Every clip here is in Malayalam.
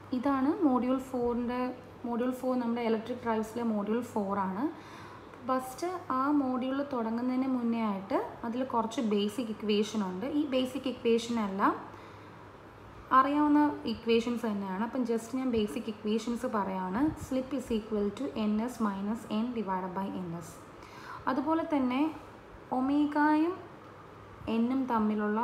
ഇതാണ് മോഡ്യൂൾ ഫോറിൻ്റെ മോഡ്യൂൾ ഫോർ നമ്മുടെ ഇലക്ട്രിക് ഡ്രൈവ്സിലെ മോഡ്യൂൾ ഫോറാണ് ഫസ്റ്റ് ആ മോഡ്യൂൾ തുടങ്ങുന്നതിന് മുന്നേ ആയിട്ട് അതിൽ കുറച്ച് ബേസിക് ഇക്വേഷൻ ഉണ്ട് ഈ ബേസിക് ഇക്വേഷനെല്ലാം അറിയാവുന്ന ഇക്വേഷൻസ് തന്നെയാണ് അപ്പം ജസ്റ്റ് ഞാൻ ബേസിക് ഇക്വേഷൻസ് പറയാണ് slip is equal to N S minus N divide by N S അതുപോലെ തന്നെ ഒമേഗായും എന്നും തമ്മിലുള്ള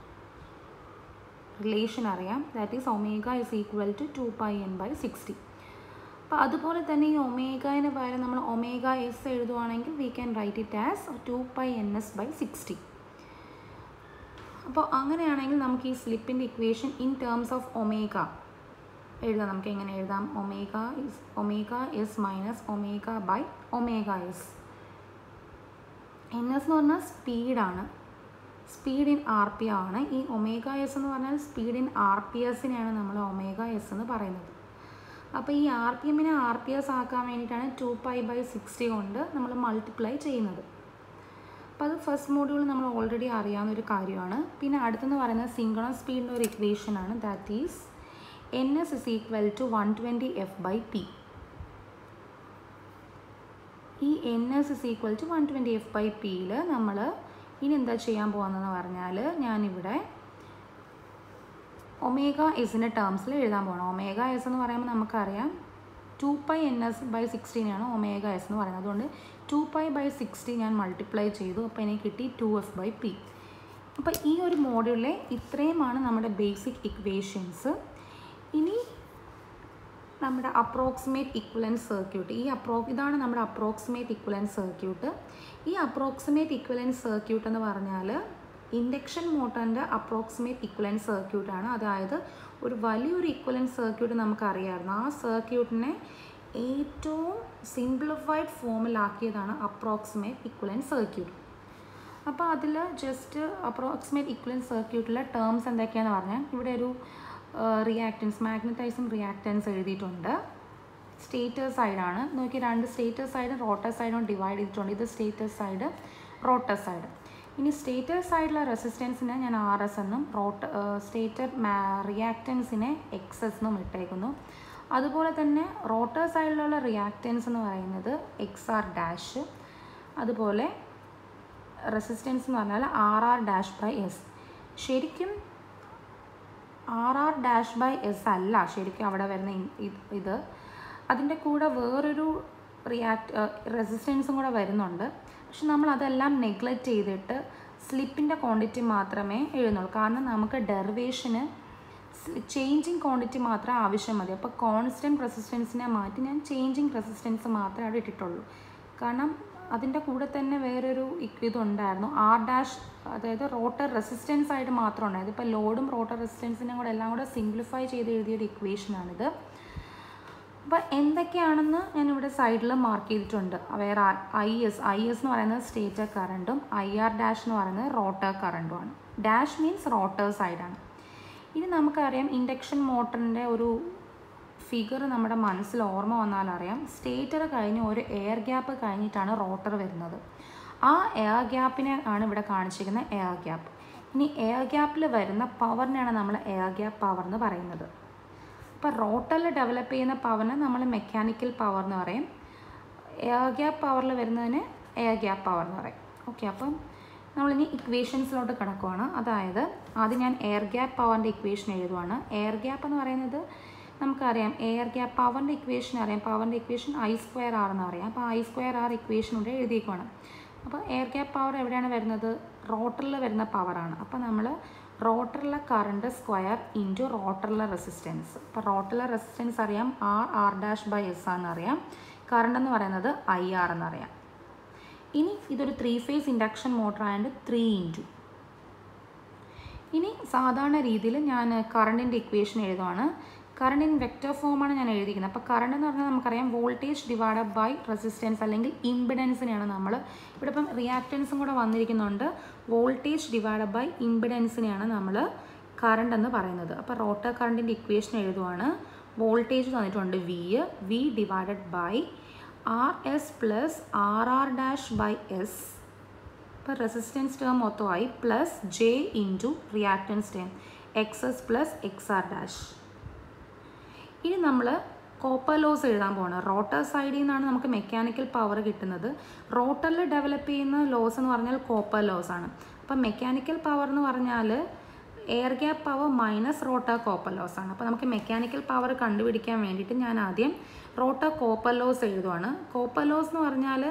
റിലേഷൻ അറിയാം that is omega is equal to two pi N by sixty അപ്പോൾ അതുപോലെ തന്നെ ഈ ഒമേഗന് പകരം നമ്മൾ ഒമേഗ എസ് എഴുതുവാണെങ്കിൽ we can write it as two pi N S by sixty അപ്പോൾ അങ്ങനെയാണെങ്കിൽ നമുക്ക് ഈ സ്ലിപ്പിൻ്റെ equation in terms of omega എഴുതാം നമുക്ക് എങ്ങനെ എഴുതാം omega is omega S minus omega by omega S N S എന്ന് പറഞ്ഞാൽ സ്പീഡാണ് സ്പീഡ് ഇൻ ആർ പി ആണ് ഈ ഒമേഗ എസ് എന്ന് പറഞ്ഞാൽ സ്പീഡ് ഇൻ ആർ പി എസിനെയാണ് നമ്മൾ ഒമേഗ എസ് എന്ന് പറയുന്നത് അപ്പോൾ ഈ ആർ പി എമ്മിനെ ആർ പി എസ് ആക്കാൻ വേണ്ടിയിട്ടാണ് ടു പൈ ബൈ സിക്സ്റ്റി കൊണ്ട് നമ്മൾ മൾട്ടിപ്ലൈ ചെയ്യുന്നത് അപ്പോൾ അത് ഫസ്റ്റ് മോഡ്യൂൾ നമ്മൾ ഓൾറെഡി അറിയാവുന്ന ഒരു കാര്യമാണ് പിന്നെ അടുത്തെന്ന് പറയുന്നത് സിംഗണസ് സ്പീഡിൻ്റെ ഒരു ഇക്വേഷൻ ആണ് that is N S is equal to one twenty F by P ഈ N S is equal to one twenty F by പിയിൽ നമ്മൾ ഇനി എന്താ ചെയ്യാൻ പോകുന്നതെന്ന് പറഞ്ഞാൽ ഞാനിവിടെ ഒമേഗ എസിൻ്റെ ടേംസിൽ എഴുതാൻ പോകണം ഒമേഗ എസ് എന്ന് പറയുമ്പോൾ നമുക്കറിയാം two pi N S by സിക്സ്റ്റീനാണ് ഒമേഗ എസ് എന്ന് പറയുന്നത് അതുകൊണ്ട് ടു പൈ ബൈ സിക്സ്റ്റി ഞാൻ മൾട്ടിപ്ലൈ ചെയ്തു അപ്പോൾ എനിക്ക് കിട്ടി ടു എഫ് ബൈ പി അപ്പോൾ ഈ ഒരു മോഡ്യൂളിലെ ഇത്രയുമാണ് നമ്മുടെ ബേസിക് ഇക്വേഷൻസ് ഇനി നമ്മുടെ അപ്രോക്സിമേറ്റ് ഇക്വലൻസ് സർക്യൂട്ട് ഈ അപ്രോ ഇതാണ് നമ്മുടെ അപ്രോക്സിമേറ്റ് ഇക്വലൻസ് സർക്യൂട്ട് ഈ അപ്രോക്സിമേറ്റ് ഇക്വലൻസ് സർക്യൂട്ട് എന്ന് പറഞ്ഞാൽ ഇൻഡക്ഷൻ മോട്ടറിൻ്റെ അപ്രോക്സിമേറ്റ് ഇക്വലൻസ് സർക്യൂട്ടാണ് അതായത് ഒരു വലിയൊരു ഇക്വലൻസ് സർക്യൂട്ട് നമുക്കറിയാമായിരുന്നു ആ സർക്യൂട്ടിനെ ഏറ്റവും സിംപ്ലിഫൈഡ് ഫോമിലാക്കിയതാണ് അപ്രോക്സിമേറ്റ് ഇക്വലൻസ് സർക്യൂട്ട് അപ്പോൾ അതിൽ ജസ്റ്റ് അപ്രോക്സിമേറ്റ് ഇക്വലൻസ് സർക്യൂട്ടിലെ ടേംസ് എന്തൊക്കെയാണെന്ന് പറഞ്ഞാൽ ഇവിടെ ഒരു റിയാക്റ്റൻസ് മാഗ്നറ്റൈസിങ് റിയാക്റ്റൻസ് എഴുതിയിട്ടുണ്ട് സ്റ്റേറ്റർ സൈഡാണ് നോക്കി രണ്ട് സ്റ്റേറ്റർ സൈഡും റോട്ടർ സൈഡും ഡിവൈഡ് ചെയ്തിട്ടുണ്ട് ഇത് സ്റ്റേറ്റർ സൈഡ് റോട്ടർ സൈഡ് ഇനി സ്റ്റേറ്റർ സൈഡിലെ റെസിസ്റ്റൻസിനെ ഞാൻ ആർ എസ് എന്നും റോട്ട സ്റ്റേറ്റർ റിയാക്റ്റൻസിനെ എക്സ് എസ് എന്നും ഇട്ടേക്കുന്നു അതുപോലെ തന്നെ റോട്ടർ സൈഡിലുള്ള റിയാക്റ്റൻസ് എന്ന് പറയുന്നത് എക്സ് ആർ ഡാഷ് അതുപോലെ റെസിസ്റ്റൻസ് എന്ന് പറഞ്ഞാൽ R R dash by S ശരിക്കും R R dash by S അല്ല ശരിക്കും അവിടെ വരുന്ന ഇത് അതിൻ്റെ കൂടെ വേറൊരു റിയാക്ട് റെസിസ്റ്റൻസും കൂടെ വരുന്നുണ്ട് പക്ഷെ നമ്മൾ അതെല്ലാം നെഗ്ലക്റ്റ് ചെയ്തിട്ട് സ്ലിപ്പിൻ്റെ ക്വാണ്ടിറ്റി മാത്രമേ എഴുതുന്നുള്ളൂ കാരണം നമുക്ക് ഡെറിവേഷന് ചേഞ്ചിങ് ക്വാണ്ടിറ്റി മാത്രമേ ആവശ്യം മതി അപ്പോൾ കോൺസ്റ്റൻറ്റ് റെസിസ്റ്റൻസിനെ മാറ്റി ഞാൻ ചേഞ്ചിങ് റെസിസ്റ്റൻസ് മാത്രമേ അവിടെ ഇട്ടിട്ടുള്ളൂ കാരണം അതിൻ്റെ കൂടെ തന്നെ വേറൊരു ഇതുണ്ടായിരുന്നു ആർ ഡാഷ് അതായത് റോട്ടർ റെസിസ്റ്റൻസ് ആയിട്ട് മാത്രം ഉണ്ടായത് ഇപ്പോൾ ലോഡും റോട്ടർ റെസിസ്റ്റൻസിനും കൂടെ എല്ലാം കൂടെ സിംപ്ലിഫൈ ചെയ്ത് എഴുതിയൊരു ഇക്വേഷനാണിത് അപ്പോൾ എന്തൊക്കെയാണെന്ന് ഞാനിവിടെ സൈഡിൽ മാർക്ക് ചെയ്തിട്ടുണ്ട് വേറെ ഐ എസ് ഐ എസ് എന്ന് പറയുന്നത് സ്റ്റേറ്റർ കറണ്ടും ഐ ആർ ഡാഷ് എന്ന് പറയുന്നത് റോട്ടർ കറണ്ടുമാണ് ഡാഷ് മീൻസ് റോട്ടർ സൈഡാണ് ഇനി നമുക്കറിയാം ഇൻഡക്ഷൻ മോട്ടറിൻ്റെ ഒരു ഫിഗർ നമ്മുടെ മനസ്സിൽ ഓർമ്മ വന്നാൽ അറിയാം സ്റ്റേറ്റർ കഴിഞ്ഞ് ഒരു എയർ ഗ്യാപ്പ് കഴിഞ്ഞിട്ടാണ് റോട്ടർ വരുന്നത് ആ എയർ ഗ്യാപ്പിനെ ആണ് ഇവിടെ കാണിച്ചിരിക്കുന്നത് എയർ ഗ്യാപ്പ് ഇനി എയർ ഗ്യാപ്പിൽ വരുന്ന പവറിനെയാണ് നമ്മൾ എയർ ഗ്യാപ്പ് പവർ എന്ന് പറയുന്നത് അപ്പോൾ റോട്ടറിൽ ഡെവലപ്പ് ചെയ്യുന്ന പവറിന് നമ്മൾ മെക്കാനിക്കൽ പവർ എന്ന് പറയും എയർ ഗ്യാപ്പ് പവറിൽ വരുന്നതിന് എയർ ഗ്യാപ്പ് പവർ എന്ന് പറയും ഓക്കെ അപ്പം നമ്മളിനി ഇക്വേഷൻസിലോട്ട് കിടക്കുവാണ് അതായത് ആദ്യം ഞാൻ എയർ ഗ്യാപ്പ് പവറിൻ്റെ ഇക്വേഷൻ എഴുതുവാണ് എയർ ഗ്യാപ്പ് എന്ന് പറയുന്നത് നമുക്കറിയാം എയർ ഗ്യാപ്പ് പവറിൻ്റെ ഇക്വേഷൻ അറിയാം പവറിൻ്റെ ഇക്വേഷൻ ഐ സ്ക്വയർ ആർ എന്ന് അറിയാം അപ്പോൾ ഐ സ്ക്വയർ ആർ ഇക്വേഷൻ ഇവിടെ എഴുതിയേക്കുവാണ് അപ്പോൾ എയർ ഗ്യാപ്പ് പവർ എവിടെയാണ് വരുന്നത് റോട്ടറിൽ വരുന്ന പവറാണ് അപ്പോൾ നമ്മൾ റോട്ടറിലെ കറണ്ട് സ്ക്വയർ ഇൻറ്റു റോട്ടറിലെ റെസിസ്റ്റൻസ് അപ്പോൾ റോട്ടറിലെ റെസിസ്റ്റൻസ് അറിയാം R R dash by S ആണെന്നറിയാം കറണ്ട് എന്ന് പറയുന്നത് ഐ ആർ എന്നറിയാം ഇനി ഇതൊരു ത്രീ ഫേസ് ഇൻഡക്ഷൻ മോട്ടർ ആയതുകൊണ്ട് ത്രീ ഇൻറ്റു ഇനി സാധാരണ രീതിയിൽ ഞാൻ കറണ്ടിൻ്റെ ഇക്വേഷൻ എഴുതുവാണ് കറണ്ട് ഇൻ വെക്റ്റർ ഫോമാണ് ഞാൻ എഴുതിയിരിക്കുന്നത് അപ്പോൾ കറണ്ട് എന്ന് പറഞ്ഞാൽ നമുക്കറിയാം വോൾട്ടേജ് ഡിവൈഡ് ബൈ റെസിസ്റ്റൻസ് അല്ലെങ്കിൽ ഇമ്പിഡൻസിനെയാണ് നമ്മൾ ഇവിടെ ഇപ്പം റിയാക്റ്റൻസും കൂടെ വന്നിരിക്കുന്നുണ്ട് വോൾട്ടേജ് ഡിവൈഡ് ബൈ ഇമ്പിഡൻസിനെയാണ് നമ്മൾ കറണ്ട് എന്ന് പറയുന്നത് അപ്പോൾ റോട്ടർ കറണ്ടിൻ്റെ ഇക്വേഷൻ എഴുതുവാണ് വോൾട്ടേജ് തന്നിട്ടുണ്ട് V V divided by R S plus R R dash by S ഇപ്പോൾ റെസിസ്റ്റൻസ് ടേം മൊത്തമായി plus J into reactance term X S plus X R dash ഇനി നമ്മൾ കോപ്പർ ലോസ് എഴുതാൻ പോകണം റോട്ടർ സൈഡിൽ നിന്നാണ് നമുക്ക് മെക്കാനിക്കൽ പവർ കിട്ടുന്നത് റോട്ടറിൽ ഡെവലപ്പ് ചെയ്യുന്ന ലോസ് എന്ന് പറഞ്ഞാൽ കോപ്പർ ലോസ് ആണ് അപ്പം മെക്കാനിക്കൽ പവർ എന്ന് പറഞ്ഞാൽ air gap power minus rotor copper loss ആണ് അപ്പോൾ നമുക്ക് മെക്കാനിക്കൽ പവർ കണ്ടുപിടിക്കാൻ വേണ്ടിയിട്ട് ഞാൻ ആദ്യം റോട്ടർ കോപ്പർ ലോസ് എഴുതുവാണ് കോപ്പർ ലോസ് എന്ന് പറഞ്ഞാൽ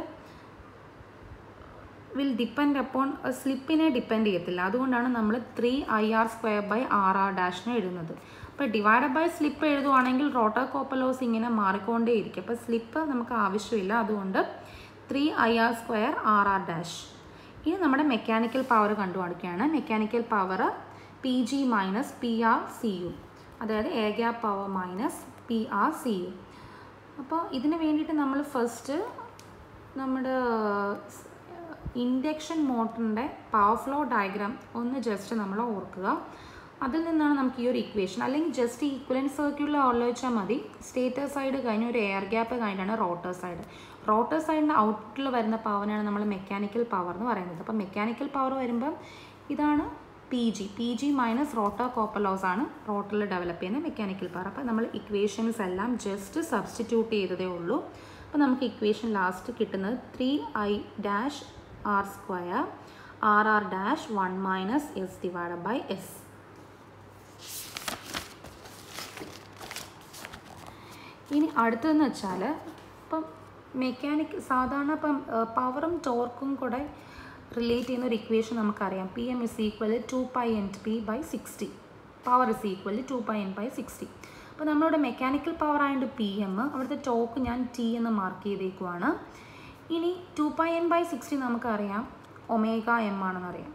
വിൽ ഡിപ്പെൻഡ് അപ്പോൺ സ്ലിപ്പിനെ ഡിപ്പെൻഡ് ചെയ്യത്തില്ല അതുകൊണ്ടാണ് നമ്മൾ three I R square by R R ഡാഷിന് എഴുതുന്നത് അപ്പോൾ ഡിവൈഡ് ബൈ സ്ലിപ്പ് എഴുതുവാണെങ്കിൽ റോട്ടർ കോപ്പർ ലോസ് ഇങ്ങനെ മാറിക്കൊണ്ടേയിരിക്കും അപ്പോൾ സ്ലിപ്പ് നമുക്ക് ആവശ്യമില്ല അതുകൊണ്ട് three I R square R R dash ഇനി നമ്മുടെ മെക്കാനിക്കൽ പവർ കണ്ടുപിടിക്കുകയാണ് mechanical power P G minus P R C U അതായത് air gap power minus P R C U അപ്പോൾ ഇതിന് വേണ്ടിയിട്ട് നമ്മൾ ഫസ്റ്റ് നമ്മുടെ ഇൻഡക്ഷൻ മോട്ടറിൻ്റെ പവർ ഫ്ലോ ഡയഗ്രാം ഒന്ന് ജസ്റ്റ് നമ്മൾ ഓർക്കുക അതിൽ നിന്നാണ് നമുക്ക് ഈ ഒരു ഇക്വേഷൻ അല്ലെങ്കിൽ ജസ്റ്റ് ഈക്വലൻറ്റ് സർക്യൂട്ടിൽ ആലോചിച്ചാൽ മതി സ്റ്റേറ്റർ സൈഡ് കഴിഞ്ഞ് ഒരു എയർ ഗ്യാപ്പ് കഴിഞ്ഞാണ് റോട്ടർ സൈഡ് റോട്ടർ സൈഡിൻ്റെ ഔട്ട്പുട്ടിൽ വരുന്ന പവറാണ് നമ്മൾ മെക്കാനിക്കൽ പവർ എന്ന് പറയുന്നത് അപ്പോൾ മെക്കാനിക്കൽ പവർ വരുമ്പം ഇതാണ് P G P G minus rotor copper loss ആണ് റോട്ടറിൽ ഡെവലപ്പ് ചെയ്യുന്ന മെക്കാനിക്കൽ പവർ അപ്പോൾ നമ്മൾ ഇക്വേഷൻസ് എല്ലാം ജസ്റ്റ് സബ്സ്റ്റിറ്റ്യൂട്ട് ചെയ്തതേ ഉള്ളൂ അപ്പോൾ നമുക്ക് ഇക്വേഷൻ ലാസ്റ്റ് കിട്ടുന്നത് three I dash R square R R dash one minus S divide by S ഇനി അടുത്തതെന്ന് വെച്ചാൽ ഇപ്പം മെക്കാനിക് സാധാരണ ഇപ്പം പവറും ടോർക്കും കൂടെ റിലേറ്റ് ചെയ്യുന്ന ഒരു ഇക്വേഷൻ നമുക്കറിയാം P M is equal to pi N P by sixty power is equal to pi N by sixty അപ്പോൾ നമ്മളുടെ മെക്കാനിക്കൽ പവർ ആയതുകൊണ്ട് പി എം അവിടുത്തെ ടോക്ക് ഞാൻ ടി എന്ന് മാർക്ക് ചെയ്തേക്കുവാണ് ഇനി two pi N by sixty നമുക്കറിയാം ഒമേഗ എം ആണെന്നറിയാം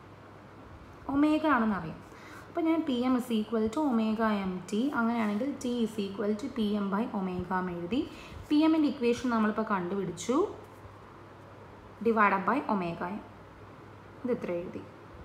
ഒമേഗ ആണെന്നറിയാം അപ്പോൾ ഞാൻ P M is equal to omega M T അങ്ങനെയാണെങ്കിൽ T is equal to P M by omega എന്ന് എഴുതി പി എമ്മിൻ്റെ ഇക്വേഷൻ നമ്മളിപ്പോൾ കണ്ടുപിടിച്ചു ഡിവൈഡ് ബൈ ഒമേഗ എം ഇത് ഇത്ര എഴുതി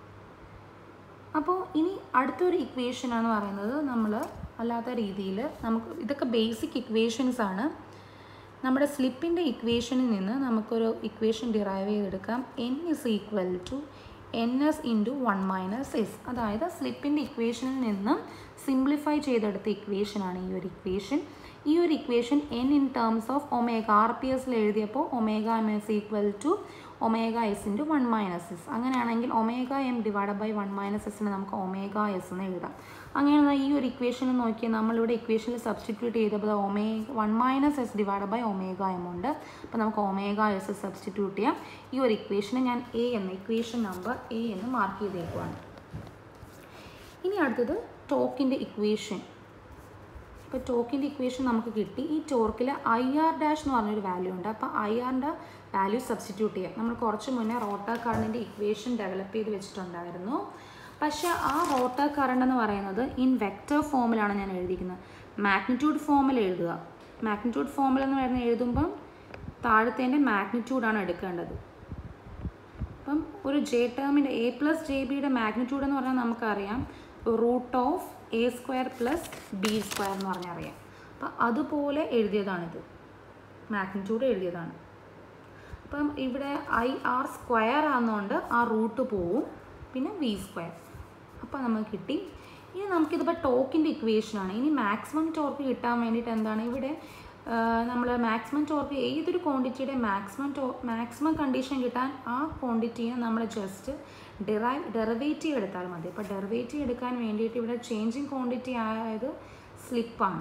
അപ്പോൾ ഇനി അടുത്തൊരു ഇക്വേഷനാണ് പറയുന്നത് നമ്മൾ അല്ലാത്ത രീതിയിൽ നമുക്ക് ഇതൊക്കെ ബേസിക് ഇക്വേഷൻസ് ആണ് നമ്മുടെ സ്ലിപ്പിൻ്റെ ഇക്വേഷനിൽ നിന്ന് നമുക്കൊരു ഇക്വേഷൻ ഡിറൈവ് ചെയ്തെടുക്കാം N is equal to N S into one minus S അതായത് സ്ലിപ്പിൻ്റെ ഇക്വേഷനിൽ നിന്നും സിംപ്ലിഫൈ ചെയ്തെടുത്ത ഇക്വേഷനാണ് ഈ ഒരു ഇക്വേഷൻ ഈ ഒരു equation N in terms of omega R P എസിൽ എഴുതിയപ്പോൾ omega M S equal to omega S into one minus S അങ്ങനെയാണെങ്കിൽ omega M divide by one minus എസിന് നമുക്ക് ഒമേഗ എസ് എന്ന് എഴുതാം അങ്ങനെ ഈ ഒരു ഇക്വേഷൻ നോക്കിയാൽ നമ്മളിവിടെ ഇക്വേഷനിൽ സബ്സ്റ്റിറ്റ്യൂട്ട് ചെയ്തപ്പോൾ ഒമേ one minus S divide by omega M ഉണ്ട് അപ്പോൾ നമുക്ക് ഒമേഗ എസ് സബ്സ്റ്റിറ്റ്യൂട്ട് ചെയ്യാം ഈ ഒരു ഇക്വേഷനെ ഞാൻ എ എന്ന ഇക്വേഷൻ നമ്പർ എ എന്ന് മാർക്ക് ചെയ്തേക്കുവാണ് ഇനി അടുത്തത് ടോക്കിൻ്റെ ഇക്വേഷൻ ഇപ്പോൾ ടോക്കിൻ്റെ ഇക്വേഷൻ നമുക്ക് കിട്ടി ഈ ടോർക്കിൽ ഐ ആർ ഡാഷ് എന്ന് പറഞ്ഞൊരു വാല്യൂ ഉണ്ട് അപ്പോൾ ഐ ആറിൻ്റെ വാല്യൂ സബ്സ്റ്റിറ്റ്യൂട്ട് ചെയ്യാം നമ്മൾ കുറച്ച് മുന്നേ റോട്ടർ കറണ്ടിൻ്റെ ഇക്വേഷൻ ഡെവലപ്പ് ചെയ്ത് വെച്ചിട്ടുണ്ടായിരുന്നു പക്ഷേ ആ റോട്ടർ കറണ്ട് എന്ന് പറയുന്നത് ഇൻ വെക്റ്റർ ഫോമിലാണ് ഞാൻ എഴുതിയിരിക്കുന്നത് മാഗ്നിറ്റ്യൂഡ് ഫോമിൽ എഴുതുക മാഗ്നിറ്റ്യൂഡ് ഫോമിൽ എന്ന് പറയുന്നത് എഴുതുമ്പം താഴത്തേൻ്റെ മാഗ്നിറ്റ്യൂഡാണ് എടുക്കേണ്ടത് അപ്പം ഒരു ജെ ടേമിൻ്റെ എ പ്ലസ് ജെ ബിയുടെ മാഗ്നിറ്റ്യൂഡ് എന്ന് പറഞ്ഞാൽ നമുക്കറിയാം root of A square plus B square എന്ന് പറഞ്ഞാൽ അറിയാം അപ്പം അതുപോലെ എഴുതിയതാണിത് മാഗ്നിറ്റ്യൂഡ് എഴുതിയതാണ് അപ്പം ഇവിടെ ഐ ആർ സ്ക്വയർ ആകുന്നതുകൊണ്ട് ആ റൂട്ട് പോവും പിന്നെ വി സ്ക്വയർ അപ്പോൾ നമുക്ക് കിട്ടി ഇനി നമുക്കിതിപ്പോൾ ടോക്കിൻ്റെ ഇക്വേഷനാണ് ഇനി മാക്സിമം ടോർക്ക് കിട്ടാൻ വേണ്ടിയിട്ട് എന്താണ് ഇവിടെ നമ്മൾ മാക്സിമം ടോർക്ക് ഏതൊരു ക്വാണ്ടിറ്റിയുടെ മാക്സിമം ടോ മാക്സിമം കണ്ടീഷൻ കിട്ടാൻ ആ ക്വാണ്ടിറ്റിയെ നമ്മൾ ജസ്റ്റ് ഡിറൈവ് ഡെറിവേറ്റീവ് എടുത്താൽ മതി അപ്പോൾ ഡെറിവേറ്റീവ് എടുക്കാൻ വേണ്ടിയിട്ട് ഇവിടെ ചേഞ്ചിങ് ക്വാണ്ടിറ്റി ആയത് സ്ലിപ്പാണ്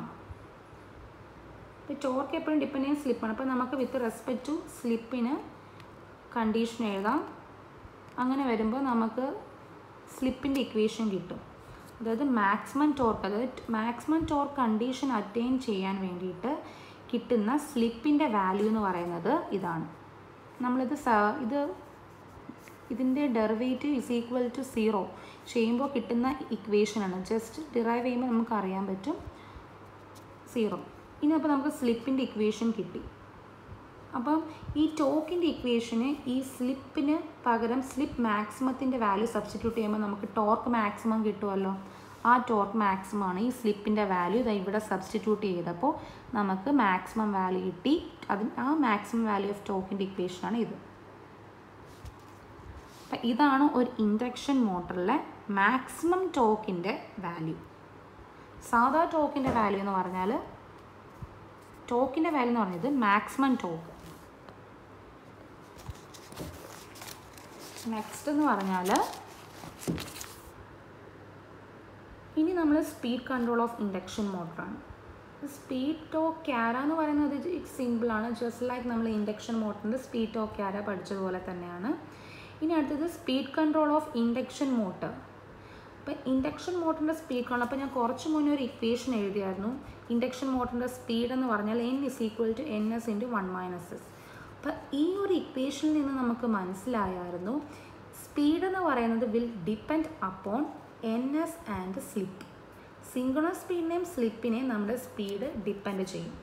ഇപ്പോൾ ടോർക്ക് എപ്പോഴും ഡിപ്പെൻഡ് ചെയ്യുന്ന സ്ലിപ്പാണ് അപ്പോൾ നമുക്ക് വിത്ത് റെസ്പെക്ട് ടു സ്ലിപ്പിന് കണ്ടീഷൻ എഴുതാം അങ്ങനെ വരുമ്പോൾ നമുക്ക് സ്ലിപ്പിൻ്റെ ഇക്വേഷൻ കിട്ടും അതായത് മാക്സിമം ടോർക്ക് അതായത് മാക്സിമം ടോർക്ക് കണ്ടീഷൻ അറ്റൈൻ ചെയ്യാൻ വേണ്ടിയിട്ട് കിട്ടുന്ന സ്ലിപ്പിൻ്റെ വാല്യൂ എന്ന് പറയുന്നത് ഇതാണ് നമ്മളിത് സ ഇത് ഇതിൻ്റെ derivative is equal to zero ചെയ്യുമ്പോൾ കിട്ടുന്ന ഇക്വേഷനാണ് ജസ്റ്റ് ഡിറൈവ് ചെയ്യുമ്പോൾ നമുക്ക് അറിയാൻ പറ്റും സീറോ ഇനി അപ്പോൾ നമുക്ക് സ്ലിപ്പിൻ്റെ ഇക്വേഷൻ കിട്ടി അപ്പം ഈ ടോക്കിൻ്റെ ഇക്വേഷന് ഈ സ്ലിപ്പിന് പകരം സ്ലിപ്പ് മാക്സിമത്തിൻ്റെ വാല്യൂ സബ്സ്റ്റിറ്റ്യൂട്ട് ചെയ്യുമ്പോൾ നമുക്ക് ടോർക്ക് മാക്സിമം കിട്ടുമല്ലോ ആ ടോർക്ക് മാക്സിമം ആണ് ഈ സ്ലിപ്പിൻ്റെ വാല്യൂ ഇതാ ഇവിടെ സബ്സ്റ്റിറ്റ്യൂട്ട് ചെയ്തപ്പോൾ നമുക്ക് മാക്സിമം വാല്യൂ കിട്ടി അതിന് ആ മാക്സിമം വാല്യൂ ഓഫ് ടോക്കിൻ്റെ ഇക്വേഷനാണ് ഇത് അപ്പം ഇതാണ് ഒരു ഇൻഡക്ഷൻ മോട്ടറിലെ മാക്സിമം ടോക്കിൻ്റെ വാല്യൂ സാധാ ടോക്കിൻ്റെ വാല്യൂ എന്ന് പറഞ്ഞാൽ ടോക്കിൻ്റെ വാല്യൂ എന്ന് പറഞ്ഞത് മാക്സിമം ടോക്ക് നെക്സ്റ്റ് എന്ന് പറഞ്ഞാൽ ഇനി നമ്മൾ സ്പീഡ് കൺട്രോൾ ഓഫ് ഇൻഡക്ഷൻ മോട്ടറാണ് സ്പീഡ് ടോക്ക് ക്യാര എന്ന് പറയുന്നത് സിമ്പിളാണ് ജസ്റ്റ് ലൈക്ക് നമ്മൾ ഇൻഡക്ഷൻ മോട്ടറിൻ്റെ സ്പീഡ് ടോക്ക് ക്യാര പഠിച്ചതുപോലെ തന്നെയാണ് ഇനി അടുത്തത് speed control of induction motor അപ്പോൾ ഇൻഡക്ഷൻ മോട്ടറിൻ്റെ സ്പീഡ് കൺട്രോൾ അപ്പോൾ ഞാൻ കുറച്ച് മുന്നേ ഒരു ഇക്വേഷൻ എഴുതിയായിരുന്നു ഇൻഡക്ഷൻ മോട്ടറിൻ്റെ സ്പീഡ് എന്ന് പറഞ്ഞാൽ N is equal to N S into one minus S അപ്പോൾ ഈ ഒരു ഇക്വേഷനിൽ നിന്ന് നമുക്ക് മനസ്സിലായായിരുന്നു സ്പീഡ് എന്ന് പറയുന്നത് will depend upon N S and slip synchronous സ്പീഡിനെയും സ്ലിപ്പിനെയും നമ്മുടെ സ്പീഡ് ഡിപ്പെൻഡ് ചെയ്യും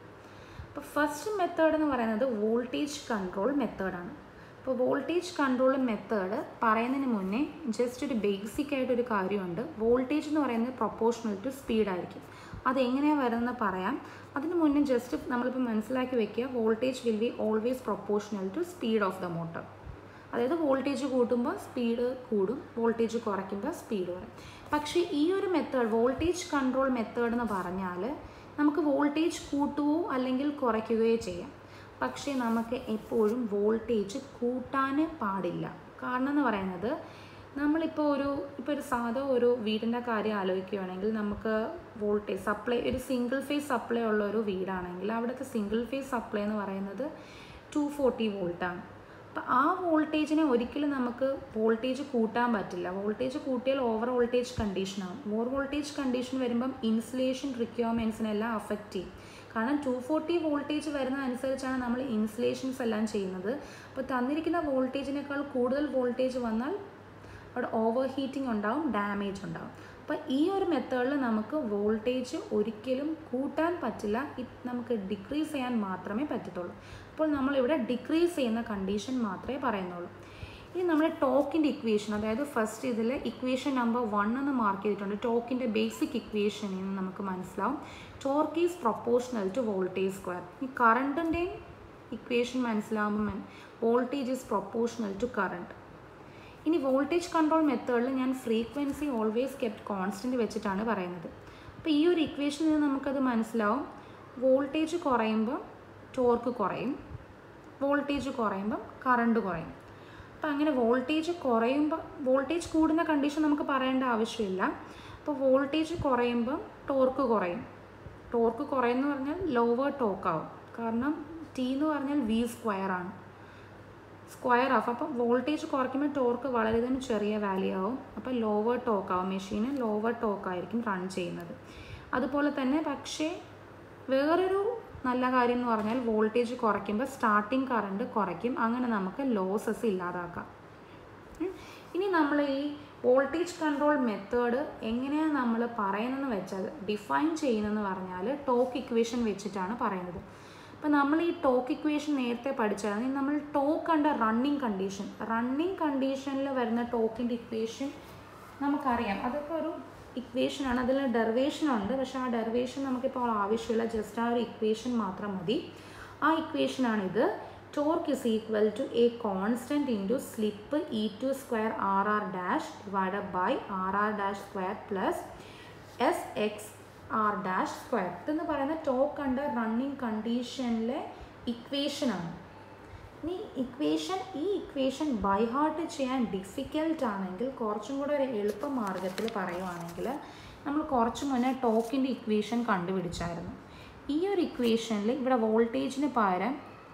അപ്പോൾ ഫസ്റ്റ് മെത്തേഡ് എന്ന് പറയുന്നത് വോൾട്ടേജ് കൺട്രോൾ മെത്തേഡാണ് അപ്പോൾ വോൾട്ടേജ് കൺട്രോൾ മെത്തേഡ് പറയുന്നതിന് മുന്നേ ജസ്റ്റ് ഒരു ബേസിക് ആയിട്ടൊരു കാര്യമുണ്ട് വോൾട്ടേജ് എന്ന് പറയുന്നത് പ്രൊപ്പോർഷണൽ ടു സ്പീഡ് ആയിരിക്കും അതെങ്ങനെയാണ് വരുന്നത് പറയാം അതിന് മുന്നേ ജസ്റ്റ് നമ്മളിപ്പോൾ മനസ്സിലാക്കി വെക്കുക voltage will be always proportional to speed of the motor അതായത് വോൾട്ടേജ് കൂട്ടുമ്പോൾ സ്പീഡ് കൂടും വോൾട്ടേജ് കുറയ്ക്കുമ്പോൾ സ്പീഡ് കുറയും പക്ഷേ ഈ ഒരു മെത്തേഡ് വോൾട്ടേജ് കൺട്രോൾ മെത്തേഡ് എന്ന് പറഞ്ഞാൽ നമുക്ക് വോൾട്ടേജ് കൂട്ടുകയോ അല്ലെങ്കിൽ കുറയ്ക്കുകയോ ചെയ്യാം പക്ഷേ നമുക്ക് എപ്പോഴും വോൾട്ടേജ് കൂട്ടാൻ പാടില്ല കാരണം എന്ന് പറയുന്നത് നമ്മളിപ്പോൾ ഒരു ഇപ്പോൾ ഒരു സാധാ ഒരു വീടിൻ്റെ കാര്യം ആലോചിക്കുകയാണെങ്കിൽ നമുക്ക് വോൾട്ടേജ് സപ്ലൈ ഒരു സിംഗിൾ ഫേസ് സപ്ലൈ ഉള്ള ഒരു വീടാണെങ്കിൽ അവിടുത്തെ സിംഗിൾ ഫേസ് സപ്ലൈ എന്ന് പറയുന്നത് ടു ഫോർട്ടി വോൾട്ടാണ് അപ്പം ആ വോൾട്ടേജിനെ ഒരിക്കലും നമുക്ക് വോൾട്ടേജ് കൂട്ടാൻ പറ്റില്ല വോൾട്ടേജ് കൂട്ടിയാൽ ഓവർ വോൾട്ടേജ് കണ്ടീഷനാവും ഓവർ വോൾട്ടേജ് കണ്ടീഷൻ വരുമ്പം ഇൻസുലേഷൻ റിക്വയർമെൻറ്റ്സിനെല്ലാം അഫക്റ്റ് ചെയ്യും കാരണം ടു ഫോർട്ടി വോൾട്ടേജ് വരുന്ന അനുസരിച്ചാണ് നമ്മൾ ഇൻസുലേഷൻസ് എല്ലാം ചെയ്യുന്നത് അപ്പോൾ തന്നിരിക്കുന്ന വോൾട്ടേജിനേക്കാൾ കൂടുതൽ വോൾട്ടേജ് വന്നാൽ അവിടെ ഓവർ ഹീറ്റിംഗ് ഉണ്ടാവും ഡാമേജ് ഉണ്ടാവും അപ്പോൾ ഈ ഒരു മെത്തേഡിൽ നമുക്ക് വോൾട്ടേജ് ഒരിക്കലും കൂട്ടാൻ പറ്റില്ല ഇത് നമുക്ക് ഡിക്രീസ് ചെയ്യാൻ മാത്രമേ പറ്റത്തുള്ളൂ അപ്പോൾ നമ്മളിവിടെ ഡിക്രീസ് ചെയ്യുന്ന കണ്ടീഷൻ മാത്രമേ പറയുന്നുള്ളൂ ഇനി നമ്മൾ ടോക്കിൻ്റെ ഇക്വേഷൻ അതായത് ഫസ്റ്റ് ഇതിൽ ഇക്വേഷൻ നമ്പർ വൺ എന്ന് മാർക്ക് ചെയ്തിട്ടുണ്ട് ടോക്കിൻ്റെ ബേസിക് ഇക്വേഷൻ എന്ന് നമുക്ക് മനസ്സിലാവും torque is proportional to voltage square ഈ കറണ്ടിൻ്റെയും ഇക്വേഷൻ മനസ്സിലാകുമ്പോൾ voltage is proportional to current ഇനി വോൾട്ടേജ് കൺട്രോൾ മെത്തേഡിൽ ഞാൻ ഫ്രീക്വൻസി ഓൾവേസ് കെപ്റ്റ് കോൺസ്റ്റൻറ്റ് വെച്ചിട്ടാണ് പറയുന്നത് അപ്പോൾ ഈ ഒരു ഇക്വേഷനിൽ നിന്ന് നമുക്കത് മനസ്സിലാവും വോൾട്ടേജ് കുറയുമ്പോൾ ടോർക്ക് കുറയും വോൾട്ടേജ് കുറയുമ്പം കറണ്ട് കുറയും അപ്പോൾ അങ്ങനെ വോൾട്ടേജ് കുറയുമ്പോൾ വോൾട്ടേജ് കൂടുന്ന കണ്ടീഷൻ നമുക്ക് പറയേണ്ട ആവശ്യമില്ല അപ്പോൾ വോൾട്ടേജ് കുറയുമ്പം ടോർക്ക് കുറയും ടോർക്ക് കുറയുമെന്ന് പറഞ്ഞാൽ ലോവർ ടോക്ക് ആവും കാരണം ടി എന്ന് പറഞ്ഞാൽ വി സ്ക്വയർ ആണ് സ്ക്വയർ ഓഫ് അപ്പം വോൾട്ടേജ് കുറയ്ക്കുമ്പോൾ ടോർക്ക് വളരെയധികം ചെറിയ വാല്യൂ ആവും അപ്പോൾ ലോവർ ടോക്ക് ആവും മെഷീന് ലോവർ ടോക്ക് ആയിരിക്കും റൺ ചെയ്യുന്നത് അതുപോലെ തന്നെ പക്ഷേ വേറൊരു നല്ല കാര്യം എന്ന് പറഞ്ഞാൽ വോൾട്ടേജ് കുറയ്ക്കുമ്പോൾ സ്റ്റാർട്ടിങ് കറണ്ട് കുറയ്ക്കും അങ്ങനെ നമുക്ക് ലോസസ് ഇല്ലാതാക്കാം ഇനി നമ്മൾ ഈ വോൾട്ടേജ് കൺട്രോൾ മെത്തേഡ് എങ്ങനെയാണ് നമ്മൾ പറയുന്നതെന്ന് വെച്ചാൽ ഡിഫൈൻ ചെയ്യുന്നതെന്ന് പറഞ്ഞാൽ ടോക്ക് ഇക്വേഷൻ വെച്ചിട്ടാണ് പറയുന്നത് അപ്പോൾ നമ്മൾ ഈ ടോക്ക് ഇക്വേഷൻ നേരത്തെ പഠിച്ചാൽ നമ്മൾ torque under running condition running കണ്ടീഷനിൽ വരുന്ന ടോക്കിൻ്റെ ഇക്വേഷൻ നമുക്കറിയാം അതൊക്കെ ഒരു ഇക്വേഷനാണ് അതിൽ ഡെറിവേഷൻ ഉണ്ട് പക്ഷേ ആ ഡെറിവേഷൻ നമുക്കിപ്പോൾ ആവശ്യമില്ല ജസ്റ്റ് ആ ഒരു ഇക്വേഷൻ മാത്രം മതി ആ ഇക്വേഷനാണിത് torque is equal to a constant into slip E two square R R dash divided by R R dash square plus S X R dash square ഇതെന്ന് പറയുന്ന ടോക്ക് അണ്ടർ റണ്ണിങ് കണ്ടീഷനിലെ ഇക്വേഷനാണ് ഇനി ഇക്വേഷൻ ഈ ഇക്വേഷൻ ബൈ ഹാർട്ട് ചെയ്യാൻ ഡിഫിക്കൽട്ട് ആണെങ്കിൽ കുറച്ചും കൂടെ ഒരു എളുപ്പ മാർഗത്തിൽ പറയുവാണെങ്കിൽ നമ്മൾ കുറച്ച് മുന്നേ ടോക്കിൻ്റെ ഇക്വേഷൻ കണ്ടുപിടിച്ചായിരുന്നു ഈ ഒരു ഇക്വേഷനിൽ ഇവിടെ വോൾട്ടേജിന് പകരം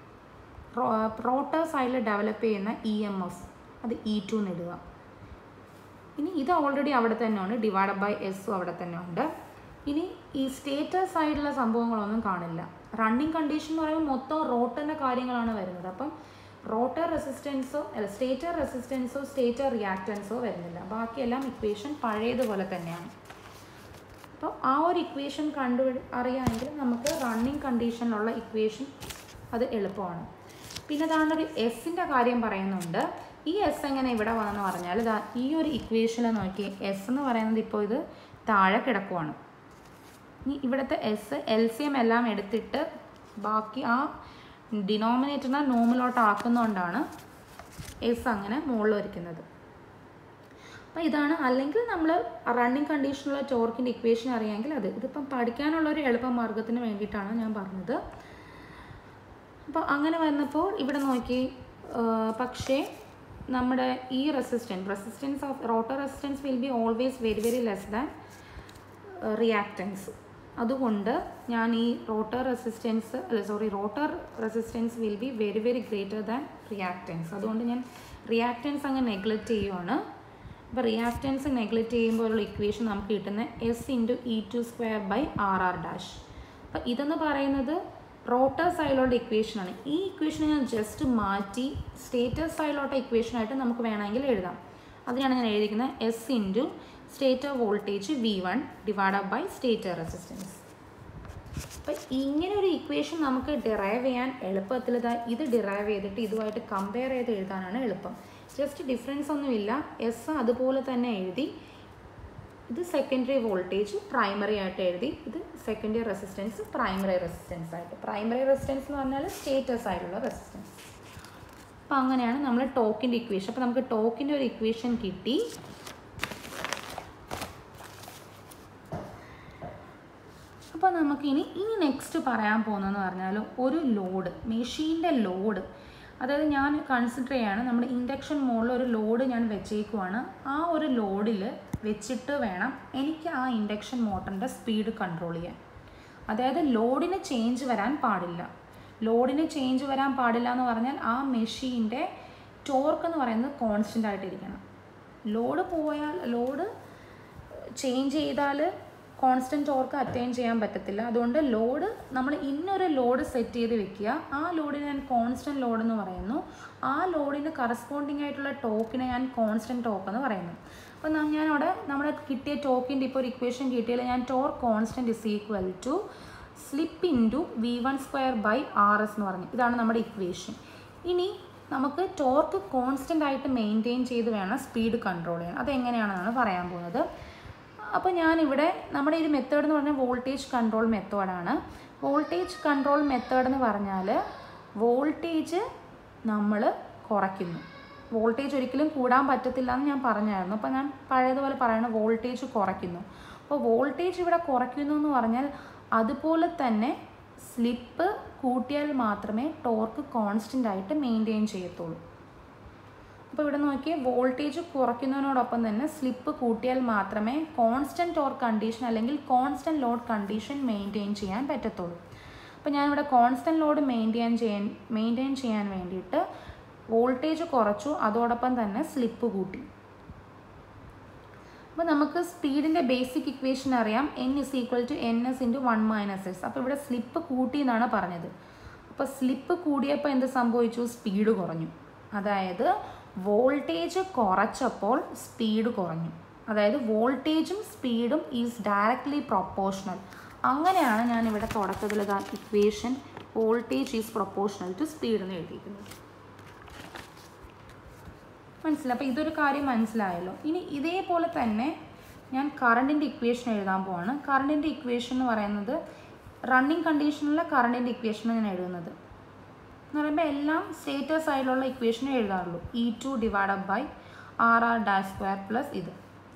റോട്ടർ സൈഡിൽ ഡെവലപ്പ് ചെയ്യുന്ന ഇ എം എഫ് അത് ഇ ടു എന്ന് ഇടുക ഇനി ഇത് ഓൾറെഡി അവിടെ തന്നെയുണ്ട് ഡിവൈഡ് ബൈ എസ്സും അവിടെ തന്നെ ഉണ്ട് ഇനി ഈ സ്റ്റേറ്റർ സൈഡിലുള്ള സംഭവങ്ങളൊന്നും കാണില്ല റണ്ണിങ് കണ്ടീഷൻ എന്ന് പറയുമ്പോൾ മൊത്തം റോട്ടറിൻ്റെ കാര്യങ്ങളാണ് വരുന്നത് അപ്പം റോട്ടർ റെസിസ്റ്റൻസോ അല്ല സ്റ്റേറ്റർ റെസിസ്റ്റൻസോ സ്റ്റേറ്റർ റിയാക്റ്റൻസോ വരുന്നില്ല ബാക്കിയെല്ലാം ഇക്വേഷൻ പഴയതുപോലെ തന്നെയാണ് അപ്പോൾ ആ ഒരു ഇക്വേഷൻ കണ്ടു അറിയാമെങ്കിൽ നമുക്ക് റണ്ണിങ് കണ്ടീഷനിലുള്ള ഇക്വേഷൻ അത് എളുപ്പമാണ് പിന്നെ അതാണ് ഒരു എസിൻ്റെ കാര്യം പറയുന്നുണ്ട് ഈ എസ് എങ്ങനെ ഇവിടെ വന്നെന്ന് പറഞ്ഞാൽ ഇതാ ഈ ഒരു ഇക്വേഷനിൽ നോക്കി എസ് എന്ന് പറയുന്നത് ഇപ്പോൾ ഇത് താഴെ കിടക്കുവാണ് ഇനി ഇവിടുത്തെ എസ് എൽ സി എം എല്ലാം എടുത്തിട്ട് ബാക്കി ആ ഡിനോമിനേറ്ററിനെ നോമിലോട്ട് ആക്കുന്നതുകൊണ്ടാണ് എസ് അങ്ങനെ മുകളിൽ വരയ്ക്കുന്നത് അപ്പോൾ ഇതാണ് അല്ലെങ്കിൽ നമ്മൾ റണ്ണിങ് കണ്ടീഷനുള്ള ടോർക്കിൻ്റെ ഇക്വേഷൻ അറിയാമെങ്കിൽ അത് ഇതിപ്പം പഠിക്കാനുള്ള ഒരു എളുപ്പ മാർഗത്തിന് വേണ്ടിയിട്ടാണ് ഞാൻ പറഞ്ഞത് അപ്പോൾ അങ്ങനെ വന്നപ്പോൾ ഇവിടെ നോക്കി ആ, പക്ഷേ നമ്മുടെ ഈ resistance resistance of rotor resistance will be always very very less than reactance അതുകൊണ്ട് ഞാൻ ഈ റോട്ടർ റെസിസ്റ്റൻസ് അല്ല sorry rotor resistance will be very very greater than reactance അതുകൊണ്ട് ഞാൻ റിയാക്റ്റൻസ് അങ്ങ് നെഗ്ലക്റ്റ് ചെയ്യുവാണ് അപ്പോൾ റിയാക്റ്റൻസ് നെഗ്ലക്റ്റ് ചെയ്യുമ്പോഴുള്ള ഇക്വേഷൻ നമുക്ക് കിട്ടുന്ന S into E two square by R R dash അപ്പോൾ ഇതെന്ന് പറയുന്നത് റോട്ടർ സൈഡിലോട്ട് ഇക്വേഷനാണ് ഈ ഇക്വേഷൻ ഞാൻ ജസ്റ്റ് മാറ്റി സ്റ്റേറ്റർ സൈഡിലോട്ട് ഇക്വേഷനായിട്ട് നമുക്ക് വേണമെങ്കിൽ എഴുതാം അതിനാണ് ഞാൻ എഴുതിയിരിക്കുന്നത് S into stator voltage V one divide by stator resistance അപ്പം ഇങ്ങനെ ഒരു ഇക്വേഷൻ നമുക്ക് ഡിറൈവ് ചെയ്യാൻ എളുപ്പത്തിൽ ഇതാ ഇത് ഡിറൈവ് ചെയ്തിട്ട് ഇതുമായിട്ട് കമ്പയർ ചെയ്ത് എഴുതാനാണ് എളുപ്പം ജസ്റ്റ് ഡിഫറൻസ് ഒന്നുമില്ല എസ് അതുപോലെ തന്നെ എഴുതി ഇത് സെക്കൻഡറി വോൾട്ടേജ് പ്രൈമറി ആയിട്ട് എഴുതി ഇത് സെക്കൻഡറി റെസിസ്റ്റൻസ് പ്രൈമറി റെസിസ്റ്റൻസ് ആയിട്ട് പ്രൈമറി റെസിസ്റ്റൻസ് എന്ന് പറഞ്ഞാൽ സ്റ്റേറ്റസ് ആയിട്ടുള്ള റെസിസ്റ്റൻസ് അപ്പോൾ അങ്ങനെയാണ് നമ്മൾ ടോക്കിൻ്റെ ഇക്വേഷൻ അപ്പോൾ നമുക്ക് ടോക്കിൻ്റെ ഒരു ഇക്വേഷൻ കിട്ടി അപ്പോൾ നമുക്കിനി ഇനി നെക്സ്റ്റ് പറയാൻ പോകുന്നതെന്ന് പറഞ്ഞാൽ ഒരു ലോഡ് മെഷീൻ്റെ ലോഡ് അതായത് ഞാൻ കൺസിഡർ ചെയ്യാണ് നമ്മുടെ ഇൻഡക്ഷൻ മോളിൽ ഒരു ലോഡ് ഞാൻ വെച്ചേക്കുവാണ് ആ ഒരു ലോഡിൽ വെച്ചിട്ട് വേണം എനിക്ക് ആ ഇൻഡക്ഷൻ മോട്ടറിൻ്റെ സ്പീഡ് കൺട്രോൾ ചെയ്യാൻ അതായത് ലോഡിന് ചേഞ്ച് വരാൻ പാടില്ല ലോഡിന് ചേഞ്ച് വരാൻ പാടില്ല എന്ന് പറഞ്ഞാൽ ആ മെഷീൻ്റെ ടോർക്ക് എന്ന് പറയുന്നത് കോൺസ്റ്റൻ്റ് ആയിട്ടിരിക്കണം ലോഡ് പോയാൽ ലോഡ് ചേഞ്ച് ചെയ്താൽ കോൺസ്റ്റൻറ്റ് ടോർക്ക് അറ്റൈൻ ചെയ്യാൻ പറ്റത്തില്ല അതുകൊണ്ട് ലോഡ് നമ്മൾ ഇന്നൊരു ലോഡ് സെറ്റ് ചെയ്ത് വെക്കുക ആ ലോഡിനെ ഞാൻ കോൺസ്റ്റൻറ്റ് ലോഡ് എന്ന് പറയുന്നു ആ ലോഡിന് കറസ്പോണ്ടിങ് ആയിട്ടുള്ള ടോക്കിനെ ഞാൻ കോൺസ്റ്റൻറ്റ് ടോക്ക് എന്ന് പറയുന്നു അപ്പോൾ ന- ഞാൻ അവിടെ നമ്മുടെ കിട്ടിയ ടോക്കിൻ്റെ ഇപ്പോൾ ഒരു ഇക്വേഷൻ കിട്ടിയാൽ ഞാൻ torque constant is equal to slip into V one square by R S എന്ന് പറഞ്ഞു ഇതാണ് നമ്മുടെ ഇക്വേഷൻ ഇനി നമുക്ക് ടോർക്ക് കോൺസ്റ്റൻ്റ് ആയിട്ട് മെയിൻറ്റെയിൻ ചെയ്ത് വേണം സ്പീഡ് കൺട്രോൾ ചെയ്യാൻ അതെങ്ങനെയാണെന്നാണ് പറയാൻ പോകുന്നത് അപ്പോൾ ഞാനിവിടെ നമ്മുടെ ഈ മെത്തേഡ് എന്ന് പറഞ്ഞാൽ വോൾട്ടേജ് കൺട്രോൾ മെത്തേഡാണ് വോൾട്ടേജ് കൺട്രോൾ മെത്തേഡ് എന്ന് പറഞ്ഞാൽ വോൾട്ടേജ് നമ്മൾ കുറയ്ക്കുന്നു വോൾട്ടേജ് ഒരിക്കലും കൂടാൻ പറ്റത്തില്ല എന്ന് ഞാൻ പറഞ്ഞായിരുന്നു അപ്പോൾ ഞാൻ പഴയതുപോലെ പറയണം വോൾട്ടേജ് കുറയ്ക്കുന്നു അപ്പോൾ വോൾട്ടേജ് ഇവിടെ കുറയ്ക്കുന്നു എന്ന് പറഞ്ഞാൽ അതുപോലെ തന്നെ സ്ലിപ്പ് കൂട്ടിയാൽ മാത്രമേ ടോർക്ക് കോൺസ്റ്റൻ്റ് ആയിട്ട് മെയിൻറ്റെയിൻ ചെയ്യത്തുള്ളൂ അപ്പോൾ ഇവിടെ നോക്കിയാൽ വോൾട്ടേജ് കുറയ്ക്കുന്നതിനോടൊപ്പം തന്നെ സ്ലിപ്പ് കൂട്ടിയാൽ മാത്രമേ കോൺസ്റ്റൻറ്റ് ടോർക്ക് കണ്ടീഷൻ അല്ലെങ്കിൽ കോൺസ്റ്റൻറ്റ് ലോഡ് കണ്ടീഷൻ മെയിൻറ്റെയിൻ ചെയ്യാൻ പറ്റത്തുള്ളൂ അപ്പോൾ ഞാനിവിടെ കോൺസ്റ്റൻറ്റ് ലോഡ് മെയിൻറ്റെയിൻ ചെയ്യാൻ മെയിൻറ്റെയിൻ ചെയ്യാൻ വേണ്ടിയിട്ട് വോൾട്ടേജ് കുറച്ചു അതോടൊപ്പം തന്നെ സ്ലിപ്പ് കൂട്ടി അപ്പോൾ നമുക്ക് സ്പീഡിൻ്റെ ബേസിക് ഇക്വേഷൻ അറിയാം N is equal to N S into one minus S അപ്പോൾ ഇവിടെ സ്ലിപ്പ് കൂട്ടി എന്നാണ് പറഞ്ഞത് അപ്പോൾ സ്ലിപ്പ് കൂടിയപ്പോൾ എന്ത് സംഭവിച്ചു സ്പീഡ് കുറഞ്ഞു അതായത് വോൾട്ടേജ് കുറച്ചപ്പോൾ സ്പീഡ് കുറഞ്ഞു അതായത് വോൾട്ടേജും സ്പീഡും ഈസ് ഡയറക്റ്റ്ലി പ്രൊപ്പോർഷണൽ അങ്ങനെയാണ് ഞാൻ ഇവിടെ തുടക്കത്തിൽ ഇതാ equation voltage is proportional to speed എന്ന് എഴുതിയിരിക്കുന്നത് മനസ്സിലായി അപ്പോൾ ഇതൊരു കാര്യം മനസ്സിലായല്ലോ ഇനി ഇതേപോലെ തന്നെ ഞാൻ കറണ്ടിൻ്റെ ഇക്വേഷൻ എഴുതാൻ പോവാണ് കറണ്ടിൻ്റെ ഇക്വേഷൻ എന്ന് പറയുന്നത് റണ്ണിങ് കണ്ടീഷനിലെ കറണ്ടിൻ്റെ ഇക്വേഷനാണ് ഞാൻ എഴുതുന്നത് എന്ന് പറയുമ്പോൾ എല്ലാം സ്റ്റേറ്റർ സൈഡിലുള്ള ഇക്വേഷനെ എഴുതാറുള്ളൂ E two divided by R R dash square plus ഇത്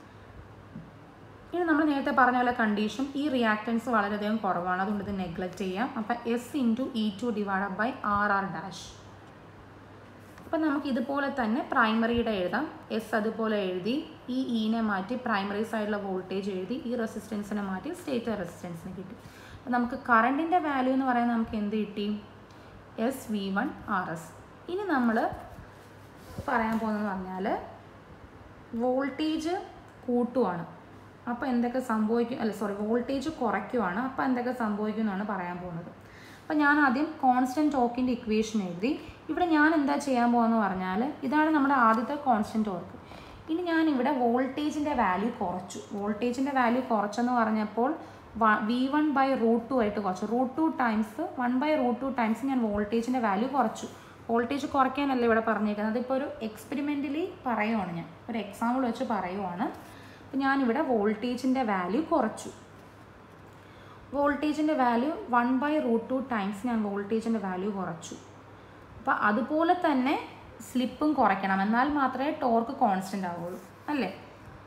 ഇനി നമ്മൾ നേരത്തെ പറഞ്ഞ പോലെ കണ്ടീഷൻ ഈ റിയാക്റ്റൻസ് വളരെയധികം കുറവാണ് അതുകൊണ്ട് ഇത് നെഗ്ലക്റ്റ് ചെയ്യാം അപ്പം S into E two divided by R R dash അപ്പം നമുക്ക് ഇതുപോലെ തന്നെ പ്രൈമറിയുടെ എഴുതാം എസ് അതുപോലെ എഴുതി ഈ ഈനെ മാറ്റി പ്രൈമറി സൈഡിലെ വോൾട്ടേജ് എഴുതി ഈ റെസിസ്റ്റൻസിനെ മാറ്റി സ്റ്റേറ്റർ റെസിസ്റ്റൻസിന് കിട്ടി അപ്പം നമുക്ക് കറണ്ടിൻ്റെ വാല്യൂ എന്ന് പറയുന്നത് നമുക്ക് എന്ത് കിട്ടി S V one R S ഇനി നമ്മൾ പറയാൻ പോകുന്നതെന്ന് പറഞ്ഞാൽ വോൾട്ടേജ് കൂട്ടുവാണ് അപ്പോൾ എന്തൊക്കെ സംഭവിക്കും അല്ല സോറി വോൾട്ടേജ് കുറയ്ക്കുവാണ് അപ്പോൾ എന്തൊക്കെ സംഭവിക്കും എന്നാണ് പറയാൻ പോകുന്നത് അപ്പോൾ ഞാൻ ആദ്യം കോൺസ്റ്റൻറ്റ് ടോക്കിൻ്റെ ഇക്വേഷൻ എഴുതി ഇവിടെ ഞാൻ എന്താ ചെയ്യാൻ പോകുന്നത് പറഞ്ഞാൽ ഇതാണ് നമ്മുടെ ആദ്യത്തെ കോൺസ്റ്റൻറ്റ് ടോർക്ക് ഇനി ഞാൻ ഇവിടെ വോൾട്ടേജിൻ്റെ വാല്യൂ കുറച്ചു വോൾട്ടേജിൻ്റെ വാല്യൂ കുറച്ചെന്ന് പറഞ്ഞപ്പോൾ V one by root two ആയിട്ട് കുറച്ചു root two times one by root two times ഞാൻ വോൾട്ടേജിൻ്റെ വാല്യൂ കുറച്ചു വോൾട്ടേജ് കുറയ്ക്കാനല്ല ഇവിടെ പറഞ്ഞേക്കുന്നത് അതിപ്പോൾ ഒരു എക്സ്പെരിമെൻ്റലി പറയുവാണ് ഞാൻ ഒരു എക്സാമ്പിൾ വെച്ച് പറയുവാണ് അപ്പോൾ ഞാനിവിടെ വോൾട്ടേജിൻ്റെ വാല്യൂ കുറച്ചു വോൾട്ടേജിൻ്റെ value one by root two times ഞാൻ വോൾട്ടേജിൻ്റെ വാല്യൂ കുറച്ചു അപ്പോൾ അതുപോലെ തന്നെ സ്ലിപ്പും കുറയ്ക്കണം എന്നാൽ മാത്രമേ ടോർക്ക് കോൺസ്റ്റൻ്റ് ആവുള്ളൂ അല്ലേ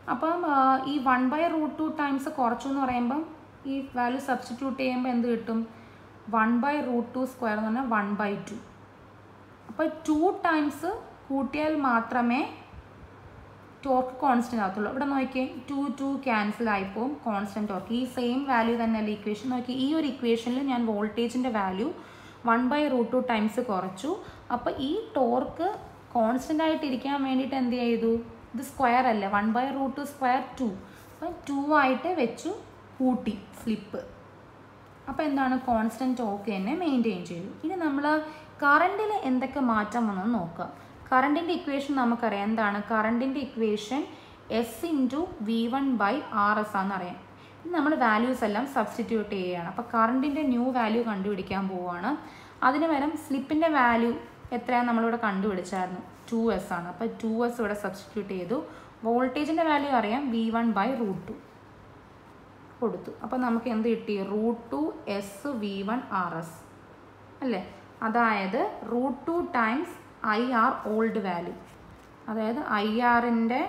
അപ്പം ആ, ഈ one by root two times കുറച്ചു എന്ന് പറയുമ്പം ഈ വാല്യൂ സബ്സ്റ്റിറ്റ്യൂട്ട് ചെയ്യുമ്പോൾ എന്ത് കിട്ടും one by root two square എന്ന് പറഞ്ഞാൽ വൺ ബൈ ടു അപ്പോൾ ടു ടൈംസ് കൂട്ടിയാൽ മാത്രമേ ടോർക്ക് കോൺസ്റ്റൻ്റ് ആകത്തുള്ളൂ ഇവിടെ നോക്കിയേ ടു ടു ക്യാൻസൽ ആയിപ്പോവും കോൺസ്റ്റൻറ്റ് ടോർക്ക് ഈ സെയിം വാല്യൂ തന്നെയല്ലേ ഇക്വേഷൻ നോക്കി ഈ ഒരു ഇക്വേഷനിൽ ഞാൻ വോൾട്ടേജിൻ്റെ value one by root two times കുറച്ചു അപ്പോൾ ഈ ടോർക്ക് കോൺസ്റ്റൻ്റ് ആയിട്ട് ഇരിക്കാൻ വേണ്ടിയിട്ട് എന്ത് ചെയ്തു ഇത് സ്ക്വയർ അല്ലേ one by root two square two അപ്പം ടു ആയിട്ട് വെച്ചു കൂട്ടി സ്ലിപ്പ് അപ്പോൾ എന്താണ് കോൺസ്റ്റൻറ്റ് ടോക്ക് തന്നെ മെയിൻറ്റെയിൻ ചെയ്തു ഇനി നമ്മൾ കറണ്ടിൽ എന്തൊക്കെ മാറ്റം വന്നെന്ന് നോക്കാം കറണ്ടിൻ്റെ ഇക്വേഷൻ നമുക്കറിയാം എന്താണ് കറണ്ടിൻ്റെ equation S into V one by R S ആണെന്നറിയാം ഇനി നമ്മൾ വാല്യൂസ് എല്ലാം സബ്സ്റ്റിറ്റ്യൂട്ട് ചെയ്യുകയാണ് അപ്പോൾ കറണ്ടിൻ്റെ ന്യൂ വാല്യൂ കണ്ടുപിടിക്കാൻ പോവുകയാണ് അതിന് പകരം സ്ലിപ്പിൻ്റെ വാല്യൂ എത്രയാണ് നമ്മളിവിടെ കണ്ടുപിടിച്ചായിരുന്നു ടു എസ് ആണ് അപ്പോൾ ടു എസ് ഇവിടെ സബ്സ്റ്റിറ്റ്യൂട്ട് ചെയ്തു വോൾട്ടേജിൻ്റെ വാല്യൂ അറിയാം V one by root two കൊടുത്തു അപ്പോൾ നമുക്ക് എന്ത് കിട്ടി root two S V one R S അല്ലേ അതായത് root two times I R old value അതായത് ഐ ആറിൻ്റെ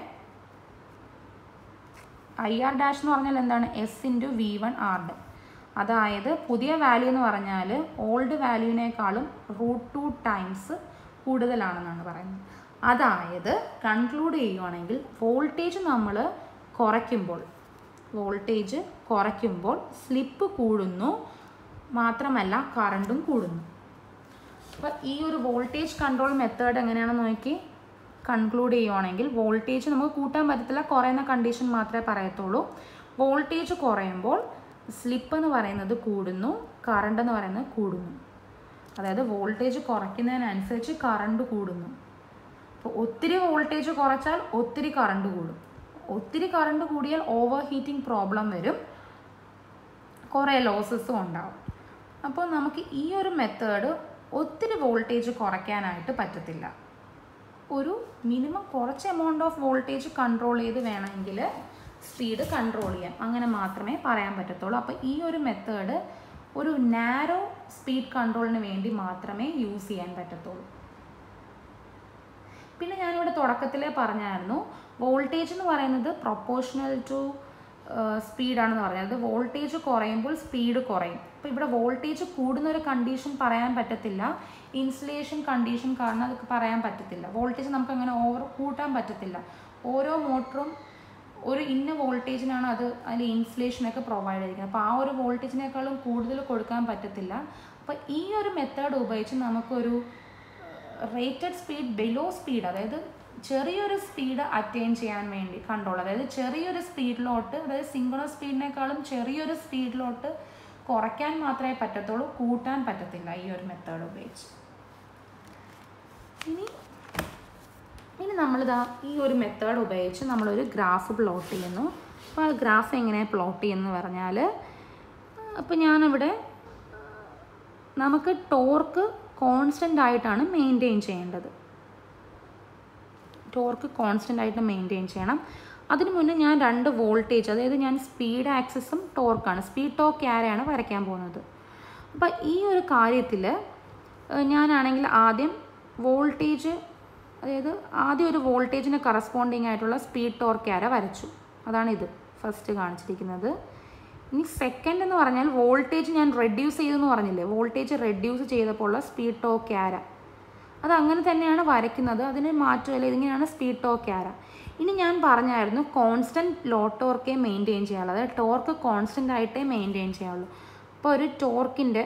ഐ ആർ ഡാഷ് എന്ന് പറഞ്ഞാൽ എന്താണ് എസ് ഇൻറ്റു വി വൺ ആറിൻ്റെ അതായത് പുതിയ വാല്യൂ എന്ന് പറഞ്ഞാൽ ഓൾഡ് വാല്യൂവിനേക്കാളും റൂട്ട് ടു ടൈംസ് കൂടുതലാണെന്നാണ് പറയുന്നത് അതായത് കൺക്ലൂഡ് ചെയ്യുവാണെങ്കിൽ വോൾട്ടേജ് നമ്മൾ കുറയ്ക്കുമ്പോൾ വോൾട്ടേജ് കുറയ്ക്കുമ്പോൾ സ്ലിപ്പ് കൂടുന്നു മാത്രമല്ല കറണ്ടും കൂടുന്നു അപ്പോൾ ഈ ഒരു വോൾട്ടേജ് കൺട്രോൾ മെത്തേഡ് എങ്ങനെയാണെന്ന് നോക്കി കൺക്ലൂഡ് ചെയ്യുവാണെങ്കിൽ വോൾട്ടേജ് നമുക്ക് കൂട്ടാൻ പറ്റത്തില്ല കുറയുന്ന കണ്ടീഷൻ മാത്രമേ പറയത്തുള്ളൂ വോൾട്ടേജ് കുറയുമ്പോൾ സ്ലിപ്പ് എന്ന് പറയുന്നത് കൂടുന്നു കറണ്ട് എന്ന് പറയുന്നത് കൂടുന്നു അതായത് വോൾട്ടേജ് കുറയ്ക്കുന്നതിനനുസരിച്ച് കറണ്ട് കൂടുന്നു അപ്പോൾ ഒത്തിരി വോൾട്ടേജ് കുറച്ചാൽ ഒത്തിരി കറണ്ട് കൂടും ഒത്തിരി കറണ്ട് കൂടിയാൽ ഓവർ ഹീറ്റിംഗ് പ്രോബ്ലം വരും കുറേ ലോസസും ഉണ്ടാവും അപ്പോൾ നമുക്ക് ഈ ഒരു മെത്തേഡ് ഒത്തിരി വോൾട്ടേജ് കുറയ്ക്കാനായിട്ട് പറ്റത്തില്ല ഒരു മിനിമം കുറച്ച് എമൗണ്ട് ഓഫ് വോൾട്ടേജ് കൺട്രോൾ ചെയ്ത് വേണമെങ്കിൽ സ്പീഡ് കൺട്രോൾ ചെയ്യാം അങ്ങനെ മാത്രമേ പറയാൻ പറ്റത്തുള്ളൂ അപ്പോൾ ഈ ഒരു മെത്തേഡ് ഒരു നാരോ സ്പീഡ് കൺട്രോളിന് വേണ്ടി മാത്രമേ യൂസ് ചെയ്യാൻ പറ്റത്തുള്ളൂ പിന്നെ ഞാനിവിടെ തുടക്കത്തിലേ പറഞ്ഞായിരുന്നു വോൾട്ടേജ് എന്ന് പറയുന്നത് പ്രൊപ്പോർഷണൽ ടു സ്പീഡാണെന്ന് പറഞ്ഞത് വോൾട്ടേജ് കുറയുമ്പോൾ സ്പീഡ് കുറയും അപ്പോൾ ഇവിടെ വോൾട്ടേജ് കൂടുന്ന ഒരു കണ്ടീഷൻ പറയാൻ പറ്റത്തില്ല ഇൻസുലേഷൻ കണ്ടീഷൻ കാരണം അതൊക്കെ പറയാൻ പറ്റത്തില്ല വോൾട്ടേജ് നമുക്ക് അങ്ങനെ ഓവർ കൂട്ടാൻ പറ്റത്തില്ല ഓരോ മോട്ടറും ഒരു ഇന്ന വോൾട്ടേജിനാണ് അത് അതിൻ്റെ ഇൻസുലേഷനൊക്കെ പ്രൊവൈഡ് ചെയ്തിരിക്കുന്നത് അപ്പോൾ ആ ഒരു വോൾട്ടേജിനേക്കാളും കൂടുതൽ കൊടുക്കാൻ പറ്റത്തില്ല അപ്പോൾ ഈ ഒരു മെത്തേഡ് ഉപയോഗിച്ച് നമുക്കൊരു റേറ്റഡ് സ്പീഡ് ബിലോ സ്പീഡ് അതായത് ചെറിയൊരു സ്പീഡ് അറ്റൈൻ ചെയ്യാൻ വേണ്ടി കൺട്രോൾ അതായത് ചെറിയൊരു സ്പീഡിലോട്ട് അതായത് സിംഗിൾ സ്പീഡിനേക്കാളും ചെറിയൊരു സ്പീഡിലോട്ട് കുറയ്ക്കാൻ മാത്രമേ പറ്റത്തുള്ളൂ കൂട്ടാൻ പറ്റത്തില്ല ഈ ഒരു മെത്തേഡ് ഉപയോഗിച്ച് ഇനി ഇനി നമ്മളിതാ ഈ ഒരു മെത്തേഡ് ഉപയോഗിച്ച് നമ്മളൊരു ഗ്രാഫ് പ്ലോട്ട് ചെയ്യുന്നു അപ്പോൾ ആ ഗ്രാഫ് എങ്ങനെ പ്ലോട്ട് ചെയ്യുന്നു പറഞ്ഞാൽ അപ്പോൾ ഞാനിവിടെ നമുക്ക് ടോർക്ക് കോൺസ്റ്റൻ്റ് ആയിട്ടാണ് മെയിൻറ്റെയിൻ ചെയ്യേണ്ടത് ടോർക്ക് കോൺസ്റ്റൻ്റ് ആയിട്ട് മെയിൻറ്റെയിൻ ചെയ്യണം അതിന് മുന്നേ ഞാൻ രണ്ട് വോൾട്ടേജ് അതായത് ഞാൻ സ്പീഡ് ആക്സസും ടോർക്കാണ് സ്പീഡ് ടോർക്ക് ആരെയാണ് വരയ്ക്കാൻ പോകുന്നത് അപ്പോൾ ഈ ഒരു കാര്യത്തിൽ ഞാനാണെങ്കിൽ ആദ്യം വോൾട്ടേജ് അതായത് ആദ്യം ഒരു വോൾട്ടേജിന് കറസ്പോണ്ടിങ് ആയിട്ടുള്ള സ്പീഡ് ടോർക്ക് ആര വരച്ചു അതാണിത് ഫസ്റ്റ് കാണിച്ചിരിക്കുന്നത് ഇനി സെക്കൻഡ് എന്ന് പറഞ്ഞാൽ വോൾട്ടേജ് ഞാൻ റെഡ്യൂസ് ചെയ്തെന്ന് പറഞ്ഞില്ലേ വോൾട്ടേജ് റെഡ്യൂസ് ചെയ്തപ്പോൾ ഉള്ള സ്പീഡ് ടോക്ക് ആര അത് അങ്ങനെ തന്നെയാണ് വരയ്ക്കുന്നത് അതിന് മാറ്റമില്ല ഇതിങ്ങനെയാണ് സ്പീഡ് ടോക്ക് ആര ഇനി ഞാൻ പറഞ്ഞായിരുന്നു കോൺസ്റ്റൻറ്റ് ലോ ടോർക്കേ മെയിൻറ്റെയിൻ ചെയ്യാനുള്ളൂ അതായത് ടോർക്ക് കോൺസ്റ്റൻ്റ് ആയിട്ടേ മെയിൻറ്റെയിൻ ചെയ്യാവുള്ളൂ അപ്പോൾ ഒരു ടോർക്കിൻ്റെ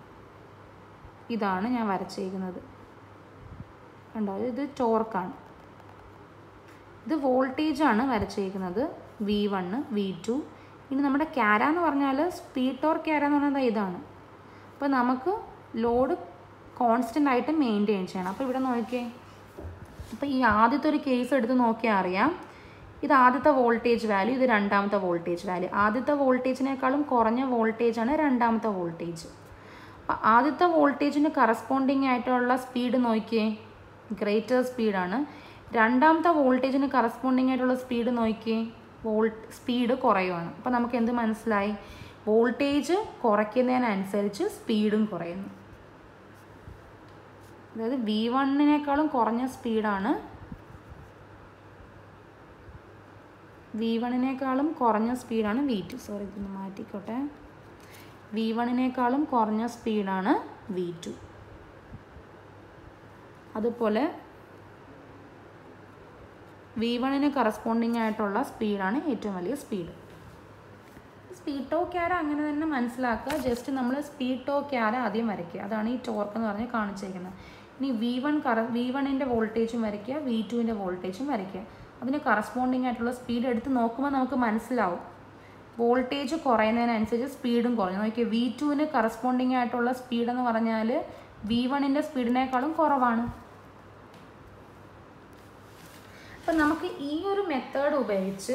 ഇതാണ് ഞാൻ വരച്ചേക്കുന്നത് കണ്ടോ ഇത് ടോർക്കാണ് ഇത് വോൾട്ടേജാണ് വരച്ചേക്കുന്നത് വി വണ്ണ് വി ടു ഇനി നമ്മുടെ ക്യാര എന്ന് പറഞ്ഞാൽ സ്പീഡ് ടോർക്ക് ക്യാര എന്ന് പറഞ്ഞാൽ ഇതാണ് അപ്പോൾ നമുക്ക് ലോഡ് കോൺസ്റ്റൻ്റ് ആയിട്ട് മെയിൻറ്റെയിൻ ചെയ്യണം അപ്പോൾ ഇവിടെ നോക്കിയേ അപ്പോൾ ഈ ആദ്യത്തെ ഒരു കേസ് എടുത്ത് നോക്കിയാൽ അറിയാം ഇത് ആദ്യത്തെ വോൾട്ടേജ് വാല്യൂ ഇത് രണ്ടാമത്തെ വോൾട്ടേജ് വാല്യൂ ആദ്യത്തെ വോൾട്ടേജിനേക്കാളും കുറഞ്ഞ വോൾട്ടേജാണ് രണ്ടാമത്തെ വോൾട്ടേജ് അപ്പോൾ ആദ്യത്തെ വോൾട്ടേജിന് കറസ്പോണ്ടിങ് ആയിട്ടുള്ള സ്പീഡ് നോക്കിയേ ഗ്രേറ്റർ സ്പീഡാണ് രണ്ടാമത്തെ വോൾട്ടേജിന് കറസ്പോണ്ടിങ് ആയിട്ടുള്ള സ്പീഡ് നോക്കിയേ വോൾട്ട് സ്പീഡ് കുറയുവാണ് അപ്പോൾ നമുക്ക് എന്ത് മനസ്സിലായി വോൾട്ടേജ് കുറയ്ക്കുന്നതിനനുസരിച്ച് സ്പീഡും കുറയുന്നു അതായത് വി വണ്ണിനേക്കാളും കുറഞ്ഞ സ്പീഡാണ് വി വണ്ണിനേക്കാളും കുറഞ്ഞ സ്പീഡാണ് വി ടു സോറി ഇതൊന്ന് മാറ്റിക്കോട്ടെ വി വണ്ണിനേക്കാളും കുറഞ്ഞ സ്പീഡാണ് വി ടു അതുപോലെ വി വണ്ണിന് കറസ്പോണ്ടിങ് ആയിട്ടുള്ള സ്പീഡാണ് ഏറ്റവും വലിയ സ്പീഡ് സ്പീഡ് ടോ ക്യാര അങ്ങനെ തന്നെ മനസ്സിലാക്കുക ജസ്റ്റ് നമ്മൾ സ്പീഡ് ടോ ക്യാര ആദ്യം വരയ്ക്കുക അതാണ് ഈ ടോർക്ക് എന്ന് പറഞ്ഞ് കാണിച്ചേക്കുന്നത് ഇനി വി വൺ കറ വി വണ്ണിൻ്റെ വോൾട്ടേജും വരയ്ക്കുക വി ടുവിൻ്റെ വോൾട്ടേജും വരയ്ക്കുക അതിന് കറസ്പോണ്ടിങ് ആയിട്ടുള്ള സ്പീഡ് എടുത്ത് നോക്കുമ്പോൾ നമുക്ക് മനസ്സിലാവും വോൾട്ടേജ് കുറയുന്നതിനനുസരിച്ച് സ്പീഡും കുറഞ്ഞു നോക്കിയാൽ വി ടുവിന് കറസ്പോണ്ടിങ് ആയിട്ടുള്ള സ്പീഡ് എന്ന് പറഞ്ഞാൽ വി വണ്ണിൻ്റെ സ്പീഡിനേക്കാളും കുറവാണ് അപ്പം നമുക്ക് ഈ ഒരു മെത്തേഡ് ഉപയോഗിച്ച്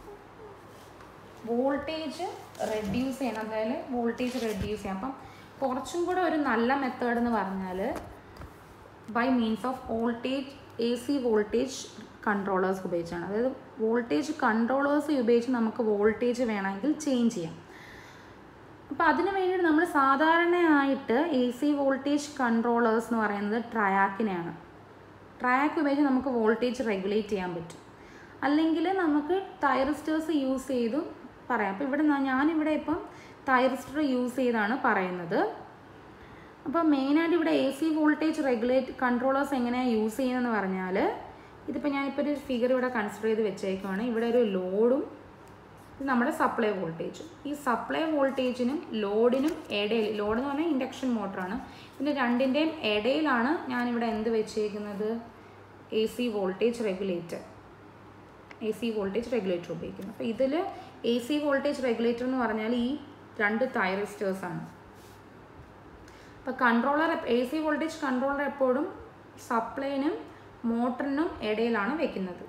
വോൾട്ടേജ് റെഡ്യൂസ് ചെയ്യണം അതായത് വോൾട്ടേജ് റെഡ്യൂസ് ചെയ്യാം അപ്പം കുറച്ചും കൂടെ ഒരു നല്ല മെത്തേഡ് എന്ന് പറഞ്ഞാൽ by means of voltage A C voltage controllers ഉപയോഗിച്ചാണ് അതായത് വോൾട്ടേജ് കൺട്രോളേഴ്സ് ഉപയോഗിച്ച് നമുക്ക് വോൾട്ടേജ് വേണമെങ്കിൽ ചേഞ്ച് ചെയ്യാം അപ്പോൾ അതിന് വേണ്ടിയിട്ട് നമ്മൾ സാധാരണയായിട്ട് എ സി വോൾട്ടേജ് കൺട്രോളേഴ്സ് എന്ന് പറയുന്നത് ട്രയാക്കിനെയാണ് ട്രയാക്ക് ഉപയോഗിച്ച് നമുക്ക് വോൾട്ടേജ് റെഗുലേറ്റ് ചെയ്യാൻ പറ്റും അല്ലെങ്കിൽ നമുക്ക് തൈറിസ്റ്റേഴ്സ് യൂസ് ചെയ്തും പറയാം അപ്പോൾ ഇവിടെ ന- ഞാനിവിടെ ഇപ്പം തൈറിസ്റ്റർ യൂസ് ചെയ്താണ് പറയുന്നത് അപ്പോൾ മെയിനായിട്ട് ഇവിടെ A C voltage regulate controllers എങ്ങനെയാണ് യൂസ് ചെയ്യുന്നതെന്ന് പറഞ്ഞാൽ ഇതിപ്പോൾ ഞാനിപ്പോൾ ഒരു ഫിഗർ ഇവിടെ കൺസിഡർ ചെയ്ത് വെച്ചേക്കുവാണ് ഇവിടെ ഒരു ലോഡും ഇത് നമ്മുടെ സപ്ലൈ വോൾട്ടേജും ഈ സപ്ലൈ വോൾട്ടേജിനും ലോഡിനും ഇടയിൽ ലോഡ് എന്ന് പറഞ്ഞാൽ ഇൻഡക്ഷൻ മോട്ടറാണ് ഇതിൻ്റെ രണ്ടിൻ്റെയും ഇടയിലാണ് ഞാനിവിടെ എന്ത് വെച്ചേക്കുന്നത് A C voltage regulator A C voltage regulator ഉപയോഗിക്കുന്നത് അപ്പോൾ ഇതിൽ എ സി വോൾട്ടേജ് റെഗുലേറ്റർ എന്ന് പറഞ്ഞാൽ ഈ രണ്ട് തൈറിസ്റ്റേഴ്സാണ് അപ്പോൾ controller A C voltage controller എപ്പോഴും സപ്ലൈനും മോട്ടറിനും ഇടയിലാണ് വെക്കുന്നത്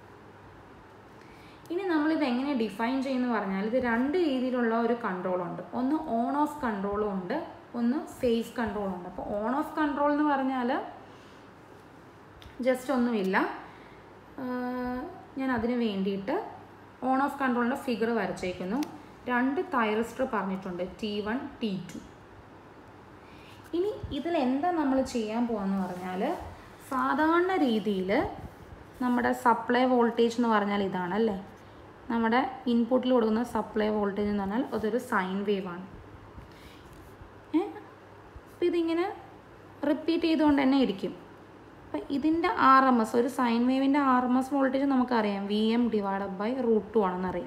ഇനി നമ്മളിത് എങ്ങനെ ഡിഫൈൻ ചെയ്യുന്നു പറഞ്ഞാൽ ഇത് രണ്ട് രീതിയിലുള്ള ഒരു കൺട്രോൾ ഉണ്ട് ഒന്ന് ഓൺ ഓഫ് കൺട്രോളും ഉണ്ട് ഒന്ന് ഫേസ് കൺട്രോളും ഉണ്ട് അപ്പോൾ ഓൺ ഓഫ് കൺട്രോൾ എന്ന് പറഞ്ഞാൽ ജസ്റ്റ് ഒന്നുമില്ല ആഹ് ഞാൻ അതിന് വേണ്ടിയിട്ട് ഓൺ ഓഫ് കൺട്രോളിൻ്റെ ഫിഗർ വരച്ചേക്കുന്നു രണ്ട് തൈറിസ്റ്റർ പറഞ്ഞിട്ടുണ്ട് ടി വൺ ടി ടു ഇനി ഇതിൽ എന്താ നമ്മൾ ചെയ്യാൻ പോകാന്ന് പറഞ്ഞാൽ സാധാരണ രീതിയിൽ നമ്മുടെ സപ്ലൈ വോൾട്ടേജ് എന്ന് പറഞ്ഞാൽ ഇതാണല്ലേ നമ്മുടെ ഇൻപുട്ടിൽ കൊടുക്കുന്ന സപ്ലൈ വോൾട്ടേജ് എന്ന് പറഞ്ഞാൽ അതൊരു സൈൻ വേവ് ആണ് ഏ അപ്പോൾ ഇതിങ്ങനെ റിപ്പീറ്റ് ചെയ്തുകൊണ്ട് തന്നെ ഇരിക്കും അപ്പം ഇതിൻ്റെ ആർ എം എസ് ഒരു സൈൻ വേവിൻ്റെ ആർ എം എസ് വോൾട്ടേജ് നമുക്കറിയാം V M divided by root two ആണെന്നറിയാം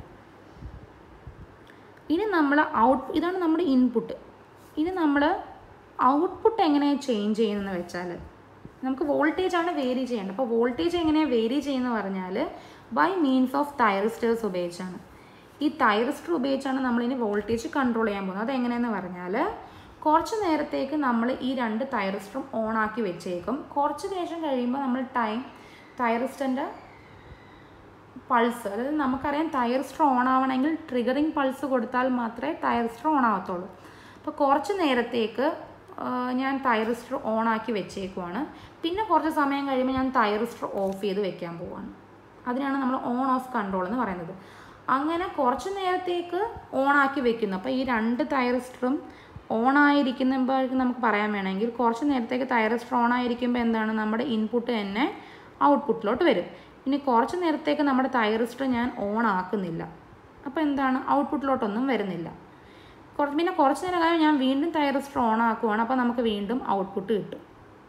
ഇനി നമ്മൾ ഔട്ട് ഇതാണ് നമ്മുടെ ഇൻപുട്ട് ഇനി നമ്മൾ ഔട്ട്പുട്ട് എങ്ങനെയാണ് ചേഞ്ച് ചെയ്യുന്നതെന്ന് വെച്ചാൽ നമുക്ക് വോൾട്ടേജ് ആണ് വേരി ചെയ്യേണ്ടത് അപ്പോൾ വോൾട്ടേജ് എങ്ങനെയാണ് വേരി ചെയ്യുന്നത് പറഞ്ഞാൽ ബൈ മീൻസ് ഓഫ് തൈറിസ്റ്റേഴ്സ് ഉപയോഗിച്ചാണ് ഈ തൈറിസ്റ്റർ ഉപയോഗിച്ചാണ് നമ്മളിനി വോൾട്ടേജ് കൺട്രോൾ ചെയ്യാൻ പോകുന്നത് അതെങ്ങനെയെന്ന് പറഞ്ഞാൽ കുറച്ച് നേരത്തേക്ക് നമ്മൾ ഈ രണ്ട് തൈറിസ്റ്ററും ഓൺ ആക്കി വെച്ചേക്കും കുറച്ച് ശേഷം കഴിയുമ്പോൾ നമ്മൾ ടൈം തൈറിസ്റ്റൻ്റെ പൾസ് അതായത് നമുക്കറിയാം തൈറിസ്റ്റർ ഓൺ ആവണമെങ്കിൽ ട്രിഗറിങ് പൾസ് കൊടുത്താൽ മാത്രമേ തൈറിസ്റ്റർ ഓൺ ആവത്തുള്ളൂ അപ്പോൾ കുറച്ച് നേരത്തേക്ക് ആ, ഞാൻ തൈറിസ്റ്റർ ഓൺ ആക്കി വെച്ചേക്കുവാണ് പിന്നെ കുറച്ച് സമയം കഴിയുമ്പോൾ ഞാൻ തൈറിസ്റ്റർ ഓഫ് ചെയ്ത് വെക്കാൻ പോവാണ് അതിനാണ് നമ്മൾ ഓൺ ഓഫ് കൺട്രോൾ എന്ന് പറയുന്നത് അങ്ങനെ കുറച്ച് നേരത്തേക്ക് ഓൺ ആക്കി വെക്കുന്നു അപ്പോൾ ഈ രണ്ട് തൈറിസ്റ്ററും ഓൺ ആയിരിക്കുമ്പോഴേക്കും നമുക്ക് പറയാൻ വേണമെങ്കിൽ കുറച്ച് നേരത്തേക്ക് തൈറിസ്റ്റർ ഓൺ ആയിരിക്കുമ്പോൾ എന്താണ് നമ്മുടെ ഇൻപുട്ട് തന്നെ ഔട്ട്പുട്ടിലോട്ട് വരും ഇനി കുറച്ച് നേരത്തേക്ക് നമ്മുടെ തൈറിസ്റ്റർ ഞാൻ ഓൺ ആക്കുന്നില്ല അപ്പോൾ എന്താണ് ഔട്ട്പുട്ടിലോട്ടൊന്നും വരുന്നില്ല കുറച്ച് പിന്നെ കുറച്ച് നേരം കഴിയുമ്പോൾ ഞാൻ വീണ്ടും തൈറിസ്റ്റർ ഓൺ ആക്കുവാണ് അപ്പോൾ നമുക്ക് വീണ്ടും ഔട്ട്പുട്ട് കിട്ടും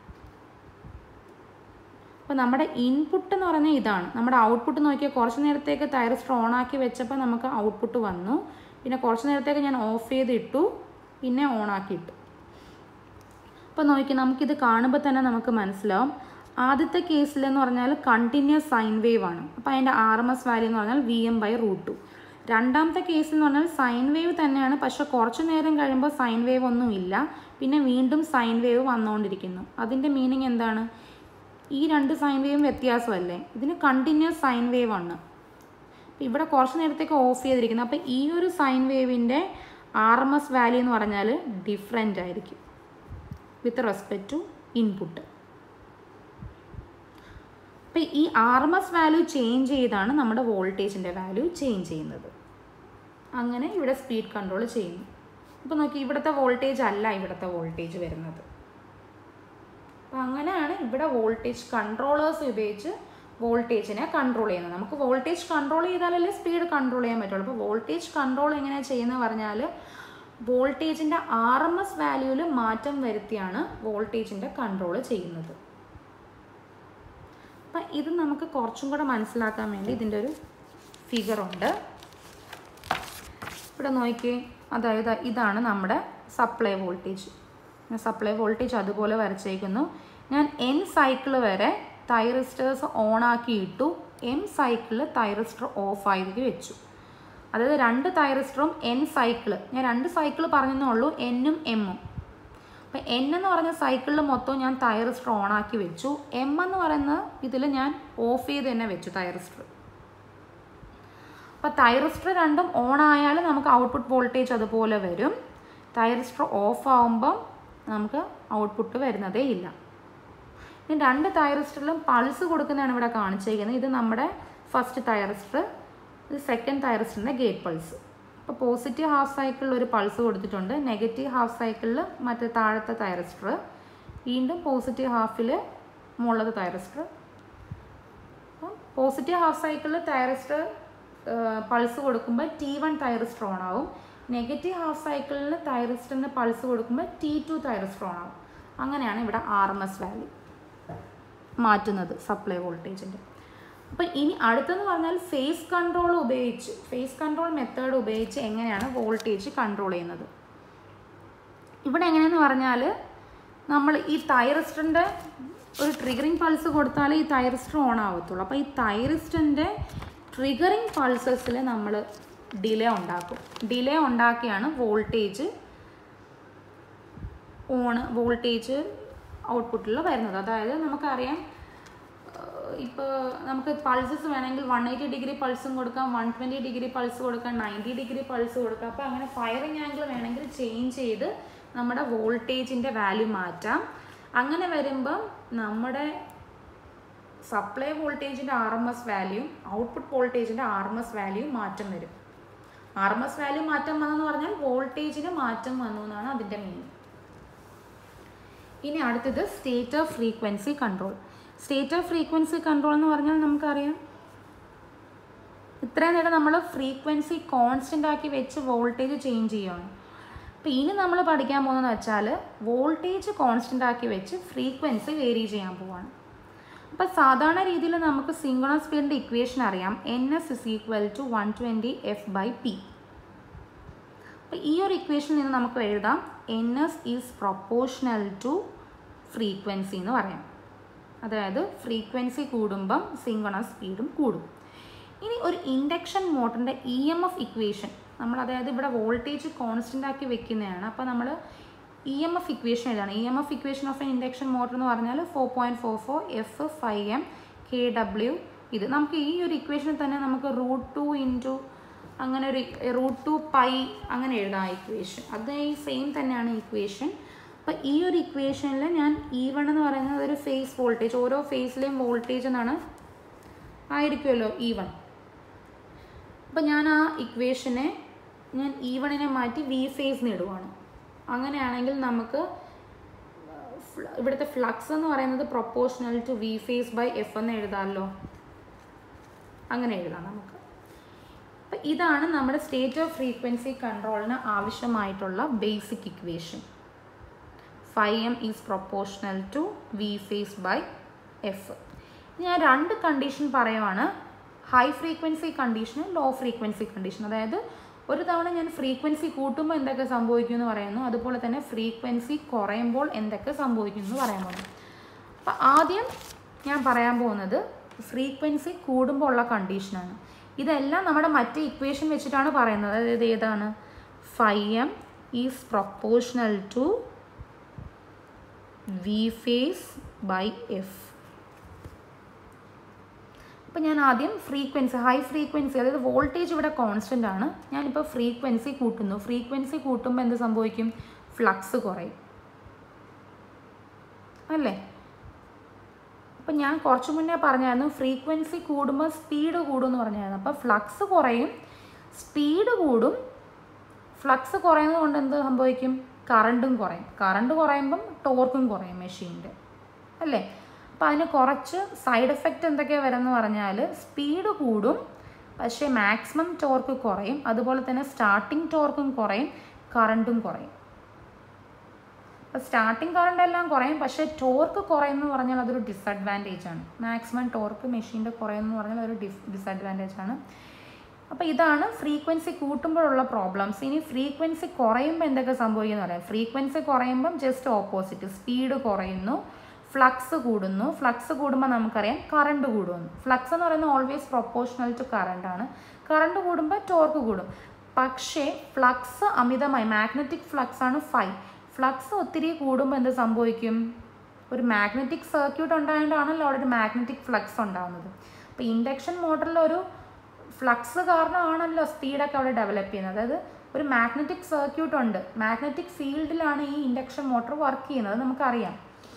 അപ്പോൾ നമ്മുടെ ഇൻപുട്ട് എന്ന് പറഞ്ഞാൽ ഇതാണ് നമ്മുടെ ഔട്ട്പുട്ട് നോക്കിയാൽ കുറച്ച് നേരത്തേക്ക് തൈറിസ്റ്റർ ഓൺ ആക്കി വെച്ചപ്പോൾ നമുക്ക് ഔട്ട്പുട്ട് വന്നു പിന്നെ കുറച്ച് നേരത്തേക്ക് ഞാൻ ഓഫ് ചെയ്ത് ഇട്ടു പിന്നെ ഓൺ ആക്കി ഇട്ടു അപ്പോൾ നോക്കി നമുക്കിത് കാണുമ്പോൾ തന്നെ നമുക്ക് മനസ്സിലാവും ആദ്യത്തെ കേസിൽ എന്ന് പറഞ്ഞാൽ കണ്ടിന്യൂസ് സൈൻ വേവ് ആണ് അപ്പോൾ അതിൻ്റെ ആർ എം എസ് വാല്യൂ എന്ന് പറഞ്ഞാൽ V M by root two രണ്ടാമത്തെ കേസിൽ എന്ന് പറഞ്ഞാൽ സൈൻ വേവ് തന്നെയാണ് പക്ഷെ കുറച്ച് നേരം കഴിയുമ്പോൾ സൈൻ വേവ് ഒന്നും ഇല്ല പിന്നെ വീണ്ടും സൈൻ വേവ് വന്നുകൊണ്ടിരിക്കുന്നു അതിൻ്റെ മീനിങ് എന്താണ് ഈ രണ്ട് സൈൻ വേവും വ്യത്യാസമല്ലേ ഇതിന് കണ്ടിന്യൂസ് സൈൻ വേവ് ആണ് അപ്പോൾ ഇവിടെ കുറച്ച് നേരത്തേക്ക് ഓഫ് ചെയ്തിരിക്കുന്നു അപ്പോൾ ഈ ഒരു സൈൻ വേവിൻ്റെ ആർ എം എസ് വാല്യൂ എന്ന് പറഞ്ഞാൽ ഡിഫറെൻ്റ് ആയിരിക്കും വിത്ത് റെസ്പെക്ട് ടു ഇൻപുട്ട് അപ്പോൾ ഈ R M S value change ചെയ്താണ് നമ്മുടെ വോൾട്ടേജിൻ്റെ വാല്യൂ ചേഞ്ച് ചെയ്യുന്നത് അങ്ങനെ ഇവിടെ സ്പീഡ് കൺട്രോൾ ചെയ്യുന്നു ഇപ്പോൾ നോക്കി ഇവിടുത്തെ വോൾട്ടേജ് അല്ല ഇവിടുത്തെ വോൾട്ടേജ് വരുന്നത് അപ്പോൾ അങ്ങനെയാണ് ഇവിടെ വോൾട്ടേജ് കൺട്രോളേഴ്സ് ഉപയോഗിച്ച് വോൾട്ടേജിനെ കൺട്രോൾ ചെയ്യുന്നത് നമുക്ക് വോൾട്ടേജ് കൺട്രോൾ ചെയ്താലല്ലേ സ്പീഡ് കൺട്രോൾ ചെയ്യാൻ പറ്റുള്ളൂ അപ്പോൾ വോൾട്ടേജ് കൺട്രോൾ എങ്ങനെയാണ് ചെയ്യുന്നത് പറഞ്ഞാൽ വോൾട്ടേജിൻ്റെ ആർ എം എസ് വാല്യൂവിൽ മാറ്റം വരുത്തിയാണ് വോൾട്ടേജിൻ്റെ കൺട്രോൾ ചെയ്യുന്നത് അപ്പം ഇത് നമുക്ക് കുറച്ചും കൂടെ മനസ്സിലാക്കാൻ വേണ്ടി ഇതിൻ്റെ ഒരു ഫിഗറുണ്ട് ഇവിടെ നോക്കിയേ അതായത് ഇതാണ് നമ്മുടെ സപ്ലൈ വോൾട്ടേജ് സപ്ലൈ വോൾട്ടേജ് അതുപോലെ വരച്ചേക്കുന്നു ഞാൻ എൻ സൈക്കിൾ വരെ തൈറിസ്റ്റേഴ്സ് ഓണാക്കി ഇട്ടു എം സൈക്കിളിൽ തൈറിസ്റ്റർ ഓഫ് ആക്കി വെച്ചു അതായത് രണ്ട് തൈറിസ്റ്ററും എൻ സൈക്കിൾ ഞാൻ രണ്ട് സൈക്കിൾ പറഞ്ഞതേ ഉള്ളൂ എന്നും എമ്മും അപ്പം എൻ എന്ന് പറഞ്ഞ സൈക്കിളിൽ മൊത്തം ഞാൻ തൈറിസ്റ്റർ ഓണാക്കി വെച്ചു എം എന്ന് പറയുന്ന ഇതിൽ ഞാൻ ഓഫ് ചെയ്ത് തന്നെ വെച്ചു തൈറിസ്റ്റർ അപ്പോൾ തൈറിസ്റ്റർ രണ്ടും ഓൺ ആയാൽ നമുക്ക് ഔട്ട്പുട്ട് വോൾട്ടേജ് അതുപോലെ വരും തൈറിസ്റ്റർ ഓഫ് ആകുമ്പം നമുക്ക് ഔട്ട്പുട്ട് വരുന്നതേ ഇല്ല ഇനി രണ്ട് തൈറിസ്റ്ററിലും പൾസ് കൊടുക്കുന്നതാണ് ഇവിടെ കാണിച്ചിരിക്കുന്നത് ഇത് നമ്മുടെ ഫസ്റ്റ് തൈറിസ്റ്റർ ഇത് സെക്കൻഡ് തൈറിസ്റ്ററിൻ്റെ ഗേറ്റ് പൾസ് അപ്പോൾ പോസിറ്റീവ് ഹാഫ് സൈക്കിളിൽ ഒരു പൾസ് കൊടുത്തിട്ടുണ്ട് നെഗറ്റീവ് ഹാഫ് സൈക്കിളിൽ മറ്റേ താഴത്തെ തൈറിസ്റ്റർ വീണ്ടും പോസിറ്റീവ് ഹാഫിൽ മുകളിലത്തെ തൈറിസ്റ്റർ അപ്പം പോസിറ്റീവ് ഹാഫ് സൈക്കിളിൽ തൈറിസ്റ്റർ പൾസ് കൊടുക്കുമ്പോൾ ടി വൺ തൈറിസ്റ്റർ ഓൺ ആവും നെഗറ്റീവ് ഹാഫ് സൈക്കിളിൽ തൈറിസ്റ്ററിന് പൾസ് കൊടുക്കുമ്പോൾ ടി ടു തൈറിസ്റ്റർ ഓൺ ആവും അങ്ങനെയാണ് ഇവിടെ ആർ എം എസ് വാല്യൂ മാറ്റുന്നത് സപ്ലൈ വോൾട്ടേജിൻ്റെ അപ്പം ഇനി അടുത്തെന്ന് പറഞ്ഞാൽ ഫേസ് കൺട്രോൾ ഉപയോഗിച്ച് ഫേസ് കൺട്രോൾ മെത്തേഡ് ഉപയോഗിച്ച് എങ്ങനെയാണ് വോൾട്ടേജ് കൺട്രോൾ ചെയ്യുന്നത് ഇവിടെ എങ്ങനെയെന്ന് പറഞ്ഞാൽ നമ്മൾ ഈ തൈറിസ്റ്ററിൻ്റെ ഒരു ട്രിഗറിങ് പൾസ് കൊടുത്താൽ ഈ തൈറിസ്റ്റർ ഓൺ ആവത്തുള്ളൂ അപ്പോൾ ഈ തൈറിസ്റ്ററിൻ്റെ ട്രിഗറിങ് പൾസസിൽ നമ്മൾ ഡിലേ ഉണ്ടാക്കും ഡിലേ ഉണ്ടാക്കിയാണ് വോൾട്ടേജ് ഓണ് വോൾട്ടേജ് ഔട്ട്പുട്ടിൽ വരുന്നത് അതായത് നമുക്കറിയാം ഇപ്പോൾ നമുക്ക് പൾസസ് വേണമെങ്കിൽ വൺ എയ്റ്റി ഡിഗ്രി പൾസും കൊടുക്കാം വൺ ട്വൻറ്റി ഡിഗ്രി പൾസ് കൊടുക്കാം നയൻറ്റി ഡിഗ്രി പൾസ് കൊടുക്കാം അപ്പോൾ അങ്ങനെ ഫയറിങ് ആംഗിൾ വേണമെങ്കിൽ ചേഞ്ച് ചെയ്ത് നമ്മുടെ വോൾട്ടേജിൻ്റെ വാല്യൂ മാറ്റാം അങ്ങനെ വരുമ്പം നമ്മുടെ സപ്ലൈ വോൾട്ടേജിൻ്റെ R M S value output വോൾട്ടേജിൻ്റെ ആർ എം എസ് വാല്യൂ മാറ്റം വരും ആർ എം എസ് വാല്യൂ മാറ്റം വന്നെന്ന് പറഞ്ഞാൽ വോൾട്ടേജിന് മാറ്റം വന്നു എന്നാണ് അതിൻ്റെ മീനിങ് ഇനി അടുത്തത് state of frequency control state of frequency control എന്ന് പറഞ്ഞാൽ നമുക്കറിയാം ഇത്രയും നേരം നമ്മൾ ഫ്രീക്വൻസി കോൺസ്റ്റൻ്റ് ആക്കി വെച്ച് വോൾട്ടേജ് ചേഞ്ച് ചെയ്യുകയാണ് അപ്പോൾ ഇനി നമ്മൾ പഠിക്കാൻ പോകുന്നതെന്ന് വെച്ചാൽ വോൾട്ടേജ് കോൺസ്റ്റൻ്റ് ആക്കി വെച്ച് ഫ്രീക്വൻസി വേരി ചെയ്യാൻ പോവാണ് അപ്പോൾ സാധാരണ രീതിയിൽ നമുക്ക് സിംഗണസ് സ്പീഡിൻ്റെ ഇക്വേഷൻ അറിയാം N S is equal to one twenty F by P അപ്പോൾ ഈ ഒരു ഇക്വേഷനിൽ നിന്ന് നമുക്ക് എഴുതാം N S is proportional to frequency എന്ന് പറയാം അതായത് ഫ്രീക്വൻസി കൂടുമ്പം സിംഗണസ് സ്പീഡും കൂടും ഇനി ഒരു ഇൻഡക്ഷൻ മോട്ടറിൻ്റെ ഇ എം എഫ് ഇക്വേഷൻ നമ്മൾ അതായത് ഇവിടെ വോൾട്ടേജ് കോൺസ്റ്റൻ്റ് ആക്കി വെക്കുന്നതാണ് അപ്പോൾ നമ്മൾ ഇ എം എഫ് ഇക്വേഷൻ എഴുതാണ് E M F equation of N induction motor എന്ന് പറഞ്ഞാൽ four point four four F five M K W ഇത് നമുക്ക് ഈ ഒരു ഇക്വേഷനിൽ തന്നെ നമുക്ക് റൂട്ട് ടു ഇൻറ്റു അങ്ങനെ ഒരു റൂട്ട് ടു പൈ അങ്ങനെ എഴുതാം ആ ഇക്വേഷൻ അത് ഈ സെയിം തന്നെയാണ് ഇക്വേഷൻ അപ്പോൾ ഈ ഒരു ഇക്വേഷനിൽ ഞാൻ ഇ വൺ എന്ന് പറയുന്നത് ഒരു ഫേസ് വോൾട്ടേജ് ഓരോ ഫേസിലെയും വോൾട്ടേജ് എന്നാണ് ആയിരിക്കുമല്ലോ ഇ വൺ അപ്പോൾ ഞാൻ ആ ഇക്വേഷനെ ഞാൻ ഇ വണ്ണിനെ മാറ്റി വി ഫേസിന് ഇടുവാണ് അങ്ങനെയാണെങ്കിൽ നമുക്ക് ഇവിടുത്തെ ഫ്ലക്സ് എന്ന് പറയുന്നത് proportional to V phase by F എന്ന് എഴുതാമല്ലോ അങ്ങനെ എഴുതാം നമുക്ക് അപ്പം ഇതാണ് നമ്മുടെ സ്റ്റേറ്റ് ഓഫ് ഫ്രീക്വൻസി കൺട്രോളിന് ആവശ്യമായിട്ടുള്ള basic equation five M is proportional to V phase by F ഞാൻ രണ്ട് കണ്ടീഷൻ പറയുവാണ് high frequency condition low frequency condition അതായത് ഒരു തവണ ഞാൻ ഫ്രീക്വൻസി കൂട്ടുമ്പോൾ എന്തൊക്കെ സംഭവിക്കും എന്ന് പറയുന്നു അതുപോലെ തന്നെ ഫ്രീക്വൻസി കുറയുമ്പോൾ എന്തൊക്കെ സംഭവിക്കും എന്ന് പറയാൻ പോകുന്നു അപ്പം ആദ്യം ഞാൻ പറയാൻ പോകുന്നത് ഫ്രീക്വൻസി കൂടുമ്പോൾ ഉള്ള കണ്ടീഷനാണ് ഇതെല്ലാം നമ്മുടെ മറ്റേ ഇക്വേഷൻ വെച്ചിട്ടാണ് പറയുന്നത് അതായത് ഏതാണ് five M is proportional to V phase by F അപ്പോൾ ഞാൻ ആദ്യം ഫ്രീക്വൻസി ഹൈ ഫ്രീക്വൻസി അതായത് വോൾട്ടേജ് ഇവിടെ കോൺസ്റ്റൻ്റ് ആണ് ഞാനിപ്പോൾ ഫ്രീക്വൻസി കൂട്ടുന്നു ഫ്രീക്വൻസി കൂട്ടുമ്പോൾ എന്ത് സംഭവിക്കും ഫ്ലക്സ് കുറയും അല്ലേ അപ്പം ഞാൻ കുറച്ച് മുന്നേ പറഞ്ഞായിരുന്നു ഫ്രീക്വൻസി കൂടുമ്പോൾ സ്പീഡ് കൂടും എന്ന് പറഞ്ഞായിരുന്നു അപ്പോൾ ഫ്ലക്സ് കുറയും സ്പീഡ് കൂടും ഫ്ലക്സ് കുറയുന്നത് കൊണ്ട് എന്ത് സംഭവിക്കും കറണ്ടും കുറയും കറണ്ട് കുറയുമ്പം ടോർക്കും കുറയും മെഷീൻ്റെ അല്ലേ അപ്പോൾ അതിന് കുറച്ച് സൈഡ് എഫക്റ്റ് എന്തൊക്കെയാണ് വരുമെന്ന് പറഞ്ഞാൽ സ്പീഡ് കൂടും പക്ഷേ മാക്സിമം ടോർക്ക് കുറയും അതുപോലെ തന്നെ സ്റ്റാർട്ടിംഗ് ടോർക്കും കുറയും കറണ്ടും കുറയും അപ്പോൾ സ്റ്റാർട്ടിംഗ് കറണ്ട് എല്ലാം കുറയും പക്ഷേ ടോർക്ക് കുറയുമെന്ന് പറഞ്ഞാൽ അതൊരു ഡിസഡ്വാൻറ്റേജ് ആണ് മാക്സിമം ടോർക്ക് മെഷീൻ്റെ കുറയുമെന്ന് പറഞ്ഞാൽ അതൊരു ഡിസ് ഡിസഡ്വാൻറ്റേജ് ആണ് അപ്പോൾ ഇതാണ് ഫ്രീക്വൻസി കൂട്ടുമ്പോഴുള്ള പ്രോബ്ലംസ് ഇനി ഫ്രീക്വൻസി കുറയുമ്പോൾ എന്തൊക്കെ സംഭവിക്കുന്നു പറയാം ഫ്രീക്വൻസി കുറയുമ്പം ജസ്റ്റ് ഓപ്പോസിറ്റ് സ്പീഡ് കുറയുന്നു ഫ്ലക്സ് കൂടുന്നു ഫ്ലക്സ് കൂടുമ്പോൾ നമുക്കറിയാം കറണ്ട് കൂടുന്നു ഫ്ലക്സ് എന്ന് പറയുന്നത് ഓൾവേസ് പ്രൊപ്പോർഷണൽ ടു കറണ്ട് ആണ് കറണ്ട് കൂടുമ്പോൾ ടോർക്ക് കൂടും പക്ഷേ ഫ്ലക്സ് അമിതമായി മാഗ്നറ്റിക് ഫ്ലക്സ് ആണ് ഫൈവ് ഫ്ലക്സ് ഒത്തിരി കൂടുമ്പോൾ എന്ത് സംഭവിക്കും ഒരു മാഗ്നറ്റിക് സർക്യൂട്ട് ഉണ്ടായതുകൊണ്ടാണല്ലോ അവിടെ ഒരു മാഗ്നറ്റിക് ഫ്ലക്സ് ഉണ്ടാകുന്നത് അപ്പോൾ ഇൻഡക്ഷൻ മോട്ടറിൽ ഒരു ഫ്ലക്സ് കാരണമാണല്ലോ സ്പീഡൊക്കെ അവിടെ ഡെവലപ്പ് ചെയ്യുന്നത് അതായത് ഒരു മാഗ്നറ്റിക് സർക്യൂട്ട് ഉണ്ട് മാഗ്നറ്റിക് ഫീൽഡിലാണ് ഈ ഇൻഡക്ഷൻ മോട്ടോർ വർക്ക് ചെയ്യുന്നത് അത് നമുക്കറിയാം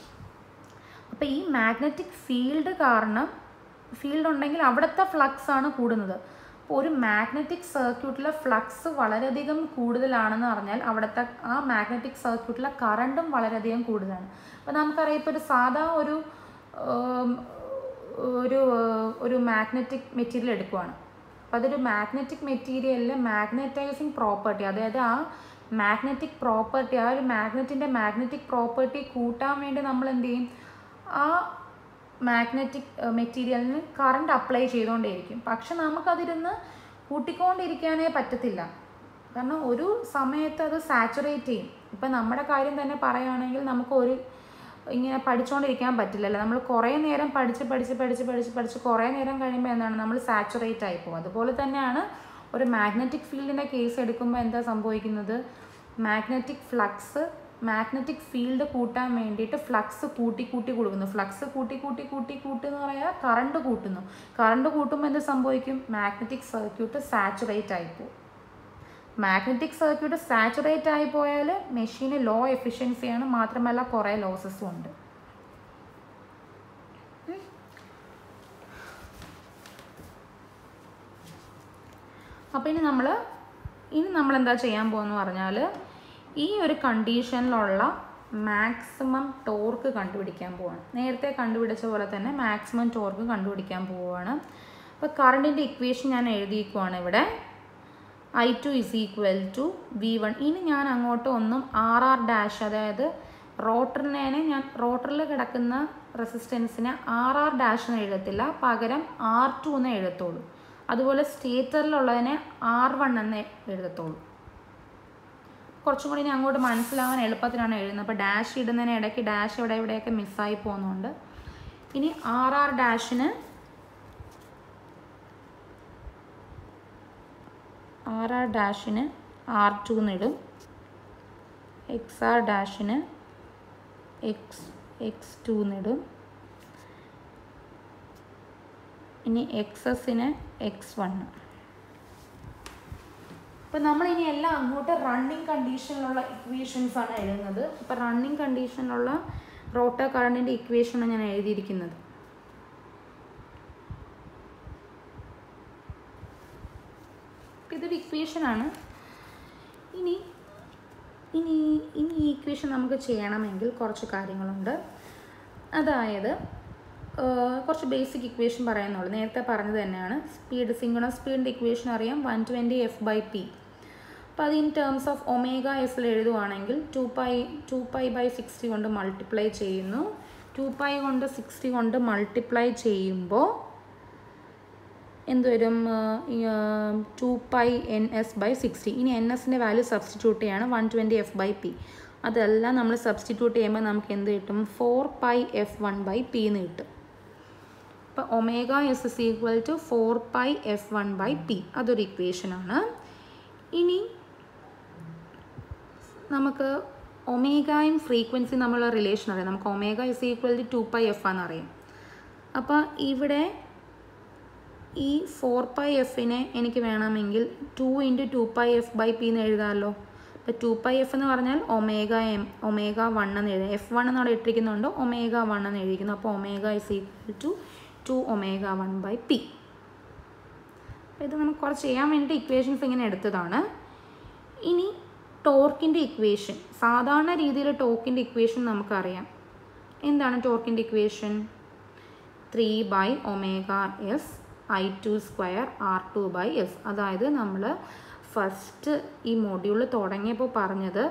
അപ്പോൾ ഈ മാഗ്നറ്റിക് ഫീൽഡ് കാരണം ഫീൽഡ് ഉണ്ടെങ്കിൽ അവിടുത്തെ ഫ്ലക്സ് ആണ് കൂടുന്നത് അപ്പോൾ ഒരു മാഗ്നറ്റിക് സർക്യൂട്ടിലെ ഫ്ലക്സ് വളരെയധികം കൂടുതലാണെന്ന് പറഞ്ഞാൽ അവിടുത്തെ ആ മാഗ്നറ്റിക് സർക്യൂട്ടിലെ കറണ്ടും വളരെയധികം കൂടുതലാണ് അപ്പോൾ നമുക്കറിയാം ഇപ്പോൾ ഒരു സാധാ ഒരു ഉം, ഒരു ഒരു മാഗ്നറ്റിക് മെറ്റീരിയൽ എടുക്കുവാണ് അപ്പോൾ അതൊരു മാഗ്നറ്റിക് മെറ്റീരിയലിൽ മാഗ്നറ്റൈസിങ് പ്രോപ്പർട്ടി അതായത് ആ മാഗ്നറ്റിക് പ്രോപ്പർട്ടി ആ ഒരു മാഗ്നറ്റിൻ്റെ മാഗ്നറ്റിക് പ്രോപ്പർട്ടി കൂട്ടാൻ വേണ്ടി നമ്മൾ എന്ത് ചെയ്യും ആ മാഗ്നറ്റിക് മെറ്റീരിയലിന് കറണ്ട് അപ്ലൈ ചെയ്തുകൊണ്ടേയിരിക്കും പക്ഷെ നമുക്കതിരുന്ന് കൂട്ടിക്കൊണ്ടിരിക്കാനേ പറ്റത്തില്ല കാരണം ഒരു സമയത്ത് അത് സാച്ചുറേറ്റ് ചെയ്യും ഇപ്പം നമ്മുടെ കാര്യം തന്നെ പറയുകയാണെങ്കിൽ നമുക്ക് ഒരു ഇങ്ങനെ പഠിച്ചുകൊണ്ടിരിക്കാൻ പറ്റില്ലല്ലോ നമ്മൾ കുറേ നേരം പഠിച്ച് പഠിച്ച് പഠിച്ച് പഠിച്ച് പഠിച്ച് കുറേ നേരം കഴിയുമ്പോൾ എന്താണ് നമ്മൾ സാച്ചുറേറ്റ് ആയി പോകും അതുപോലെ തന്നെയാണ് ഒരു മാഗ്നറ്റിക് ഫീൽഡിൻ്റെ കേസ് എടുക്കുമ്പോൾ എന്താ സംഭവിക്കുന്നത് മാഗ്നറ്റിക് ഫ്ലക്സ് മാഗ്നറ്റിക് ഫീൽഡ് കൂട്ടാൻ വേണ്ടിയിട്ട് ഫ്ലക്സ് കൂട്ടി കൂട്ടി കൊടുക്കുന്നു ഫ്ലക്സ് കൂട്ടി കൂട്ടി കൂട്ടി കൂട്ടി എന്ന് പറയാൽ കറണ്ട് കൂട്ടുന്നു കറണ്ട് കൂട്ടുമ്പോൾ എന്ത് സംഭവിക്കും മാഗ്നറ്റിക് സർക്യൂട്ട് സാച്ചുറേറ്റ് ആയിപ്പോവും മാഗ്നറ്റിക് സർക്യൂട്ട് സാച്ചുറേറ്റ് ആയി പോയാൽ മെഷീന് ലോ എഫിഷ്യൻസിയാണ് മാത്രമല്ല കുറേ ലോസസും ഉണ്ട് അപ്പോൾ ഇനി നമ്മൾ ഇനി നമ്മൾ എന്താ ചെയ്യാൻ പോകുന്നത് പറഞ്ഞാൽ ഈ ഒരു കണ്ടീഷനിലുള്ള മാക്സിമം ടോർക്ക് കണ്ടുപിടിക്കാൻ പോവാണ് നേരത്തെ കണ്ടുപിടിച്ച പോലെ തന്നെ മാക്സിമം ടോർക്ക് കണ്ടുപിടിക്കാൻ പോവുകയാണ് അപ്പോൾ കറണ്ടിൻ്റെ ഇക്വേഷൻ ഞാൻ എഴുതിയിരിക്കുവാണ് ഇവിടെ I two is equal to V one ഇനി ഞാൻ അങ്ങോട്ട് ഒന്നും ആർ ആർ ഡാഷ് അതായത് റോട്ടറിനെ ഞാൻ റോട്ടറിൽ കിടക്കുന്ന റെസിസ്റ്റൻസിനെ ആർ ആർ ഡാഷ് എന്ന് എഴുതത്തില്ല പകരം ആർ ടു എന്ന് എഴുതത്തുള്ളൂ അതുപോലെ സ്റ്റേറ്ററിലുള്ളതിനെ ആർ വൺ എന്ന് എഴുതത്തുള്ളൂ കുറച്ചും കൂടി ഇനി അങ്ങോട്ട് മനസ്സിലാവാൻ എളുപ്പത്തിലാണ് എഴുതുന്നത് അപ്പോൾ ഡാഷ് ഇടുന്നതിന് ഇടയ്ക്ക് ഡാഷ് ഇവിടെ ഇവിടെയൊക്കെ മിസ്സായി പോകുന്നുണ്ട് ഇനി ആർ ആർ ഡാഷിന് ആർ ആർ ഡാഷിന് ആർ ടു എന്നിടും എക്സ് ആർ ഡാഷിന് എക്സ് എക്സ് ടു എന്നിടും ഇനി എക്സ് എസിന് എക്സ് വണ്ണ് അപ്പം നമ്മൾ ഇനി എല്ലാം അങ്ങോട്ട് റണ്ണിങ് കണ്ടീഷനിലുള്ള ഇക്വേഷൻസ് ആണ് എഴുതുന്നത് അപ്പം റണ്ണിങ് കണ്ടീഷനിലുള്ള റോട്ടർ കറണ്ടിൻ്റെ ഇക്വേഷനാണ് ഞാൻ എഴുതിയിരിക്കുന്നത് അപ്പം ഇതൊരു ഇക്വേഷനാണ് ഇനി ഇനി ഇനി ഈ ഇക്വേഷൻ നമുക്ക് ചെയ്യണമെങ്കിൽ കുറച്ച് കാര്യങ്ങളുണ്ട് അതായത് ആഹ് കുറച്ച് ബേസിക് ഇക്വേഷൻ പറയുന്നുള്ളൂ നേരത്തെ പറഞ്ഞത് തന്നെയാണ് സ്പീഡ് സിംഗണസ് സ്പീഡിൻ്റെ ഇക്വേഷൻ അറിയാം one twenty F by P അപ്പോൾ അത് ഇൻ ടേംസ് ഓഫ് ഒമേഗ എസിൽ എഴുതുവാണെങ്കിൽ two pi two pi by sixty കൊണ്ട് മൾട്ടിപ്ലൈ ചെയ്യുന്നു ടു പൈ കൊണ്ട് സിക്സ്റ്റി കൊണ്ട് മൾട്ടിപ്ലൈ ചെയ്യുമ്പോൾ എന്ത് വരും two pi N S by sixty ഇനി എൻ എസിൻ്റെ വാല്യൂ സബ്സ്റ്റിറ്റ്യൂട്ട് ചെയ്യാണ് one twenty F by P അതെല്ലാം നമ്മൾ സബ്സ്റ്റിറ്റ്യൂട്ട് ചെയ്യുമ്പോൾ നമുക്ക് എന്ത് കിട്ടും four pi F one by P എന്ന് കിട്ടും അപ്പോൾ omega S is equal to four pi F one by P അതൊരു ഇക്വേഷനാണ് ഇനി നമുക്ക് ഒമേഗയും ഫ്രീക്വൻസി നമ്മളുള്ള റിലേഷൻ അറിയാം നമുക്ക് omega is equal to two pi F ആണെന്ന് അറിയാം അപ്പോൾ ഇവിടെ ഈ ഫോർ പൈ എഫിനെ എനിക്ക് വേണമെങ്കിൽ two into two pi F by P എന്ന് എഴുതാമല്ലോ അപ്പോൾ ടു പൈ എഫ് എന്ന് പറഞ്ഞാൽ ഒമേഗ എം ഒമേഗ വൺ എന്ന് എഴുതാം എഫ് വൺ എന്ന് അവിടെ ഇട്ടിരിക്കുന്നുണ്ട് ഒമേഗ വൺ എന്ന് എഴുതിയിരിക്കുന്നു അപ്പോൾ omega is equal to two omega one by P അപ്പോൾ ഇത് നമുക്ക് കുറച്ച് ചെയ്യാൻ വേണ്ടി ഇക്വേഷൻസ് ഇങ്ങനെ എടുത്തതാണ് ഇനി ടോർക്കിൻ്റെ ഇക്വേഷൻ സാധാരണ രീതിയിൽ ടോർക്കിൻ്റെ ഇക്വേഷൻ നമുക്കറിയാം എന്താണ് ടോർക്കിൻ്റെ equation three by omega S I two square R two by S അതായത് നമ്മൾ ഫസ്റ്റ് ഈ മൊഡ്യൂൾ തുടങ്ങിയപ്പോൾ പറഞ്ഞത്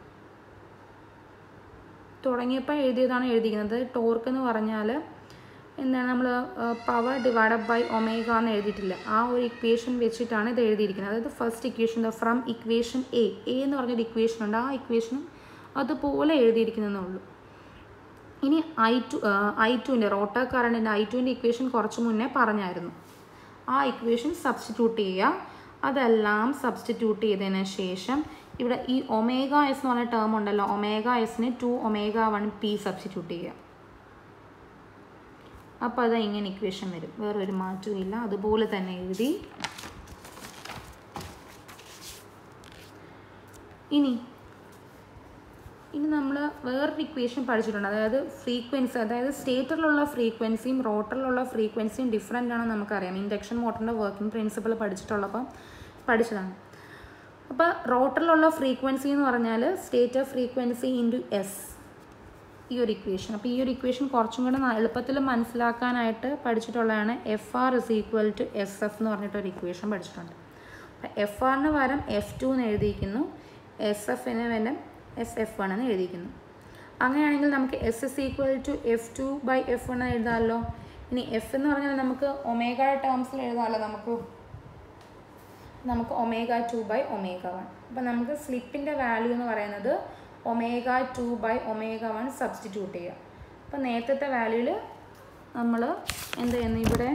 തുടങ്ങിയപ്പോൾ എഴുതിയതാണ് എഴുതിയിരിക്കുന്നത് ടോർക്ക് എന്ന് പറഞ്ഞാൽ എന്താണ് നമ്മൾ പവർ ഡിവൈഡഡ് ബൈ ഒമേഗ എന്ന് എഴുതിയിട്ടില്ല ആ ഒരു ഇക്വേഷൻ വെച്ചിട്ടാണ് ഇത് എഴുതിയിരിക്കുന്നത് അതായത് first equation from equation A A എന്ന് പറഞ്ഞൊരു ഇക്വേഷൻ ഉണ്ട് ആ ഇക്വേഷനും അതുപോലെ എഴുതിയിരിക്കുന്നതേ ഉള്ളൂ ഇനി ഐ ടു ഐ ടുവിൻ്റെ റോട്ടർ കറണ്ടിൻ്റെ ഐ ടുവിൻ്റെ ഇക്വേഷൻ കുറച്ച് മുന്നേ പറഞ്ഞായിരുന്നു ആ ഇക്വേഷൻ സബ്സ്റ്റിറ്റ്യൂട്ട് ചെയ്യുക അതെല്ലാം സബ്സ്റ്റിറ്റ്യൂട്ട് ചെയ്തതിന് ശേഷം ഇവിടെ ഈ ഒമേഗ എസ് എന്ന് പറഞ്ഞ ടേം ഉണ്ടല്ലോ ഒമേഗ എസിന് two omega one P substitute ചെയ്യുക അപ്പോൾ അത് ഇങ്ങനെ ഇക്വേഷൻ വരും വേറൊരു മാറ്റവും ഇല്ല അതുപോലെ തന്നെ എഴുതി ഇനി ഇനി നമ്മൾ വേറൊരു ഇക്വേഷൻ പഠിച്ചിട്ടുണ്ട് അതായത് ഫ്രീക്വൻസി അതായത് സ്റ്റേറ്ററിലുള്ള ഫ്രീക്വൻസിയും റോട്ടറിലുള്ള ഫ്രീക്വൻസിയും ഡിഫറെൻ്റ് ആണെന്ന് നമുക്കറിയാം ഇൻഡക്ഷൻ മോട്ടറിൻ്റെ വർക്കിംഗ് പ്രിൻസിപ്പിൾ പഠിച്ചിട്ടുള്ളപ്പം പഠിച്ചതാണ് അപ്പോൾ റോട്ടറിലുള്ള ഫ്രീക്വൻസി എന്ന് പറഞ്ഞാൽ സ്റ്റേറ്റർ ഫ്രീക്വൻസി ഇൻറ്റു എസ് ഈ ഒരു ഇക്വേഷൻ അപ്പോൾ ഈ ഒരു ഇക്വേഷൻ കുറച്ചും കൂടെ എളുപ്പത്തിൽ മനസ്സിലാക്കാനായിട്ട് പഠിച്ചിട്ടുള്ളതാണ് F R is equal to S F എന്ന് പറഞ്ഞിട്ടൊരു ഇക്വേഷൻ പഠിച്ചിട്ടുണ്ട് അപ്പോൾ എഫ് ആറിന് പകരം എഫ് ടു എന്ന് എഴുതിയിരിക്കുന്നു എസ് എഫിന് പകരം എസ് എഫ് വൺ എന്ന് എഴുതിയിരിക്കുന്നു അങ്ങനെയാണെങ്കിൽ നമുക്ക് S S equal to F two by F one എഴുതാമല്ലോ ഇനി എഫ് എന്ന് പറഞ്ഞാൽ നമുക്ക് ഒമേഗ ടേംസിൽ എഴുതാമല്ലോ നമുക്ക് നമുക്ക് omega two by omega one അപ്പം നമുക്ക് സ്ലിപ്പിൻ്റെ വാല്യൂ എന്ന് പറയുന്നത് omega two by omega one substitute ചെയ്യുക അപ്പം നേരത്തെ വാല്യൂവിൽ നമ്മൾ എന്ത് ചെയ്യുന്നു ഇവിടെ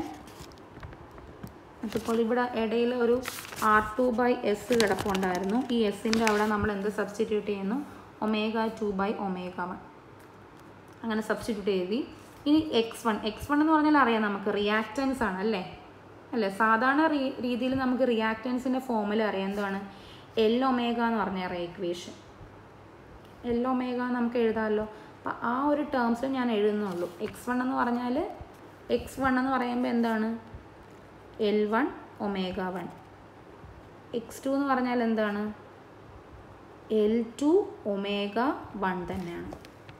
ഇപ്പോൾ ഇവിടെ ഇടയിൽ ഒരു ആർ ടു ബൈ എസ് കിടപ്പുണ്ടായിരുന്നു ഈ എസിൻ്റെ അവിടെ നമ്മൾ എന്ത് സബ്സ്റ്റിറ്റ്യൂട്ട് ചെയ്യുന്നു omega two by omega one അങ്ങനെ സബ്സ്റ്റിറ്റ്യൂട്ട് എഴുതി ഇനി എക്സ് വൺ എക്സ് വൺ എന്ന് പറഞ്ഞാൽ അറിയാം നമുക്ക് റിയാക്റ്റൻസ് ആണ് അല്ലേ അല്ലേ സാധാരണ രീ രീതിയിൽ നമുക്ക് റിയാക്റ്റൻസിൻ്റെ ഫോമുല അറിയാം എന്താണ് എൽ ഒമേഗ എന്ന് പറഞ്ഞ അറിയാം ഇക്വേഷൻ എൽ ഒമേഗ നമുക്ക് എഴുതാമല്ലോ അപ്പം ആ ഒരു ടേംസിൽ ഞാൻ എഴുതുന്നുള്ളൂ എക്സ് വൺ എന്ന് പറഞ്ഞാൽ എക്സ് വൺ എന്ന് പറയുമ്പോൾ എന്താണ് L one omega one X two എന്ന് പറഞ്ഞാൽ എന്താണ് എൽ ടു ഒമേഗ വൺ തന്നെയാണ്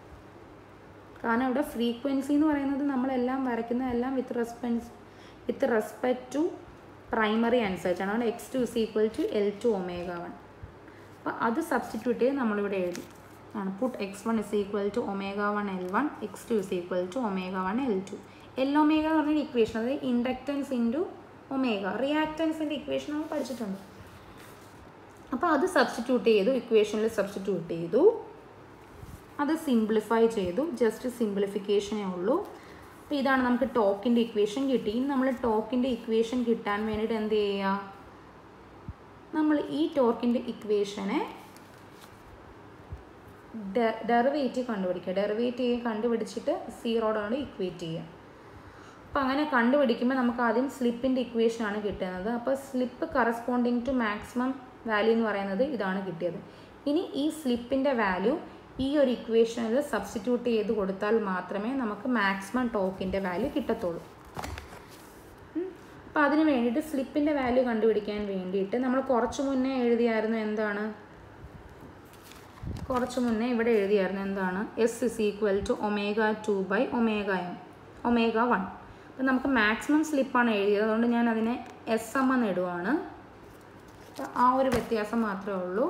കാരണം ഇവിടെ ഫ്രീക്വൻസി എന്ന് പറയുന്നത് നമ്മളെല്ലാം വരയ്ക്കുന്നതെല്ലാം with response with respect to primary അനുസരിച്ചാണ് അതുകൊണ്ട് X two is equal to L two omega one അപ്പോൾ അത് സബ്സ്റ്റിറ്റ്യൂട്ട് ചെയ്ത് നമ്മളിവിടെ എഴുതി ആണ് put X one is equal to omega one L one X two is equal to omega one L two L omega എന്ന് പറഞ്ഞ ഇക്വേഷൻ അതായത് ഇൻഡക്റ്റൻസ് ഇൻറ്റു ഒമേഗ റിയാക്റ്റൻസിൻ്റെ ഇക്വേഷൻ നമ്മൾ പഠിച്ചിട്ടുണ്ട് അപ്പോൾ അത് സബ്സ്റ്റിറ്റ്യൂട്ട് ചെയ്തു ഇക്വേഷനിൽ സബ്സ്റ്റിറ്റ്യൂട്ട് ചെയ്തു അത് സിംപ്ലിഫൈ ചെയ്തു ജസ്റ്റ് സിംപ്ലിഫിക്കേഷനേ ഉള്ളൂ അപ്പോൾ ഇതാണ് നമുക്ക് ടോക്കിൻ്റെ ഇക്വേഷൻ കിട്ടി ഇനി നമ്മൾ ടോക്കിൻ്റെ ഇക്വേഷൻ കിട്ടാൻ വേണ്ടിയിട്ട് എന്ത് ചെയ്യുക നമ്മൾ ഈ ടോർക്കിൻ്റെ ഇക്വേഷനെ ഡെറിവേറ്റീവ് കണ്ടുപിടിക്കുക ഡെറിവേറ്റീവ് കണ്ടുപിടിച്ചിട്ട് സീറോടോട് ഇക്വേറ്റ് ചെയ്യുക അപ്പോൾ അങ്ങനെ കണ്ടുപിടിക്കുമ്പോൾ നമുക്ക് ആദ്യം സ്ലിപ്പിൻ്റെ ഇക്വേഷനാണ് കിട്ടുന്നത് അപ്പോൾ slip corresponding to maximum value എന്ന് പറയുന്നത് ഇതാണ് കിട്ടിയത് ഇനി ഈ സ്ലിപ്പിൻ്റെ വാല്യൂ ഈ ഒരു ഇക്വേഷനിൽ സബ്സ്റ്റിറ്റ്യൂട്ട് ചെയ്ത് കൊടുത്താൽ മാത്രമേ നമുക്ക് മാക്സിമം ടോക്കിൻ്റെ വാല്യൂ കിട്ടത്തുള്ളൂ അപ്പോൾ അതിന് വേണ്ടിയിട്ട് സ്ലിപ്പിൻ്റെ വാല്യൂ കണ്ടുപിടിക്കാൻ വേണ്ടിയിട്ട് നമ്മൾ കുറച്ച് മുന്നേ എഴുതിയായിരുന്നു എന്താണ് കുറച്ച് മുന്നേ ഇവിടെ എഴുതിയായിരുന്നു എന്താണ് S is equal to omega two by omega M omega one അപ്പം നമുക്ക് മാക്സിമം സ്ലിപ്പാണ് എഴുതിയത് അതുകൊണ്ട് ഞാൻ അതിനെ എസ് എം എന്ന് ഇടുവാണ് അപ്പോൾ ആ ഒരു വ്യത്യാസം മാത്രമേ ഉള്ളൂ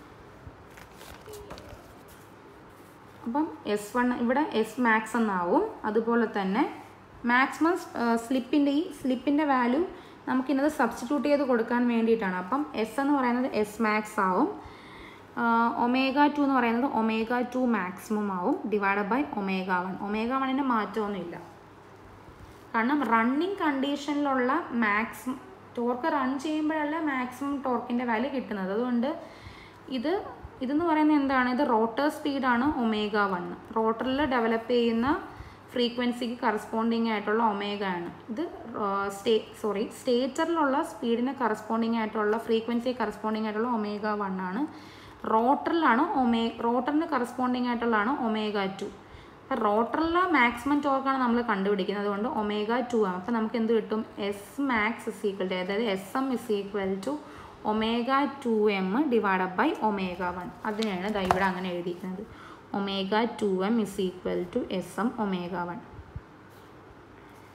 അപ്പം എസ് വൺ ഇവിടെ എസ് മാക്സ് എന്നാവും അതുപോലെ തന്നെ മാക്സിമം സ്ലിപ്പിൻ്റെ ഈ സ്ലിപ്പിൻ്റെ വാല്യൂ നമുക്കിന്നത് സബ്സ്റ്റിറ്റ്യൂട്ട് ചെയ്ത് കൊടുക്കാൻ വേണ്ടിയിട്ടാണ് അപ്പം എസ് എന്ന് പറയുന്നത് എസ് മാക്സ് ആവും ഒമേഗ ടു എന്ന് പറയുന്നത് ഒമേഗ ടു മാക്സിമം ആവും divide by omega one omega വണ്ണിന് മാറ്റമൊന്നുമില്ല കാരണം റണ്ണിങ് കണ്ടീഷനിലുള്ള മാക്സിമം ടോർക്ക് റൺ ചെയ്യുമ്പോഴല്ല മാക്സിമം ടോർക്കിൻ്റെ വാല്യൂ കിട്ടുന്നത് അതുകൊണ്ട് ഇത് ഇതെന്ന് പറയുന്നത് എന്താണ് ഇത് റോട്ടർ സ്പീഡാണ് ഒമേഗ വൺ റോട്ടറിൽ ഡെവലപ്പ് ചെയ്യുന്ന ഫ്രീക്വൻസിക്ക് കറസ്പോണ്ടിങ് ആയിട്ടുള്ള ഒമേഗ ആണ് ഇത് സ്റ്റേ സോറി സ്റ്റേറ്ററിലുള്ള സ്പീഡിന് കറസ്പോണ്ടിങ് ആയിട്ടുള്ള ഫ്രീക്വൻസി കറസ്പോണ്ടിങ് ആയിട്ടുള്ള ഒമേഗ വൺ ആണ് റോട്ടറിലാണ് ഒമേ റോട്ടറിന് കറസ്പോണ്ടിങ് ആയിട്ടുള്ളതാണ് ഒമേഗ ടു അപ്പോൾ റോട്ടറിലെ മാക്സിമം ടോർക്കാണ് നമ്മൾ കണ്ടുപിടിക്കുന്നത് അതുകൊണ്ട് ഒമേഗ ടു ആണ് അപ്പോൾ നമുക്ക് എന്ത് കിട്ടും S max is equal to അതായത് S M is equal to omega two M divide by omega one അതിനാണ് ദാ ഇവിടെ അങ്ങനെ എഴുതിയിരിക്കുന്നത് omega two M is equal to S M omega one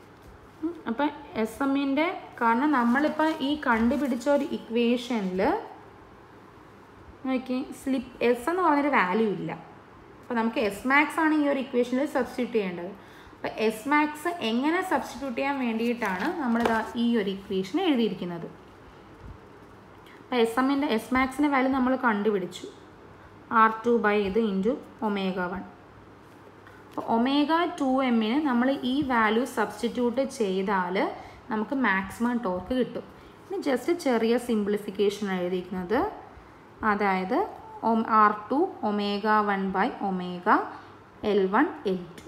അപ്പം എസ് എമ്മിൻ്റെ കാരണം നമ്മളിപ്പോൾ ഈ കണ്ടുപിടിച്ച ഒരു ഇക്വേഷനിൽ നോക്കി സ്ലിപ്പ് എസ് എന്ന് പറഞ്ഞൊരു വാല്യൂ ഇല്ല അപ്പോൾ നമുക്ക് എസ് മാക്സ് ആണ് ഈ ഒരു ഇക്വേഷനിൽ സബ്സ്റ്റിറ്റ്യൂട്ട് ചെയ്യേണ്ടത് അപ്പോൾ എസ് മാക്സ് എങ്ങനെ സബ്സ്റ്റിറ്റ്യൂട്ട് ചെയ്യാൻ വേണ്ടിയിട്ടാണ് നമ്മളിതാ ഈ ഒരു ഇക്വേഷൻ എഴുതിയിരിക്കുന്നത് അപ്പോൾ എസ് എമ്മിൻ്റെ എസ് മാക്സിൻ്റെ വാല്യൂ നമ്മൾ കണ്ടുപിടിച്ചു ആർ ടു ബൈ ഇത് ഇൻറ്റു ഒമേഗ വൺ അപ്പോൾ ഒമേഗ ടു എമ്മിന് നമ്മൾ ഈ വാല്യൂ സബ്സ്റ്റിറ്റ്യൂട്ട് ചെയ്താൽ നമുക്ക് മാക്സിമം ടോർക്ക് കിട്ടും ഇനി ജസ്റ്റ് ചെറിയ സിംപ്ലിഫിക്കേഷൻ എഴുതിയിരിക്കുന്നത് അതായത് R two omega one by omega L one L two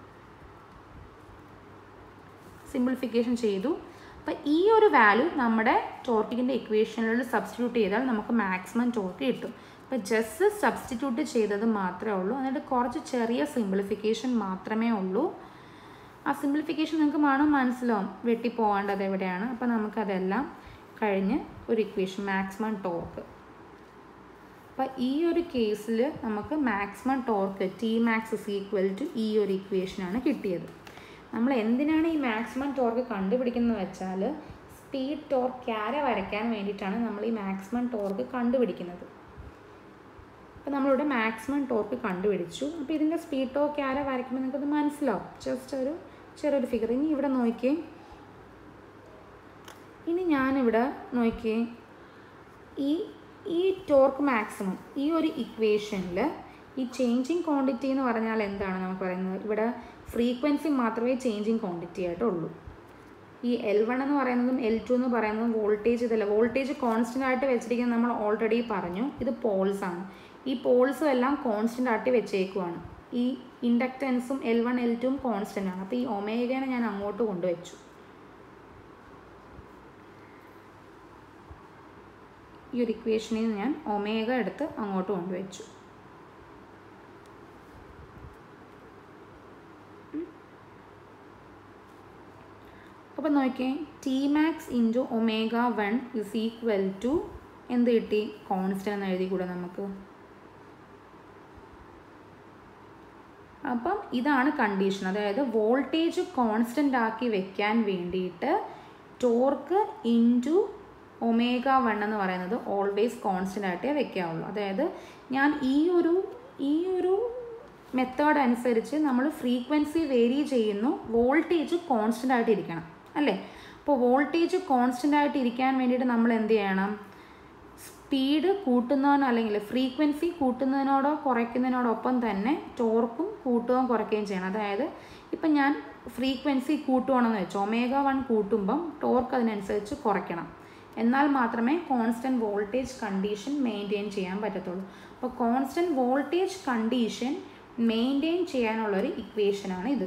simplification ചെയ്തു അപ്പോൾ ഈ ഒരു വാല്യൂ നമ്മുടെ ടോർക്കിൻ്റെ ഇക്വേഷനിൽ സബ്സ്റ്റിറ്റ്യൂട്ട് ചെയ്താൽ നമുക്ക് മാക്സിമം ടോർക്ക് കിട്ടും അപ്പോൾ ജസ്റ്റ് സബ്സ്റ്റിറ്റ്യൂട്ട് ചെയ്തത് മാത്രമേ ഉള്ളൂ എന്നിട്ട് കുറച്ച് ചെറിയ സിംപ്ലിഫിക്കേഷൻ മാത്രമേ ഉള്ളൂ ആ സിംപ്ലിഫിക്കേഷൻ നിങ്ങൾക്ക് വേണം മനസ്സിലാവും വെട്ടിപ്പോകേണ്ടത് എവിടെയാണ് അപ്പോൾ നമുക്കതെല്ലാം കഴിഞ്ഞ് ഒരു ഇക്വേഷൻ മാക്സിമം ടോർക്ക് അപ്പോൾ ഈ ഒരു കേസിൽ നമുക്ക് maximum torque T max is equal to ഈ ഒരു ഇക്വേഷനാണ് കിട്ടിയത് നമ്മൾ എന്തിനാണ് ഈ മാക്സിമം ടോർക്ക് കണ്ടുപിടിക്കുന്നത് വെച്ചാൽ സ്പീഡ് ടോർക്ക് ക്യാര വരയ്ക്കാൻ വേണ്ടിയിട്ടാണ് നമ്മൾ ഈ മാക്സിമം ടോർക്ക് കണ്ടുപിടിക്കുന്നത് അപ്പോൾ നമ്മളിവിടെ മാക്സിമം ടോർക്ക് കണ്ടുപിടിച്ചു അപ്പോൾ ഇതിൻ്റെ സ്പീഡ് ടോർക്ക് ക്യാര വരയ്ക്കുമ്പോൾ നിങ്ങൾക്കത് മനസ്സിലാവും ജസ്റ്റ് ഒരു ചെറിയൊരു ഫിഗർ ഇനി ഇവിടെ നോക്കിയേ ഇനി ഞാനിവിടെ നോക്കിയേ ഈ ഈ ടോർക്ക് മാക്സിമം ഈ ഒരു ഇക്വേഷനിൽ ഈ ചേഞ്ചിങ് ക്വാണ്ടിറ്റി എന്ന് പറഞ്ഞാൽ എന്താണ് നമുക്ക് പറയുന്നത് ഇവിടെ ഫ്രീക്വൻസി മാത്രമേ ചേഞ്ചിങ് ക്വാണ്ടിറ്റി ആയിട്ടുള്ളൂ ഈ എൽ വൺ എന്ന് പറയുന്നതും എൽ ടു എന്ന് പറയുന്നതും വോൾട്ടേജ് ഇതല്ല വോൾട്ടേജ് കോൺസ്റ്റൻ്റ് ആയിട്ട് വെച്ചിരിക്കുന്നത് നമ്മൾ ഓൾറെഡി പറഞ്ഞു ഇത് പോൾസ് ആണ് ഈ പോൾസും എല്ലാം കോൺസ്റ്റൻ്റ് ആയിട്ട് വെച്ചേക്കുവാണ് ഈ ഇൻഡക്റ്റൻസും എൽ വൺ എൽ ടുവും കോൺസ്റ്റൻ്റ് ആണ് അപ്പോൾ ഈ ഒമേഗനെ ഞാൻ അങ്ങോട്ട് കൊണ്ടുവച്ചു ഈ ഒരു ഇക്വേഷനിൽ ഞാൻ ഒമേഗ എടുത്ത് അങ്ങോട്ട് കൊണ്ടുവച്ചു അപ്പോൾ നോക്കിയേ T max into omega one is equal to എന്ത് കിട്ടി കോൺസ്റ്റൻ്റ് എന്ന് എഴുതി കൂടെ നമുക്ക് അപ്പം ഇതാണ് കണ്ടീഷൻ അതായത് വോൾട്ടേജ് കോൺസ്റ്റൻ്റ് ആക്കി വെക്കാൻ വേണ്ടിയിട്ട് ടോർക്ക് ഇൻറ്റു ഒമേഗ വൺ എന്ന് പറയുന്നത് ഓൾവേസ് കോൺസ്റ്റൻ്റ് ആയിട്ടേ വെക്കാവുള്ളൂ അതായത് ഞാൻ ഈ ഒരു ഈ ഒരു മെത്തേഡ് അനുസരിച്ച് നമ്മൾ ഫ്രീക്വൻസി വേരി ചെയ്യുന്നു വോൾട്ടേജ് കോൺസ്റ്റൻ്റ് ആയിട്ട് ഇരിക്കണം അല്ലേ അപ്പോൾ വോൾട്ടേജ് കോൺസ്റ്റൻ്റ് ആയിട്ട് ഇരിക്കാൻ വേണ്ടിയിട്ട് നമ്മൾ എന്ത് ചെയ്യണം സ്പീഡ് കൂട്ടുന്നതിനോ അല്ലെങ്കിൽ ഫ്രീക്വൻസി കൂട്ടുന്നതിനോടോ കുറയ്ക്കുന്നതിനോടൊപ്പം തന്നെ ടോർക്കും കൂട്ടുകയും കുറയ്ക്കുകയും ചെയ്യണം അതായത് ഇപ്പം ഞാൻ ഫ്രീക്വൻസി കൂട്ടുവാണെന്ന് വെച്ചോ ഒമേഗ വൺ കൂട്ടുമ്പം ടോർക്ക് അതിനനുസരിച്ച് കുറയ്ക്കണം എന്നാൽ മാത്രമേ കോൺസ്റ്റൻറ്റ് വോൾട്ടേജ് കണ്ടീഷൻ മെയിൻറ്റെയിൻ ചെയ്യാൻ പറ്റത്തുള്ളൂ അപ്പോൾ കോൺസ്റ്റൻറ്റ് വോൾട്ടേജ് കണ്ടീഷൻ മെയിൻറ്റെയിൻ ചെയ്യാനുള്ളൊരു ഇക്വേഷനാണ് ഇത്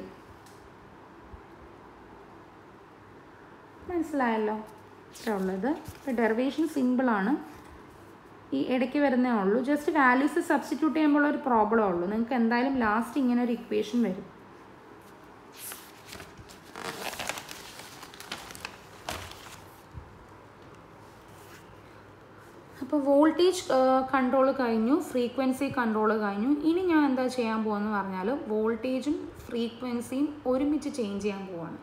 മനസ്സിലായല്ലോ ഇത്ര ഉള്ളത് ഇപ്പോൾ ഡെറിവേഷൻ സിമ്പിളാണ് ഈ ഇടയ്ക്ക് വരുന്നേ ഉള്ളൂ ജസ്റ്റ് വാല്യൂസ് സബ്സ്റ്റിറ്റ്യൂട്ട് ചെയ്യുമ്പോൾ ഒരു പ്രോബ്ലം ഉള്ളൂ നിങ്ങൾക്ക് എന്തായാലും ലാസ്റ്റ് ഇങ്ങനെ ഒരു ഇക്വേഷൻ വരും അപ്പോൾ വോൾട്ടേജ് കൺട്രോൾ കഴിഞ്ഞു ഫ്രീക്വൻസി കൺട്രോൾ കഴിഞ്ഞു ഇനി ഞാൻ എന്താ ചെയ്യാൻ പോകുന്നത് പറഞ്ഞാൽ വോൾട്ടേജും ഫ്രീക്വൻസിയും ഒരുമിച്ച് ചേഞ്ച് ചെയ്യാൻ പോവാണ്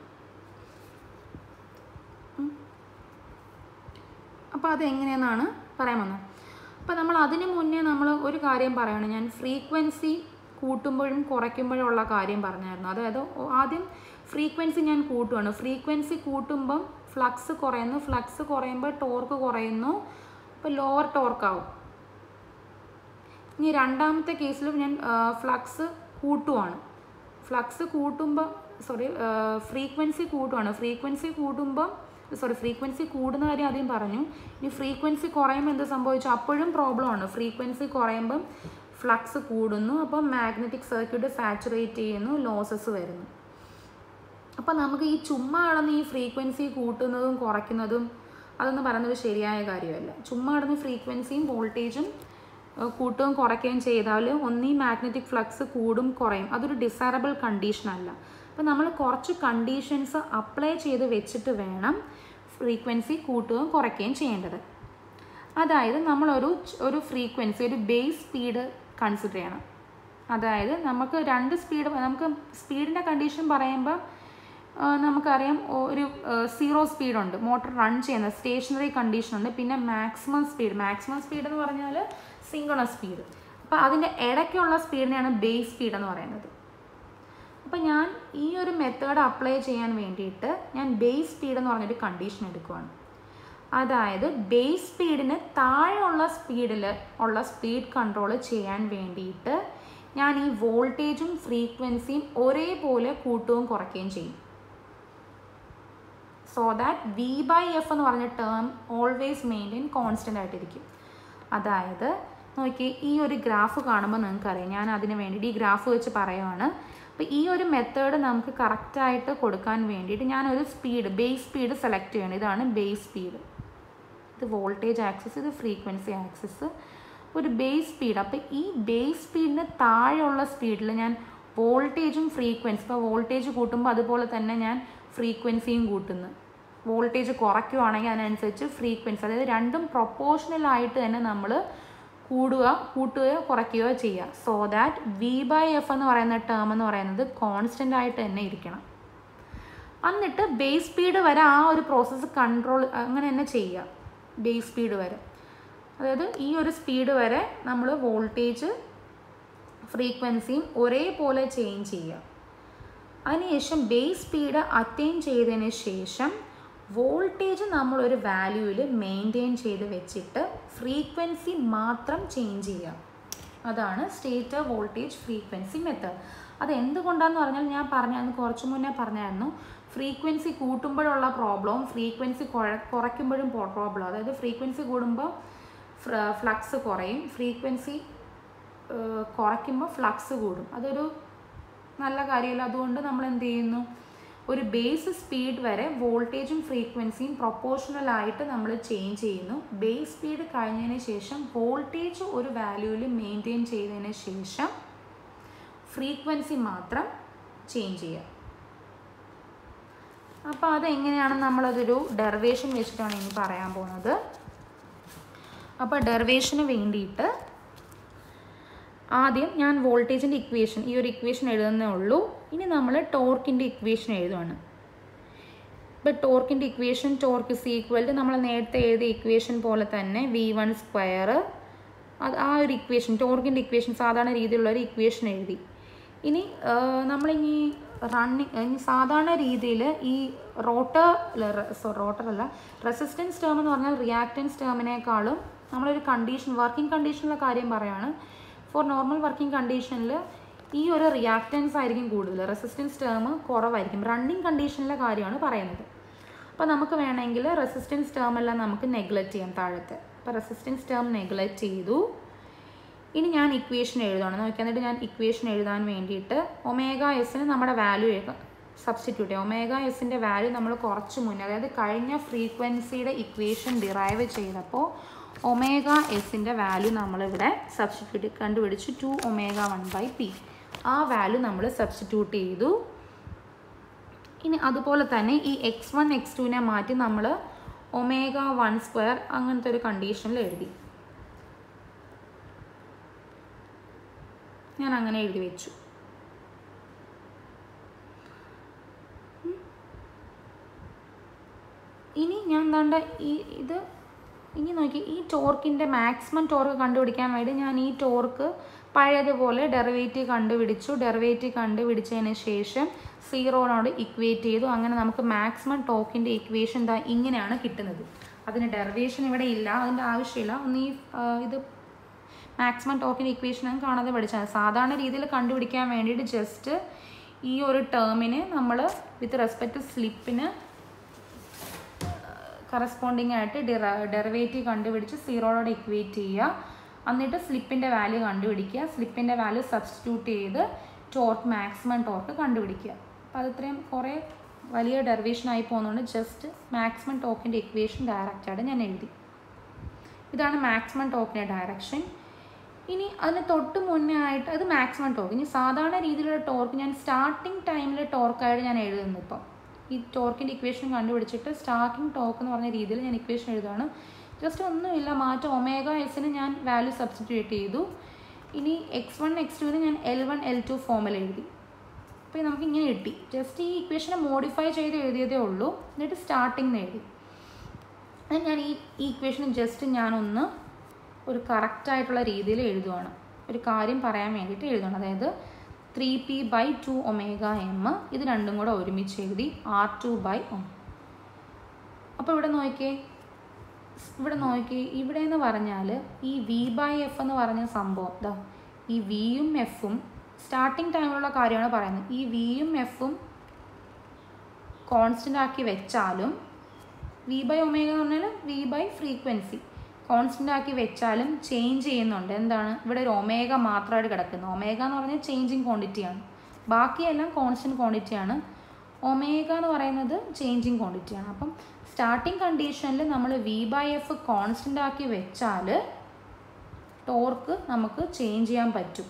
അപ്പോൾ അതെങ്ങനെയെന്നാണ് പറയാൻ വന്നത് അപ്പോൾ നമ്മൾ അതിന് മുന്നേ നമ്മൾ ഒരു കാര്യം പറയുകയാണ് ഞാൻ ഫ്രീക്വൻസി കൂട്ടുമ്പോഴും കുറയ്ക്കുമ്പോഴും ഉള്ള കാര്യം പറഞ്ഞായിരുന്നു അതായത് ആദ്യം ഫ്രീക്വൻസി ഞാൻ കൂട്ടുകയാണ് ഫ്രീക്വൻസി കൂട്ടുമ്പം ഫ്ലക്സ് കുറയുന്നു ഫ്ലക്സ് കുറയുമ്പോൾ ടോർക്ക് കുറയുന്നു അപ്പോൾ ലോവർ ടോർക്ക് ആവും ഇനി രണ്ടാമത്തെ കേസിൽ ഞാൻ ഫ്ലക്സ് കൂട്ടുവാണ് ഫ്ലക്സ് കൂട്ടുമ്പോൾ സോറി ഫ്രീക്വൻസി കൂട്ടുവാണ് ഫ്രീക്വൻസി കൂട്ടുമ്പോൾ സോറി ഫ്രീക്വൻസി കൂടുന്ന കാര്യം ആദ്യം പറഞ്ഞു ഇനി ഫ്രീക്വൻസി കുറയുമ്പോൾ എന്ത് സംഭവിച്ചു അപ്പോഴും പ്രോബ്ലമാണ് ഫ്രീക്വൻസി കുറയുമ്പം ഫ്ലക്സ് കൂടുന്നു അപ്പം മാഗ്നറ്റിക് സർക്യൂട്ട് സാച്ചുറേറ്റ് ചെയ്യുന്നു ലോസസ് വരുന്നു അപ്പം നമുക്ക് ഈ ചുമ്മാ കിടന്ന് ഈ ഫ്രീക്വൻസി കൂട്ടുന്നതും കുറയ്ക്കുന്നതും അതൊന്നും പറയുന്നത് ശരിയായ കാര്യമല്ല ചുമ്മാ കിടന്ന് ഫ്രീക്വൻസിയും വോൾട്ടേജും കൂട്ടുകയും കുറയ്ക്കുകയും ചെയ്താൽ ഒന്നീ മാഗ്നറ്റിക് ഫ്ലക്സ് കൂടും കുറയും അതൊരു ഡിസൈറബിൾ കണ്ടീഷൻ അല്ല അപ്പോൾ നമ്മൾ കുറച്ച് കണ്ടീഷൻസ് അപ്ലൈ ചെയ്ത് വെച്ചിട്ട് വേണം ഫ്രീക്വൻസി കൂട്ടുകയും കുറയ്ക്കുകയും ചെയ്യേണ്ടത് അതായത് നമ്മളൊരു ഒരു ഫ്രീക്വൻസി ഒരു ബേസ് സ്പീഡ് കൺസിഡർ ചെയ്യണം അതായത് നമുക്ക് രണ്ട് സ്പീഡ് നമുക്ക് സ്പീഡിൻ്റെ കണ്ടീഷൻ പറയുമ്പോൾ ആ, നമുക്കറിയാം ഒരു സീറോ സ്പീഡുണ്ട് മോട്ടോർ റൺ ചെയ്യുന്ന സ്റ്റേഷനറി കണ്ടീഷൻ ഉണ്ട് പിന്നെ മാക്സിമം സ്പീഡ് മാക്സിമം സ്പീഡ് എന്ന് പറഞ്ഞാൽ സിങ്കുണസ് സ്പീഡ് അപ്പോൾ അതിൻ്റെ ഇടയ്ക്കുള്ള സ്പീഡിനെയാണ് ബേസ് സ്പീഡ് എന്ന് പറയുന്നത് അപ്പോൾ ഞാൻ ഈ ഒരു മെത്തേഡ് അപ്ലൈ ചെയ്യാൻ വേണ്ടിയിട്ട് ഞാൻ ബേസ് സ്പീഡ് എന്ന് പറഞ്ഞൊരു കണ്ടീഷൻ എടുക്കുവാണ് അതായത് ബേസ് സ്പീഡിന് താഴെയുള്ള സ്പീഡിൽ ഉള്ള സ്പീഡ് കൺട്രോൾ ചെയ്യാൻ വേണ്ടിയിട്ട് ഞാൻ ഈ വോൾട്ടേജും ഫ്രീക്വൻസിയും ഒരേപോലെ കൂട്ടുകയും കുറയ്ക്കുകയും ചെയ്യും so that V by F എന്ന് പറഞ്ഞ ടേം ഓൾവേസ് മെയിൻറ്റെയിൻ കോൺസ്റ്റൻ്റ് ആയിട്ടിരിക്കും അതായത് നോക്കി ഈ ഒരു ഗ്രാഫ് കാണുമ്പോൾ നിങ്ങൾക്കറിയാം ഞാൻ അതിന് വേണ്ടിയിട്ട് ഈ ഗ്രാഫ് വെച്ച് പറയുവാണ് അപ്പോൾ ഈ ഒരു മെത്തേഡ് നമുക്ക് കറക്റ്റായിട്ട് കൊടുക്കാൻ വേണ്ടിയിട്ട് ഞാനൊരു സ്പീഡ് ബേസ് സ്പീഡ് സെലക്ട് ചെയ്യണം ഇതാണ് ബേസ് സ്പീഡ് ഇത് വോൾട്ടേജ് ആക്സിസ് ഇത് ഫ്രീക്വൻസി ആക്സിസ് ഒരു ബേസ് സ്പീഡ് അപ്പോൾ ഈ ബേസ് സ്പീഡിന് താഴെയുള്ള സ്പീഡിൽ ഞാൻ വോൾട്ടേജും ഫ്രീക്വൻസി ഇപ്പോൾ വോൾട്ടേജ് കൂട്ടുമ്പോൾ അതുപോലെ തന്നെ ഞാൻ ഫ്രീക്വൻസിയും കൂട്ടുന്നു വോൾട്ടേജ് കുറയ്ക്കുവാണെങ്കിൽ അതിനനുസരിച്ച് ഫ്രീക്വൻസി അതായത് രണ്ടും പ്രൊപ്പോർഷണൽ ആയിട്ട് തന്നെ നമ്മൾ കൂടുക കൂട്ടുകയോ കുറയ്ക്കുകയോ ചെയ്യുക so that V by F എന്ന് പറയുന്ന ടേം എന്ന് പറയുന്നത് കോൺസ്റ്റൻ്റ് ആയിട്ട് തന്നെ ഇരിക്കണം എന്നിട്ട് ബേസ് സ്പീഡ് വരെ ആ ഒരു പ്രോസസ്സ് കൺട്രോൾ അങ്ങനെ തന്നെ ചെയ്യുക ബേസ് സ്പീഡ് വരെ അതായത് ഈ ഒരു സ്പീഡ് വരെ നമ്മൾ വോൾട്ടേജ് ഫ്രീക്വൻസിയും ഒരേപോലെ ചേഞ്ച് ചെയ്യുക അതിനുശേഷം ബേസ് സ്പീഡ് അറ്റൈൻ ചെയ്തതിന് ശേഷം വോൾട്ടേജ് നമ്മളൊരു വാല്യൂവിൽ മെയിൻറ്റെയിൻ ചെയ്ത് വെച്ചിട്ട് ഫ്രീക്വൻസി മാത്രം ചേഞ്ച് ചെയ്യുക അതാണ് സ്റ്റേറ്റർ വോൾട്ടേജ് ഫ്രീക്വൻസി മെത്തേഡ് അത് എന്തുകൊണ്ടാന്ന് പറഞ്ഞാൽ ഞാൻ പറഞ്ഞായിരുന്നു കുറച്ച് മുന്നേ പറഞ്ഞായിരുന്നു ഫ്രീക്വൻസി കൂട്ടുമ്പോഴുള്ള പ്രോബ്ലവും ഫ്രീക്വൻസി കുറയ്ക്കുമ്പോഴും പ്രോബ്ലം അതായത് ഫ്രീക്വൻസി കൂടുമ്പോൾ ഫ്ലക്സ് കുറയും ഫ്രീക്വൻസി കുറയ്ക്കുമ്പോൾ ഫ്ലക്സ് കൂടും അതൊരു നല്ല കാര്യമല്ല അതുകൊണ്ട് നമ്മൾ എന്ത് ചെയ്യുന്നു ഒരു ബേസ് സ്പീഡ് വരെ വോൾട്ടേജും ഫ്രീക്വൻസിയും പ്രൊപ്പോർഷണൽ ആയിട്ട് നമ്മൾ ചേഞ്ച് ചെയ്യുന്നു ബേസ് സ്പീഡ് കഴിഞ്ഞതിന് ശേഷം വോൾട്ടേജ് ഒരു വാല്യൂവിൽ മെയിൻറ്റെയിൻ ചെയ്തതിന് ശേഷം ഫ്രീക്വൻസി മാത്രം ചേഞ്ച് ചെയ്യുക അപ്പോൾ അതെങ്ങനെയാണ് നമ്മളതൊരു ഡെറിവേഷൻ വെച്ചിട്ടാണ് ഇനി പറയാൻ പോകുന്നത് അപ്പോൾ ഡെറിവേഷന് വേണ്ടിയിട്ട് ആദ്യം ഞാൻ വോൾട്ടേജിൻ്റെ ഇക്വേഷൻ ഈ ഒരു ഇക്വേഷൻ എഴുതുന്നേ ഉള്ളൂ ഇനി നമ്മൾ ടോർക്കിൻ്റെ ഇക്വേഷൻ എഴുതുവാണ് ഇപ്പോൾ ടോർക്കിൻ്റെ equation torque is equal to നമ്മൾ നേരത്തെ എഴുതിയ ഇക്വേഷൻ പോലെ തന്നെ വി വൺ സ്ക്വയർ അത് ആ ഒരു ഇക്വേഷൻ ടോർക്കിൻ്റെ ഇക്വേഷൻ സാധാരണ രീതിയിലുള്ള ഒരു ഇക്വേഷൻ എഴുതി ഇനി നമ്മളിനി റണ്ണിങ് ഇനി സാധാരണ രീതിയിൽ ഈ റോട്ടർ സോറി റോട്ടർ അല്ല റെസിസ്റ്റൻസ് ടേം എന്ന് പറഞ്ഞാൽ റിയാക്റ്റൻസ് ടേമിനേക്കാളും നമ്മളൊരു കണ്ടീഷൻ വർക്കിംഗ് കണ്ടീഷനിലെ കാര്യം പറയുകയാണ് ഫോർ നോർമൽ വർക്കിംഗ് കണ്ടീഷനിൽ ഈ ഒരു റിയാക്റ്റൻസ് ആയിരിക്കും കൂടുതൽ റെസിസ്റ്റൻസ് ടേം കുറവായിരിക്കും റണ്ണിങ് കണ്ടീഷനിലെ കാര്യമാണ് പറയുന്നത് അപ്പോൾ നമുക്ക് വേണമെങ്കിൽ റെസിസ്റ്റൻസ് ടേം എല്ലാം നമുക്ക് നെഗ്ലക്റ്റ് ചെയ്യാം താഴത്തെ അപ്പോൾ റെസിസ്റ്റൻസ് ടേം നെഗ്ലക്റ്റ് ചെയ്തു ഇനി ഞാൻ ഇക്വേഷൻ എഴുതുകയാണ് നോക്കി എന്നിട്ട് ഞാൻ ഇക്വേഷൻ എഴുതാൻ വേണ്ടിയിട്ട് ഒമേഗ എസിന് നമ്മുടെ വാല്യൂ സബ്സ്റ്റിറ്റ്യൂട്ട് ചെയ്യാം ഒമേഗ എസിൻ്റെ വാല്യൂ നമ്മൾ കുറച്ച് മുന്നേ അതായത് കഴിഞ്ഞ ഫ്രീക്വൻസിയുടെ ഇക്വേഷൻ ഡിറൈവ് ചെയ്തപ്പോൾ ഒമേഗ എസിൻ്റെ വാല്യൂ നമ്മളിവിടെ സബ്സ്റ്റിറ്റ്യൂട്ട് കണ്ടുപിടിച്ച് two omega one by P ആ വാല്യൂ നമ്മൾ സബ്സ്റ്റിറ്റ്യൂട്ട് ചെയ്തു ഇനി അതുപോലെ തന്നെ ഈ എക്സ് വൺ എക്സ് ടുവിനെ മാറ്റി നമ്മൾ ഒമേഗ വൺ സ്ക്വയർ അങ്ങനത്തെ ഒരു കണ്ടീഷനിൽ എഴുതി ഞാൻ അങ്ങനെ എഴുതി വെച്ചു ഇനി ഞാൻ എന്താണ്ട് ഈ ഇത് ഇനി നോക്കി ഈ ടോർക്കിൻ്റെ മാക്സിമം ടോർക്ക് കണ്ടുപിടിക്കാൻ വേണ്ടി ഞാൻ ഈ ടോർക്ക് പഴയതുപോലെ ഡെറിവേറ്റീവ് കണ്ടുപിടിച്ചു ഡെറിവേറ്റീവ് കണ്ടുപിടിച്ചതിന് ശേഷം സീറോനോട് ഇക്വേറ്റ് ചെയ്തു അങ്ങനെ നമുക്ക് മാക്സിമം ടോക്കിൻ്റെ ഇക്വേഷൻ ദാ ഇങ്ങനെയാണ് കിട്ടുന്നത് അതിന് ഡെറിവേഷൻ ഇവിടെ ഇല്ല അതിൻ്റെ ആവശ്യമില്ല ഒന്ന് ഈ ഇത് മാക്സിമം ടോക്കിൻ്റെ ഇക്വേഷൻ ഞാൻ കാണാതെ പഠിച്ചാൽ സാധാരണ രീതിയിൽ കണ്ടുപിടിക്കാൻ വേണ്ടിയിട്ട് ജസ്റ്റ് ഈ ഒരു ടേമിന് നമ്മൾ വിത്ത് റെസ്പെക്ട് സ്ലിപ്പിന് കറസ്പോണ്ടിങ് ആയിട്ട് ഡെറ ഡെറിവേറ്റീവ് കണ്ടുപിടിച്ച് സീറോയോട് ഇക്വേറ്റ് ചെയ്യുക എന്നിട്ട് സ്ലിപ്പിൻ്റെ വാല്യൂ കണ്ടുപിടിക്കുക സ്ലിപ്പിൻ്റെ വാല്യൂ സബ്സ്റ്റിറ്റ്യൂട്ട് ചെയ്ത് ടോർക്ക് മാക്സിമം ടോർക്ക് കണ്ടുപിടിക്കുക അപ്പോൾ അത് ഇത്രയും കുറേ വലിയ ഡെറിവേഷൻ ആയി പോകുന്നതുകൊണ്ട് ജസ്റ്റ് മാക്സിമം ടോക്കിൻ്റെ ഇക്വേഷൻ ഡയറക്റ്റായിട്ട് ഞാൻ എഴുതി ഇതാണ് മാക്സിമം ടോക്കിൻ്റെ ഡയറക്ഷൻ ഇനി അതിന് തൊട്ട് മുന്നേ ആയിട്ട് അത് മാക്സിമം ടോർക്ക് ഇനി സാധാരണ രീതിയിലുള്ള ടോർക്ക് ഞാൻ സ്റ്റാർട്ടിങ് ടൈമിൽ ടോർക്കായിട്ട് ഞാൻ എഴുതുന്നു ഇപ്പം ഈ ടോർക്കിൻ്റെ ഇക്വേഷൻ കണ്ടുപിടിച്ചിട്ട് സ്റ്റാർട്ടിങ് ടോക്ക് എന്ന് പറഞ്ഞ രീതിയിൽ ഞാൻ ഇക്വേഷൻ എഴുതുകയാണ് ജസ്റ്റ് ഒന്നുമില്ല മാറ്റം ഒമേഗ എസിന് ഞാൻ വാല്യൂ സബ്സ്റ്റിറ്റ്യൂട്ട് ചെയ്തു ഇനി എക്സ് വൺ എക്സ് ടുവിന് ഞാൻ എൽ വൺ എൽ ടു ഫോമിൽ എഴുതി അപ്പോൾ നമുക്ക് ഇങ്ങനെ കിട്ടി ജസ്റ്റ് ഈ ഇക്വേഷനെ മോഡിഫൈ ചെയ്ത് എഴുതിയതേ ഉള്ളൂ എന്നിട്ട് സ്റ്റാർട്ടിങ് എഴുതി അത് ഞാൻ ഈ ഈ ഇക്വേഷൻ ജസ്റ്റ് ഞാനൊന്ന് ഒരു കറക്റ്റായിട്ടുള്ള രീതിയിൽ എഴുതുവാണ് ഒരു കാര്യം പറയാൻ വേണ്ടിയിട്ട് എഴുതുകയാണ് അതായത് three P by two omega M ഇത് രണ്ടും കൂടെ ഒരുമിച്ച് എഴുതി ആർ ടു ബൈ ഒം അപ്പോൾ ഇവിടെ നോക്കിയേ ഇവിടെ നോക്കി ഇവിടെ എന്ന് പറഞ്ഞാൽ ഈ വി ബൈ എഫ് എന്ന് പറഞ്ഞ സംഭവം ഇതാ ഈ വിയും എഫും സ്റ്റാർട്ടിങ് ടൈമിലുള്ള കാര്യമാണ് പറയുന്നത് ഈ വിയും എഫും കോൺസ്റ്റൻ്റ് ആക്കി വെച്ചാലും വി ബൈ ഒമേഗ എന്ന് പറഞ്ഞാൽ വി ബൈ ഫ്രീക്വൻസി കോൺസ്റ്റൻ്റ് ആക്കി വെച്ചാലും ചേഞ്ച് ചെയ്യുന്നുണ്ട് എന്താണ് ഇവിടെ ഒരു ഒമേഗ മാത്രമായിട്ട് കിടക്കുന്നു ഒമേഗ എന്ന് പറഞ്ഞാൽ ചേഞ്ചിങ് ക്വാണ്ടിറ്റിയാണ് ബാക്കിയെല്ലാം കോൺസ്റ്റൻറ്റ് ക്വാണ്ടിറ്റിയാണ് ഒമേഗ എന്ന് പറയുന്നത് ചേഞ്ചിങ് ക്വാണ്ടിറ്റിയാണ് അപ്പം സ്റ്റാർട്ടിങ് കണ്ടീഷനിൽ നമ്മൾ വി ബൈ എഫ് കോൺസ്റ്റൻ്റ് ആക്കി വെച്ചാൽ ടോർക്ക് നമുക്ക് ചേഞ്ച് ചെയ്യാൻ പറ്റും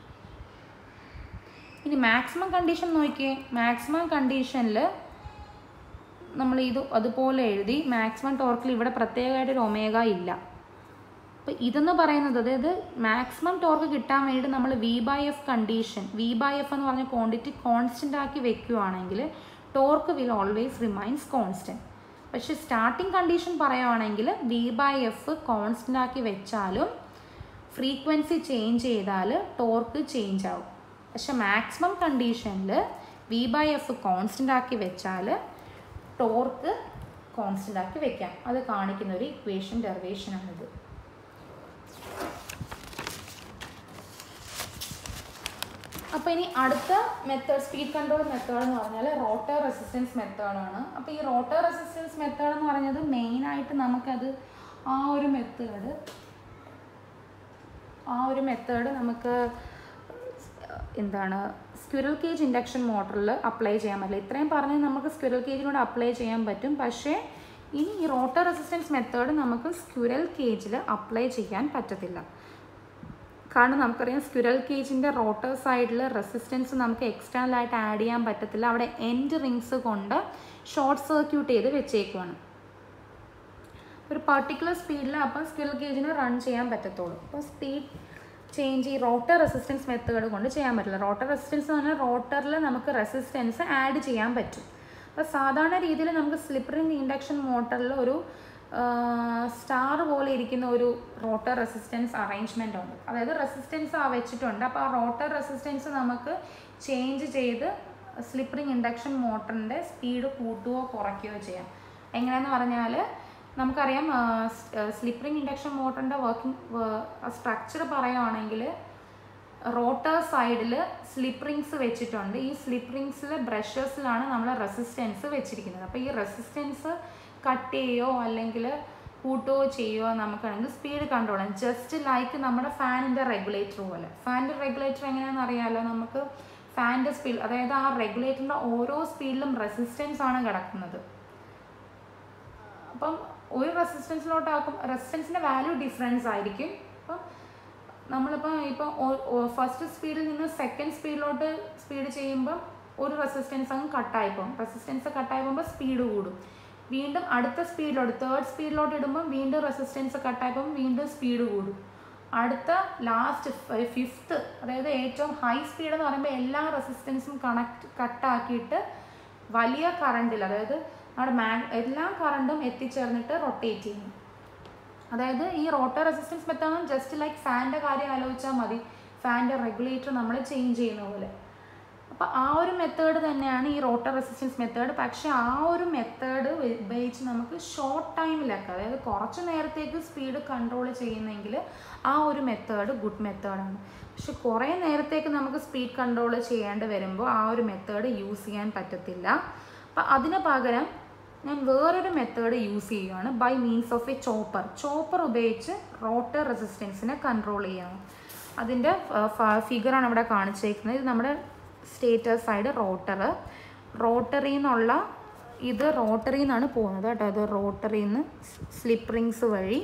ഇനി മാക്സിമം കണ്ടീഷൻ നോക്കിയേ മാക്സിമം കണ്ടീഷനിൽ നമ്മൾ ഇത് അതുപോലെ എഴുതി മാക്സിമം ടോർക്കിൽ ഇവിടെ പ്രത്യേകമായിട്ട് ഒരു ഒമേഗ ഇല്ല അപ്പോൾ ഇതെന്ന് പറയുന്നത് അതായത് മാക്സിമം ടോർക്ക് കിട്ടാൻ വേണ്ടി നമ്മൾ V by F condition V by F എന്ന് പറഞ്ഞ ക്വാണ്ടിറ്റി കോൺസ്റ്റൻ്റ് ആക്കി വെക്കുകയാണെങ്കിൽ torque will always remains constant പക്ഷേ സ്റ്റാർട്ടിംഗ് കണ്ടീഷൻ പറയുവാണെങ്കിൽ വി ബൈ എഫ് കോൺസ്റ്റൻ്റ് ആക്കി വെച്ചാലും ഫ്രീക്വൻസി ചേഞ്ച് ചെയ്താൽ ടോർക്ക് ചേഞ്ച് ആവും പക്ഷെ മാക്സിമം കണ്ടീഷനിൽ വി ബൈ എഫ് കോൺസ്റ്റൻ്റ് ആക്കി വെച്ചാൽ ടോർക്ക് കോൺസ്റ്റൻ്റ് ആക്കി വെക്കാം അത് കാണിക്കുന്ന ഒരു ഇക്വേഷൻ ഡെറിവേഷനാണിത് അപ്പോൾ ഇനി അടുത്ത മെത്തേഡ് സ്പീഡ് കൺട്രോൾ മെത്തേഡ് എന്ന് പറഞ്ഞാൽ റോട്ടർ റെസിസ്റ്റൻസ് മെത്തേഡാണ് അപ്പോൾ ഈ റോട്ടർ റെസിസ്റ്റൻസ് മെത്തേഡ് എന്ന് പറഞ്ഞത് മെയിനായിട്ട് നമുക്കത് ആ ഒരു മെത്തേഡ് ആ ഒരു മെത്തേഡ് നമുക്ക് എന്താണ് സ്ക്വിറൽ കേജ് ഇൻഡക്ഷൻ മോട്ടറിൽ അപ്ലൈ ചെയ്യാൻ പറ്റില്ല ഇത്രയും പറഞ്ഞ് നമുക്ക് സ്ക്വിറൽ കേജിലൂടെ അപ്ലൈ ചെയ്യാൻ പറ്റും പക്ഷേ ഇനി ഈ റോട്ടർ റെസിസ്റ്റൻസ് മെത്തേഡ് നമുക്ക് സ്ക്വിറൽ കേജിൽ അപ്ലൈ ചെയ്യാൻ പറ്റത്തില്ല കാരണം നമുക്കറിയാം സ്ക്വിറൽ കേജിൻ്റെ റോട്ടർ സൈഡിൽ റെസിസ്റ്റൻസ് നമുക്ക് എക്സ്റ്റേണൽ ആയിട്ട് ആഡ് ചെയ്യാൻ പറ്റത്തില്ല അവിടെ എൻഡ് റിങ്സ് കൊണ്ട് ഷോർട്ട് സർക്യൂട്ട് ചെയ്ത് വെച്ചേക്കുവാണ് ഒരു പർട്ടിക്കുലർ സ്പീഡിൽ അപ്പം സ്ക്വിറൽ കേജിന് റൺ ചെയ്യാൻ പറ്റത്തുള്ളൂ അപ്പോൾ സ്പീഡ് ചേഞ്ച് ഈ റോട്ടർ റെസിസ്റ്റൻസ് മെത്തേഡ് കൊണ്ട് ചെയ്യാൻ പറ്റില്ല റോട്ടർ റെസിസ്റ്റൻസ് എന്ന് പറഞ്ഞാൽ റോട്ടറിൽ നമുക്ക് റെസിസ്റ്റൻസ് ആഡ് ചെയ്യാൻ പറ്റും അപ്പോൾ സാധാരണ രീതിയിൽ നമുക്ക് സ്ലിപ്പറിംഗ് ഇൻഡക്ഷൻ മോട്ടറിൽ ഒരു സ്റ്റാർ പോലെ ഇരിക്കുന്ന ഒരു റോട്ടർ റെസിസ്റ്റൻസ് അറേഞ്ച്മെൻ്റ് ഉണ്ട് അതായത് റെസിസ്റ്റൻസ് ആ വെച്ചിട്ടുണ്ട് അപ്പോൾ ആ റോട്ടർ റെസിസ്റ്റൻസ് നമുക്ക് ചേഞ്ച് ചെയ്ത് സ്ലിപ്പറിംഗ് ഇൻഡക്ഷൻ മോട്ടറിൻ്റെ സ്പീഡ് കൂട്ടുകയോ കുറയ്ക്കുകയോ ചെയ്യാം എങ്ങനെയെന്ന് പറഞ്ഞാൽ നമുക്കറിയാം സ്ലിപ്പറിംഗ് ഇൻഡക്ഷൻ മോട്ടറിൻ്റെ വർക്കിംഗ് സ്ട്രക്ചർ പറയുവാണെങ്കിൽ റോട്ടർ സൈഡിൽ സ്ലിപ്പ് റിങ്സ് വെച്ചിട്ടുണ്ട് ഈ സ്ലിപ്പ് റിങ്സിലെ ബ്രഷസിലാണ് നമ്മൾ റെസിസ്റ്റൻസ് വെച്ചിരിക്കുന്നത് അപ്പോൾ ഈ റെസിസ്റ്റൻസ് കട്ട് ചെയ്യുകയോ അല്ലെങ്കിൽ കൂട്ടുകയോ ചെയ്യുകയോ നമുക്കാണെങ്കിൽ സ്പീഡ് കൺട്രോൾ ചെയ്യാം ജസ്റ്റ് ലൈക്ക് നമ്മുടെ ഫാനിൻ്റെ റെഗുലേറ്റർ പോലെ ഫാനിൻ്റെ റെഗുലേറ്റർ എങ്ങനെയാണെന്ന് അറിയാമല്ലോ നമുക്ക് ഫാനിൻ്റെ സ്പീഡ് അതായത് ആ റെഗുലേറ്ററിൻ്റെ ഓരോ സ്പീഡിലും റെസിസ്റ്റൻസ് ആണ് കിടക്കുന്നത് അപ്പം ഒരു റെസിസ്റ്റൻസിലോട്ടാക്കും റെസിസ്റ്റൻസിൻ്റെ വാല്യൂ ഡിഫറൻസ് ആയിരിക്കും അപ്പം നമ്മളിപ്പോൾ ഇപ്പോൾ ഫസ്റ്റ് സ്പീഡിൽ നിന്ന് സെക്കൻഡ് സ്പീഡിലോട്ട് സ്പീഡ് ചെയ്യുമ്പോൾ ഒരു റെസിസ്റ്റൻസ് അങ്ങ് കട്ടായി പോകും റെസിസ്റ്റൻസ് കട്ടായി പോകുമ്പോൾ സ്പീഡ് കൂടും വീണ്ടും അടുത്ത സ്പീഡിലോട്ട് തേർഡ് സ്പീഡിലോട്ട് ഇടുമ്പോൾ വീണ്ടും റെസിസ്റ്റൻസ് കട്ടായി പോകുമ്പോൾ വീണ്ടും സ്പീഡ് കൂടും അടുത്ത ലാസ്റ്റ് ഫിഫ്ത്ത് അതായത് ഏറ്റവും ഹൈ സ്പീഡ് എന്ന് പറയുമ്പോൾ എല്ലാ റെസിസ്റ്റൻസും കണക്ട് കട്ടാക്കിയിട്ട് വലിയ കറണ്ടിൽ അതായത് നമ്മുടെ മാ എല്ലാ കറണ്ടും എത്തിച്ചേർന്നിട്ട് റൊട്ടേറ്റ് ചെയ്യും അതായത് ഈ rotor resistance method just like ഫാനിൻ്റെ കാര്യം ആലോചിച്ചാൽ മതി ഫാനിൻ്റെ റെഗുലേറ്റർ നമ്മൾ ചേഞ്ച് ചെയ്യുന്ന പോലെ അപ്പോൾ ആ ഒരു മെത്തേഡ് തന്നെയാണ് ഈ റോട്ടർ റെസിസ്റ്റൻസ് മെത്തേഡ് പക്ഷേ ആ ഒരു മെത്തേഡ് ഉപയോഗിച്ച് നമുക്ക് ഷോർട്ട് ടൈമിലൊക്കെ അതായത് കുറച്ച് നേരത്തേക്ക് സ്പീഡ് കൺട്രോൾ ചെയ്യുന്നെങ്കിൽ ആ ഒരു മെത്തേഡ് ഗുഡ് മെത്തേഡാണ് പക്ഷെ കുറേ നേരത്തേക്ക് നമുക്ക് സ്പീഡ് കൺട്രോൾ ചെയ്യേണ്ടി വരുമ്പോൾ ആ ഒരു മെത്തേഡ് യൂസ് ചെയ്യാൻ പറ്റത്തില്ല അപ്പം അതിന് പകരം ഞാൻ വേറൊരു മെത്തേഡ് യൂസ് ചെയ്യുകയാണ് by means of a chopper chopper ഉപയോഗിച്ച് റോട്ടർ റെസിസ്റ്റൻസിനെ കൺട്രോൾ ചെയ്യണം അതിൻ്റെ ഫിഗറാണ് ഇവിടെ കാണിച്ചേക്കുന്നത് ഇത് നമ്മുടെ സ്റ്റേറ്റർ സൈഡ് റോട്ടർ റോട്ടറിൽ നിന്നുള്ള ഇത് റോട്ടറിൽ നിന്നാണ് പോകുന്നത് കേട്ടോ ഇത് റോട്ടറിൽ നിന്ന് സ്ലിപ്പ് റിങ്സ് വഴി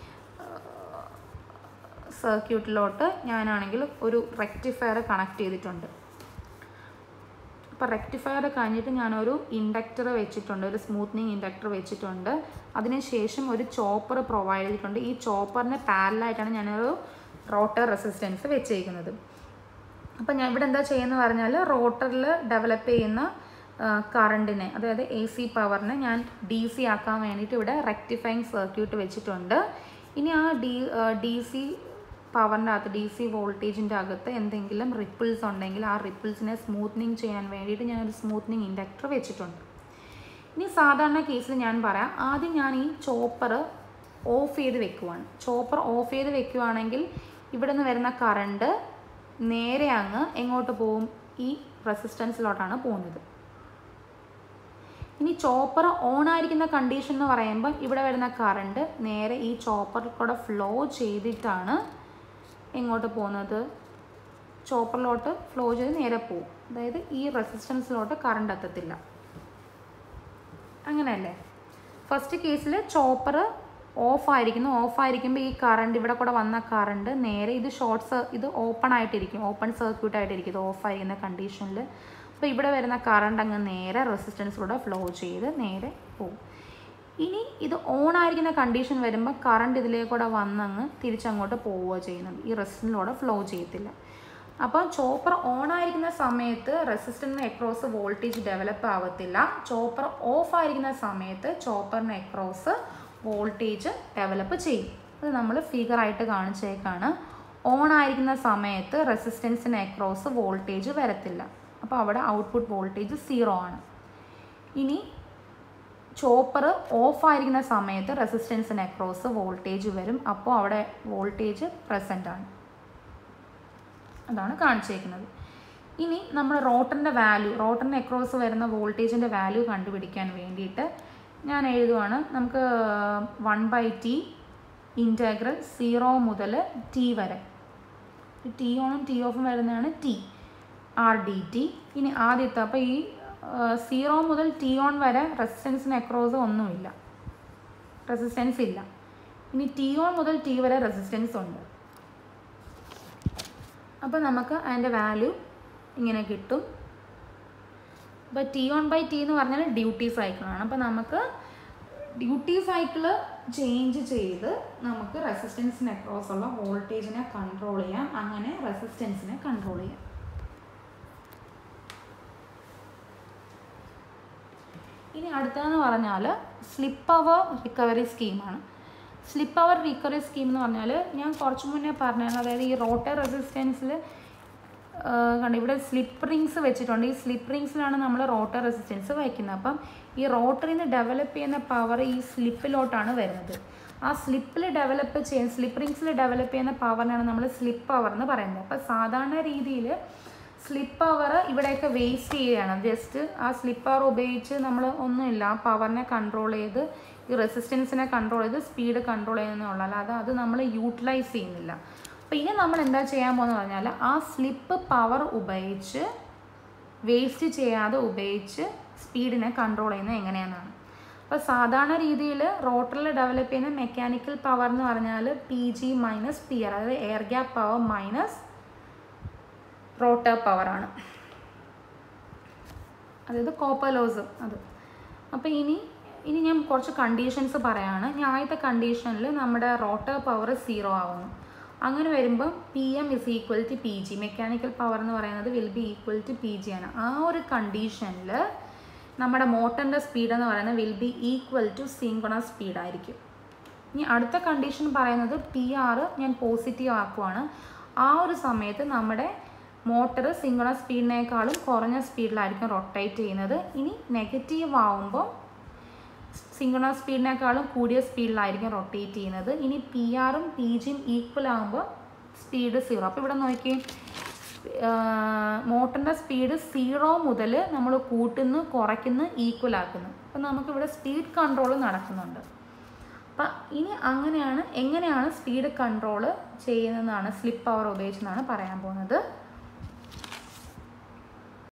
സർക്യൂട്ടിലോട്ട് ഞാനാണെങ്കിൽ ഒരു റെക്ടിഫയർ കണക്ട് ചെയ്തിട്ടുണ്ട് അപ്പോൾ റെക്ടിഫയർ കഴിഞ്ഞിട്ട് ഞാനൊരു ഇൻഡക്ടർ വെച്ചിട്ടുണ്ട് ഒരു സ്മൂത്തനിങ് ഇൻഡക്ടർ വെച്ചിട്ടുണ്ട് അതിനുശേഷം ഒരു ചോപ്പർ പ്രൊവൈഡ് ചെയ്തിട്ടുണ്ട് ഈ ചോപ്പറിന് പാരലായിട്ടാണ് ഞാനൊരു റോട്ടർ റെസിസ്റ്റൻസ് വെച്ചേക്കുന്നത് അപ്പോൾ ഞാൻ ഇവിടെ എന്താ ചെയ്യുന്നത് പറഞ്ഞാൽ റോട്ടറിൽ ഡെവലപ്പ് ചെയ്യുന്ന കറണ്ടിനെ അതായത് എ സി പവറിനെ ഞാൻ ഡി സി ആക്കാൻ വേണ്ടിയിട്ട് ഇവിടെ റെക്ടിഫൈങ് സർക്യൂട്ട് വെച്ചിട്ടുണ്ട് ഇനി ആ ഡി ഡി സി പവറിൻ്റെ അകത്ത് ഡി സി വോൾട്ടേജിൻ്റെ അകത്ത് എന്തെങ്കിലും റിപ്പിൾസ് ഉണ്ടെങ്കിൽ ആ റിപ്പിൾസിനെ സ്മൂത്തനിങ് ചെയ്യാൻ വേണ്ടിയിട്ട് ഞാനൊരു സ്മൂത്തനിങ് ഇൻഡക്ടർ വെച്ചിട്ടുണ്ട് ഇനി സാധാരണ കേസിൽ ഞാൻ പറയാം ആദ്യം ഞാൻ ഈ ചോപ്പർ ഓഫ് ചെയ്ത് വെക്കുവാണ് ചോപ്പർ ഓഫ് ചെയ്ത് വെക്കുവാണെങ്കിൽ ഇവിടെ നിന്ന് വരുന്ന കറണ്ട് നേരെ അങ്ങ് എങ്ങോട്ട് പോവും ഈ റെസിസ്റ്റൻസിലോട്ടാണ് പോകുന്നത് ഇനി ചോപ്പർ ഓൺ ആയിരിക്കുന്ന കണ്ടീഷൻ എന്ന് പറയുമ്പോൾ ഇവിടെ വരുന്ന കറണ്ട് നേരെ ഈ ചോപ്പറിൽ കൂടെ ഫ്ലോ ചെയ്തിട്ടാണ് എങ്ങോട്ട് പോകുന്നത് ചോപ്പറിലോട്ട് ഫ്ലോ ചെയ്ത് നേരെ പോകും അതായത് ഈ റെസിസ്റ്റൻസിലോട്ട് കറണ്ട് എത്തത്തില്ല അങ്ങനെയല്ലേ ഫസ്റ്റ് കേസിൽ ചോപ്പർ ഓഫ് ആയിരിക്കുന്നു ഓഫ് ആയിരിക്കുമ്പോൾ ഈ കറണ്ട് ഇവിടെ കൂടെ വന്ന കറണ്ട് നേരെ ഇത് ഷോർട്ട് ഇത് ഓപ്പൺ ആയിട്ടിരിക്കും ഓപ്പൺ സർക്യൂട്ട് ആയിട്ടിരിക്കും ഇത് ഓഫ് ആയിരിക്കുന്ന കണ്ടീഷനിൽ അപ്പോൾ ഇവിടെ വരുന്ന കറണ്ട് അങ്ങ് നേരെ റെസിസ്റ്റൻസിലൂടെ ഫ്ലോ ചെയ്ത് നേരെ പോകും ഇനി ഇത് ഓൺ ആയിരിക്കുന്ന കണ്ടീഷൻ വരുമ്പോൾ കറണ്ട് ഇതിലേക്കൂടെ വന്നങ്ങ് തിരിച്ചങ്ങോട്ട് പോവുക ചെയ്യുന്നത് ഈ റെസിസ്റ്റൻസിലൂടെ ഫ്ലോ ചെയ്യത്തില്ല അപ്പോൾ ചോപ്പർ ഓൺ ആയിരിക്കുന്ന സമയത്ത് റെസിസ്റ്ററിന് അക്രോസ് വോൾട്ടേജ് ഡെവലപ്പ് ആവത്തില്ല ചോപ്പർ ഓഫ് ആയിരിക്കുന്ന സമയത്ത് ചോപ്പറിന് അക്രോസ് വോൾട്ടേജ് ഡെവലപ്പ് ചെയ്യും അത് നമ്മൾ ഫിഗറായിട്ട് കാണിച്ചേക്കാണ് ഓൺ ആയിരിക്കുന്ന സമയത്ത് റെസിസ്റ്റൻസിന് അക്രോസ് വോൾട്ടേജ് വരത്തില്ല അപ്പോൾ അവിടെ ഔട്ട്പുട്ട് വോൾട്ടേജ് സീറോ ആണ് ഇനി ചോപ്പർ ഓഫ് ആയിരിക്കുന്ന സമയത്ത് റെസിസ്റ്റൻസിന് അക്രോസ് വോൾട്ടേജ് വരും അപ്പോൾ അവിടെ വോൾട്ടേജ് പ്രസൻ്റ് ആണ് അതാണ് കാണിച്ചേക്കുന്നത് ഇനി നമ്മൾ റോട്ടറിൻ്റെ വാല്യൂ റോട്ടറിന് അക്രോസ് വരുന്ന വോൾട്ടേജിൻ്റെ വാല്യൂ കണ്ടുപിടിക്കാൻ വേണ്ടിയിട്ട് ഞാൻ എഴുതുവാണ് നമുക്ക് one by T integral zero മുതൽ ടി വരെ ടി ഓണും ടി ഓഫും വരുന്നതാണ് ടി ആർ ഡി ടി ഇനി ആദ്യത്തെ അപ്പോൾ ഈ സീറോ മുതൽ ടി ഓൺ വരെ റെസിസ്റ്റൻസിന് അക്രോസ് ഒന്നുമില്ല റെസിസ്റ്റൻസ് ഇല്ല ഇനി ടി ഓൺ മുതൽ ടി വരെ റെസിസ്റ്റൻസ് ഉണ്ട് അപ്പോൾ നമുക്ക് അതിൻ്റെ വാല്യൂ ഇങ്ങനെ കിട്ടും അപ്പോൾ ടി ഓൺ ബൈ ടി എന്ന് പറഞ്ഞാൽ ഡ്യൂട്ടി സൈക്കിളാണ് അപ്പോൾ നമുക്ക് ഡ്യൂട്ടി സൈക്കിള് ചേഞ്ച് ചെയ്ത് നമുക്ക് റെസിസ്റ്റൻസിന് അക്രോസ് ഉള്ള വോൾട്ടേജിനെ കൺട്രോൾ ചെയ്യാം അങ്ങനെ റെസിസ്റ്റൻസിനെ കൺട്രോൾ ചെയ്യാം ഇനി അടുത്തതെന്ന് പറഞ്ഞാൽ സ്ലിപ്പ് അവർ റിക്കവറി സ്കീമാണ് സ്ലിപ്പ് അവർ റിക്കവറി സ്കീം എന്ന് പറഞ്ഞാൽ ഞാൻ കുറച്ച് മുന്നേ പറഞ്ഞാണ് അതായത് ഈ റോട്ടർ റെസിസ്റ്റൻസിൽ കണ്ട് ഇവിടെ സ്ലിപ്പ് റിങ്സ് വെച്ചിട്ടുണ്ട് ഈ സ്ലിപ്പ് റിങ്സിലാണ് നമ്മൾ റോട്ടർ റെസിസ്റ്റൻസ് വയ്ക്കുന്നത് അപ്പം ഈ റോട്ടറിൽ നിന്ന് ഡെവലപ്പ് ചെയ്യുന്ന പവർ ഈ സ്ലിപ്പിലോട്ടാണ് വരുന്നത് ആ സ്ലിപ്പിൽ ഡെവലപ്പ് ചെയ്യുന്ന സ്ലിപ്പ് റിങ്സിൽ ഡെവലപ്പ് ചെയ്യുന്ന പവറിനാണ് നമ്മൾ സ്ലിപ്പ് പവർ എന്ന് പറയുന്നത് അപ്പോൾ സാധാരണ രീതിയിൽ സ്ലിപ്പ് പവർ ഇവിടെയൊക്കെ വേസ്റ്റ് ചെയ്യുകയാണ് ജസ്റ്റ് ആ സ്ലിപ്പ് പവർ ഉപയോഗിച്ച് നമ്മൾ ഒന്നുമില്ല ആ പവറിനെ കൺട്രോൾ ചെയ്ത് ഈ റെസിസ്റ്റൻസിനെ കൺട്രോൾ ചെയ്ത് സ്പീഡ് കൺട്രോൾ ചെയ്യുന്നതുള്ള അല്ലാതെ അത് നമ്മൾ യൂട്ടിലൈസ് ചെയ്യുന്നില്ല അപ്പോൾ ഇനി നമ്മൾ എന്താ ചെയ്യാൻ പോകുന്നത് പറഞ്ഞാൽ ആ സ്ലിപ്പ് പവർ ഉപയോഗിച്ച് വേസ്റ്റ് ചെയ്യാതെ ഉപയോഗിച്ച് സ്പീഡിനെ കൺട്രോൾ ചെയ്യുന്നത് എങ്ങനെയാണെന്നാണ് അപ്പോൾ സാധാരണ രീതിയിൽ റോട്ടറിൽ ഡെവലപ്പ് ചെയ്യുന്ന മെക്കാനിക്കൽ പവർ എന്ന് പറഞ്ഞാൽ P G minus P R അതായത് air gap power minus rotor പവറാണ് അതായത് കോപ്പർ ലോസ് അത് അപ്പോൾ ഇനി ഇനി ഞാൻ കുറച്ച് കണ്ടീഷൻസ് പറയാണ് ഞാൻ ആദ്യത്തെ കണ്ടീഷനിൽ നമ്മുടെ റോട്ടർ പവർ സീറോ ആവുന്നു അങ്ങനെ വരുമ്പോൾ P M is equal to P G mechanical power എന്ന് പറയുന്നത് will be equal to P G ആണ് ആ ഒരു കണ്ടീഷനിൽ നമ്മുടെ മോട്ടറിൻ്റെ സ്പീഡ് എന്ന് പറയുന്നത് will be equal to synchronous സ്പീഡായിരിക്കും ഇനി അടുത്ത കണ്ടീഷൻ പറയുന്നത് പി ആർ ഞാൻ പോസിറ്റീവ് ആക്കുവാണ് ആ ഒരു സമയത്ത് നമ്മുടെ മോട്ടർ സിങ്കുണസ് സ്പീഡിനേക്കാളും കുറഞ്ഞ സ്പീഡിലായിരിക്കും റൊട്ടേറ്റ് ചെയ്യുന്നത് ഇനി നെഗറ്റീവ് ആവുമ്പോൾ സിങ്കുണസ് സ്പീഡിനേക്കാളും കൂടിയ സ്പീഡിലായിരിക്കും റൊട്ടേറ്റ് ചെയ്യുന്നത് ഇനി പി ആറും പി ജിയും ഈക്വൽ ആകുമ്പോൾ സ്പീഡ് സീറോ അപ്പോൾ ഇവിടെ നോക്കി മോട്ടറിൻ്റെ സ്പീഡ് സീറോ മുതൽ നമ്മൾ കൂട്ടുന്നു കുറയ്ക്കുന്നു ഈക്വൽ ആക്കുന്നു അപ്പം നമുക്കിവിടെ സ്പീഡ് കൺട്രോൾ നടക്കുന്നുണ്ട് അപ്പം ഇനി അങ്ങനെയാണ് എങ്ങനെയാണ് സ്പീഡ് കൺട്രോൾ ചെയ്യുന്നതെന്നാണ് സ്ലിപ്പ് പവർ ഉപയോഗിച്ചെന്നാണ് പറയാൻ പോകുന്നത്